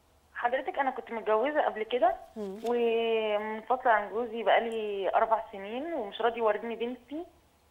حضرتك انا كنت متجوزه قبل كده ومنفصله عن جوزي بقالي اربع سنين ومش راضي يوريني بنتي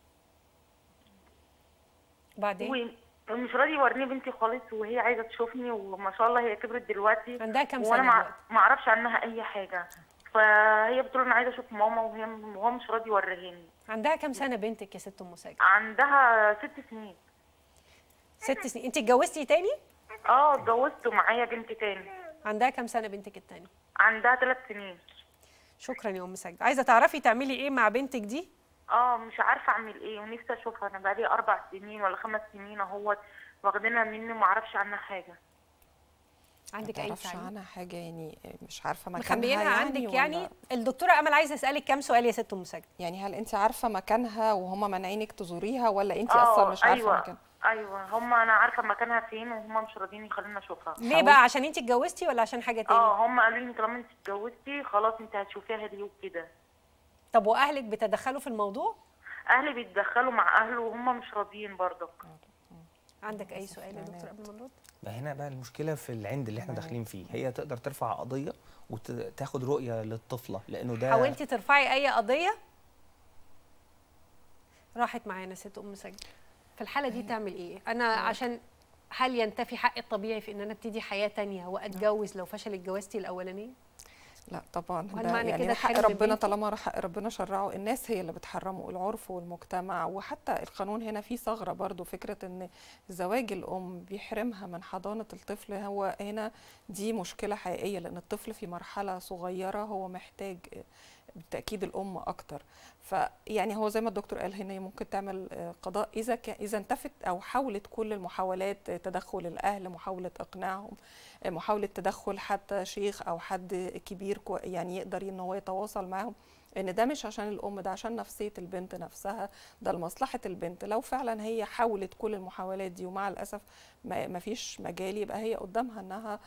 بعدين ومش راضي يوريني بنتي خالص وهي عايزه تشوفني وما شاء الله هي كبرت دلوقتي عندها كام وانا سنة مع- دلوقتي؟ ما اعرفش عنها اي حاجه فهي بتقول انا عايزه اشوف ماما وهي وهو مش راضي يوريهاني عندها كام سنه بنتك يا ست ام ساجده عندها ست سنين ست سنين انت اتجوزتي تاني اه اتجوزت ومعايا بنت تاني عندها كام سنه بنتك التانية عندها ثلاث سنين شكرا يا ام ساجده عايزه تعرفي تعملي ايه مع بنتك دي اه مش عارفه اعمل ايه ونفسي اشوفها انا بقالي اربع سنين ولا خمس سنين اهوت واخدينها مني وما اعرفش عنها حاجه عندك ما اي تعرفش تعليق عنها حاجه يعني مش عارفه مكانها مخبيينها يعني عندك ولا- يعني الدكتوره امل عايزه اسالك كام سؤال يا ست ام ساجده يعني هل انت عارفه مكانها وهم مانعينك تزوريها ولا انت آه، اصلا مش عارفه أيوة. مكانها ايوه هم انا عارفه مكانها فين وهم مش راضيين يخلوني اشوفها ليه بقى عشان انت اتجوزتي ولا عشان حاجه تاني اه هم قالوا لي طالما انت اتجوزتي خلاص انت هتشوفيها دي وكده طب واهلك بتدخلوا في الموضوع اهلي بيتدخلوا مع اهله وهم مش راضيين برضك عندك اي سؤال يا دكتور قبل ما نرد ما هنا بقى المشكله في العند اللي احنا داخلين فيه هي تقدر ترفع قضيه وتاخد رؤيه للطفله لانه ده حاولتي ترفعي اي قضيه راحت معانا ست ام سجد في الحاله دي تعمل ايه انا عشان هل ينتفي حقي الطبيعي في ان انا ابتدي حياه تانية واتجوز لو فشلت جوازتي الاولانيه لا طبعا وهل ده معنى يعني كده حق تحرم ربنا بنتي؟ طالما حق ربنا شرعه الناس هي اللي بتحرمه العرف والمجتمع وحتى القانون هنا فيه ثغره برضو فكره ان زواج الام بيحرمها من حضانه الطفل هو هنا دي مشكله حقيقيه لان الطفل في مرحله صغيره هو محتاج بالتاكيد الام اكتر فيعني هو زي ما الدكتور قال هنا ممكن تعمل آه، قضاء اذا كان اذا انتفت او حاولت كل المحاولات آه، تدخل الاهل محاوله اقناعهم آه، محاوله تدخل حتى شيخ او حد كبير كو- يعني يقدر ان هو يتواصل معاهم ان ده مش عشان الام ده عشان نفسيه البنت نفسها ده لمصلحه البنت لو فعلا هي حاولت كل المحاولات دي ومع الاسف ما ما فيش مجال يبقى هي قدامها انها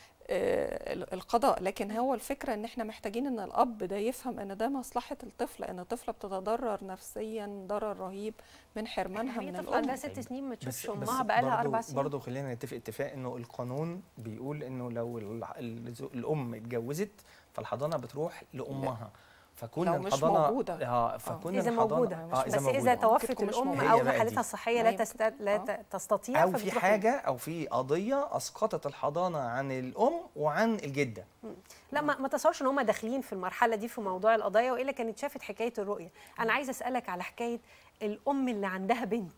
آه، ال- القضاء لكن هو الفكره ان احنا محتاجين ان الاب ده يفهم ان ده مصلحه الطفل ان الطفله بتتضرر نفسيا ضرر رهيب من حرمانها هي من طفله الام عندها ست سنين ما تشوفش بس امها بقالها برضو اربع سنين برضه خلينا نتفق اتفاق انه القانون بيقول انه لو ال- ال- الام اتجوزت فالحضانه بتروح لامها فكون لو مش الحضانه موجودة. اه فكون اذا الحضانه موجوده اه بس اذا توفت الام هي او بقى حالتها دي. الصحيه لا تست... لا ت- تستطيع او في فبتروح حاجه او في قضيه اسقطت الحضانه عن الام وعن الجده لا ما ما تصورش ان هم داخلين في المرحله دي في موضوع القضايا والا كانت شافت حكايه الرؤيه انا عايزه اسالك على حكايه الام اللي عندها بنت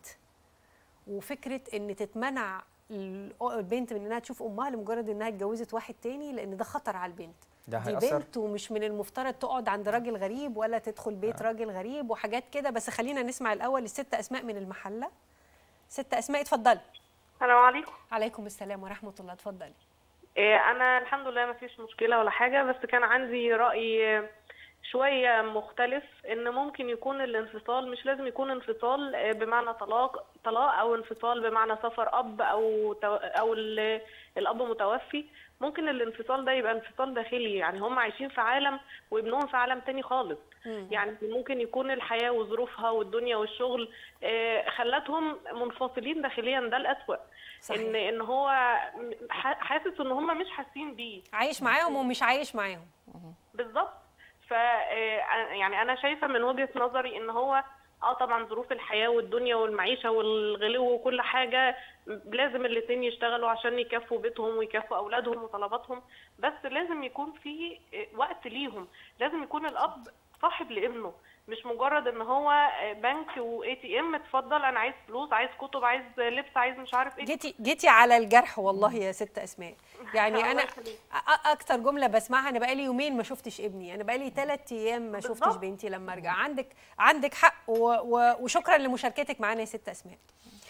وفكره ان تتمنع ال- البنت من انها تشوف امها لمجرد انها اتجوزت واحد تاني لان ده خطر على البنت ده دي هيأثر بنت ومش من المفترض تقعد عند راجل غريب ولا تدخل بيت راجل غريب وحاجات كده بس خلينا نسمع الاول الست اسماء من المحله ست اسماء اتفضلي السلام عليكم عليكم السلام ورحمه الله اتفضلي إيه، انا الحمد لله ما فيش مشكله ولا حاجه بس كان عندي راي شويه مختلف ان ممكن يكون الانفصال مش لازم يكون انفصال آه، بمعنى طلاق طلاق او انفصال بمعنى سفر اب او تو- او ال- الاب متوفي ممكن الانفصال ده يبقى انفصال داخلي يعني هم عايشين في عالم وابنهم في عالم تاني خالص يعني ممكن يكون الحياة وظروفها والدنيا والشغل آه، خلتهم منفصلين داخليا ده الأسوأ صحيح. ان ان هو ح- حاسس ان هم مش حاسين بيه عايش معاهم ومش عايش معاهم بالظبط ف آه، يعني انا شايفه من وجهه نظري ان هو اه طبعا ظروف الحياه والدنيا والمعيشه والغلو وكل حاجه لازم الاتنين يشتغلوا عشان يكفوا بيتهم ويكفوا اولادهم وطلباتهم بس لازم يكون في آه، وقت ليهم لازم يكون الاب صاحب لابنه مش مجرد ان هو آه، بنك واي تي ام اتفضل انا عايز فلوس عايز كتب عايز لبس عايز مش عارف ايه جيتي جيتي على الجرح والله يا ست اسماء يعني الله انا يخليك. أ- اكتر جمله بسمعها انا بقالي يومين ما شفتش ابني انا بقالي ثلاث ايام ما شفتش بالظبط. بنتي لما ارجع عندك عندك حق و و وشكرا لمشاركتك معانا يا ست اسماء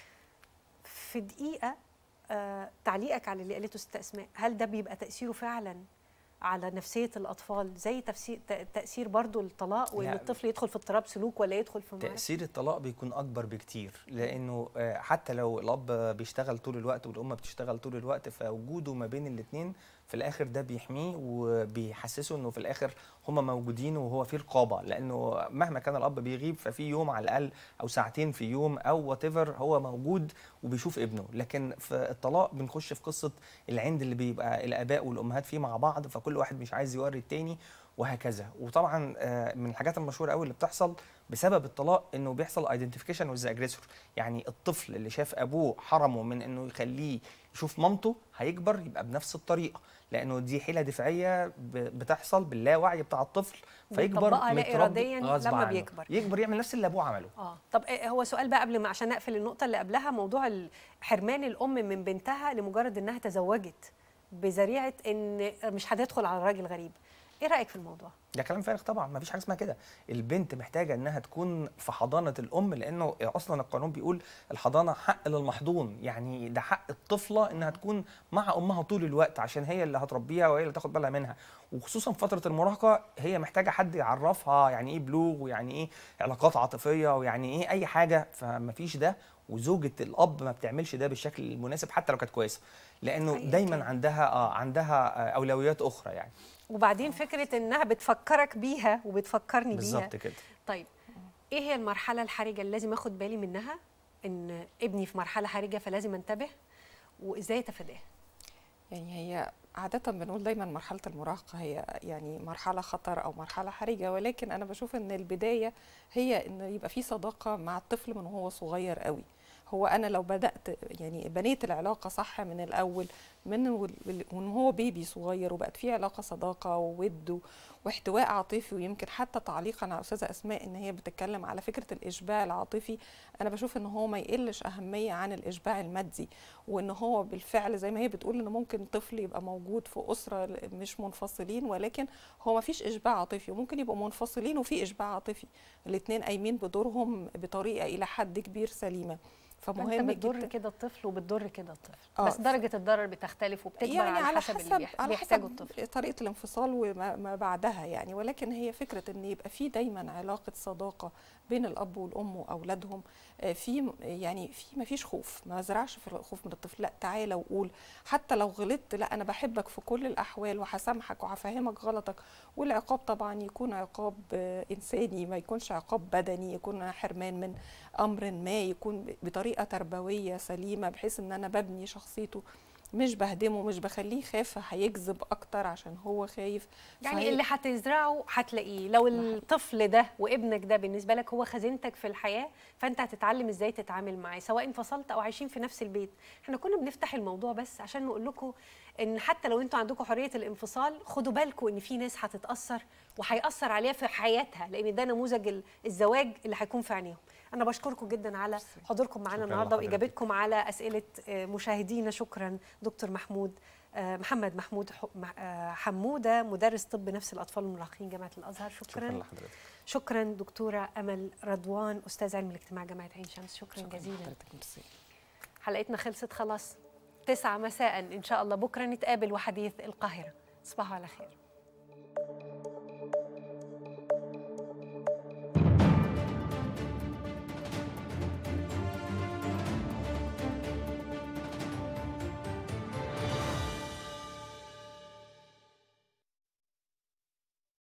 في دقيقه آه تعليقك على اللي قالته ست اسماء هل ده بيبقى تاثيره فعلا على نفسيه الاطفال زي تفسير ت- تاثير برضو الطلاق وان لا. الطفل يدخل في اضطراب سلوك ولا يدخل في مرض؟ تأثير الطلاق بيكون أكبر بكتير لأنه آه، حتى لو الأب بيشتغل طول الوقت والأم بتشتغل طول الوقت فوجوده ما بين الاتنين في الآخر ده بيحميه وبيحسسه إنه في الآخر هما موجودين وهو في رقابة لأنه مهما كان الأب بيغيب ففي يوم على الأقل أو ساعتين في يوم أو وات هو موجود وبيشوف ابنه لكن في الطلاق بنخش في قصة العند اللي بيبقى الآباء والأمهات فيه مع بعض فكل واحد مش عايز يوري التاني وهكذا وطبعا آه، من الحاجات المشهوره قوي اللي بتحصل بسبب الطلاق انه بيحصل ايدنتيفيكيشن وذ اجريسور يعني الطفل اللي شاف ابوه حرمه من انه يخليه يشوف مامته هيكبر يبقى بنفس الطريقه لانه دي حيله دفاعيه ب- بتحصل باللاوعي بتاع الطفل فيكبر بيطبقها لا متربي إرادياً غصب لما عنه. بيكبر. يكبر يعمل نفس اللي ابوه عمله اه طب إيه هو سؤال بقى قبل ما عشان نقفل النقطه اللي قبلها موضوع ال- حرمان الام من بنتها لمجرد انها تزوجت بذريعه ان مش هتدخل على راجل غريب ايه رايك في الموضوع ده كلام فارغ طبعا ما فيش حاجه اسمها كده البنت محتاجه انها تكون في حضانه الام لانه اصلا القانون بيقول الحضانه حق للمحضون يعني ده حق الطفله انها تكون مع امها طول الوقت عشان هي اللي هتربيها وهي اللي تاخد بالها منها وخصوصا في فتره المراهقه هي محتاجه حد يعرفها يعني ايه بلوغ ويعني ايه علاقات عاطفيه ويعني ايه اي حاجه فما فيش ده وزوجة الأب ما بتعملش ده بالشكل المناسب حتى لو كانت كويسة لأنه أيوة دايما كده. عندها آه عندها آه أولويات أخرى يعني وبعدين فكره انها بتفكرك بيها وبتفكرني بيها بالظبط كده طيب ايه هي المرحله الحرجه اللي لازم اخد بالي منها ان ابني في مرحله حرجه فلازم انتبه وازاي اتفاداها يعني هي عادة بنقول دايما مرحلة المراهقة هي يعني مرحلة خطر أو مرحلة حرجة ولكن أنا بشوف إن البداية هي إن يبقى في صداقة مع الطفل من وهو صغير قوي هو أنا لو بدأت يعني بنيت العلاقة صح من الأول من وال- وإن هو بيبي صغير وبقت في علاقة صداقة وود واحتواء عاطفي ويمكن حتى تعليقا على أستاذة أسماء إن هي بتتكلم على فكرة الإشباع العاطفي أنا بشوف إن هو ما يقلش أهمية عن الإشباع المادي وإن هو بالفعل زي ما هي بتقول إن ممكن طفل يبقى موجود في أسرة مش منفصلين ولكن هو ما فيش إشباع عاطفي وممكن يبقوا منفصلين وفي إشباع عاطفي الاتنين قايمين بدورهم بطريقة إلى حد كبير سليمة فانت فمهم بتضر جدا كده الطفل وبتضر كده الطفل آه، بس ف- درجه الضرر بتختلف وبتكبر يعني على, على حسب, حسب اللي بيح- على بيحتاجه حسب الطفل طريقه الانفصال وما ما بعدها يعني ولكن هي فكره ان يبقى في دايما علاقه صداقه بين الاب والام واولادهم آه، في يعني في ما فيش خوف ما زرعش في الخوف من الطفل لا تعالى وقول حتى لو غلطت لا انا بحبك في كل الاحوال وهسامحك وهفهمك غلطك والعقاب طبعا يكون عقاب آه، انساني ما يكونش عقاب بدني يكون حرمان من امر ما يكون بطريقه تربويه سليمه بحيث ان انا ببني شخصيته مش بهدمه مش بخليه خاف هيكذب اكتر عشان هو خايف يعني فهي- اللي هتزرعه هتلاقيه لو الطفل ده وابنك ده بالنسبه لك هو خزينتك في الحياه فانت هتتعلم ازاي تتعامل معاه سواء انفصلت او عايشين في نفس البيت احنا كنا بنفتح الموضوع بس عشان نقول لكم ان حتى لو انتوا عندكم حريه الانفصال خدوا بالكم ان في ناس هتتاثر وهيأثر عليها في حياتها لان ده نموذج ال- الزواج اللي هيكون في عينيهم انا بشكركم جدا على حضوركم معانا شكراً النهارده لحضرتك. واجابتكم على اسئله آه، مشاهدينا شكرا دكتور محمود آه، محمد محمود ح- مح- آه، حموده مدرس طب نفس الاطفال والمراهقين جامعه الازهر شكرا شكرا لحضرتك شكرا دكتوره امل رضوان استاذ علم الاجتماع جامعه عين شمس شكرا, شكراً جزيلا لحضرتك، ميرسي. حلقتنا خلصت خلاص تسعة مساء ان شاء الله بكره نتقابل وحديث القاهره تصبحوا على خير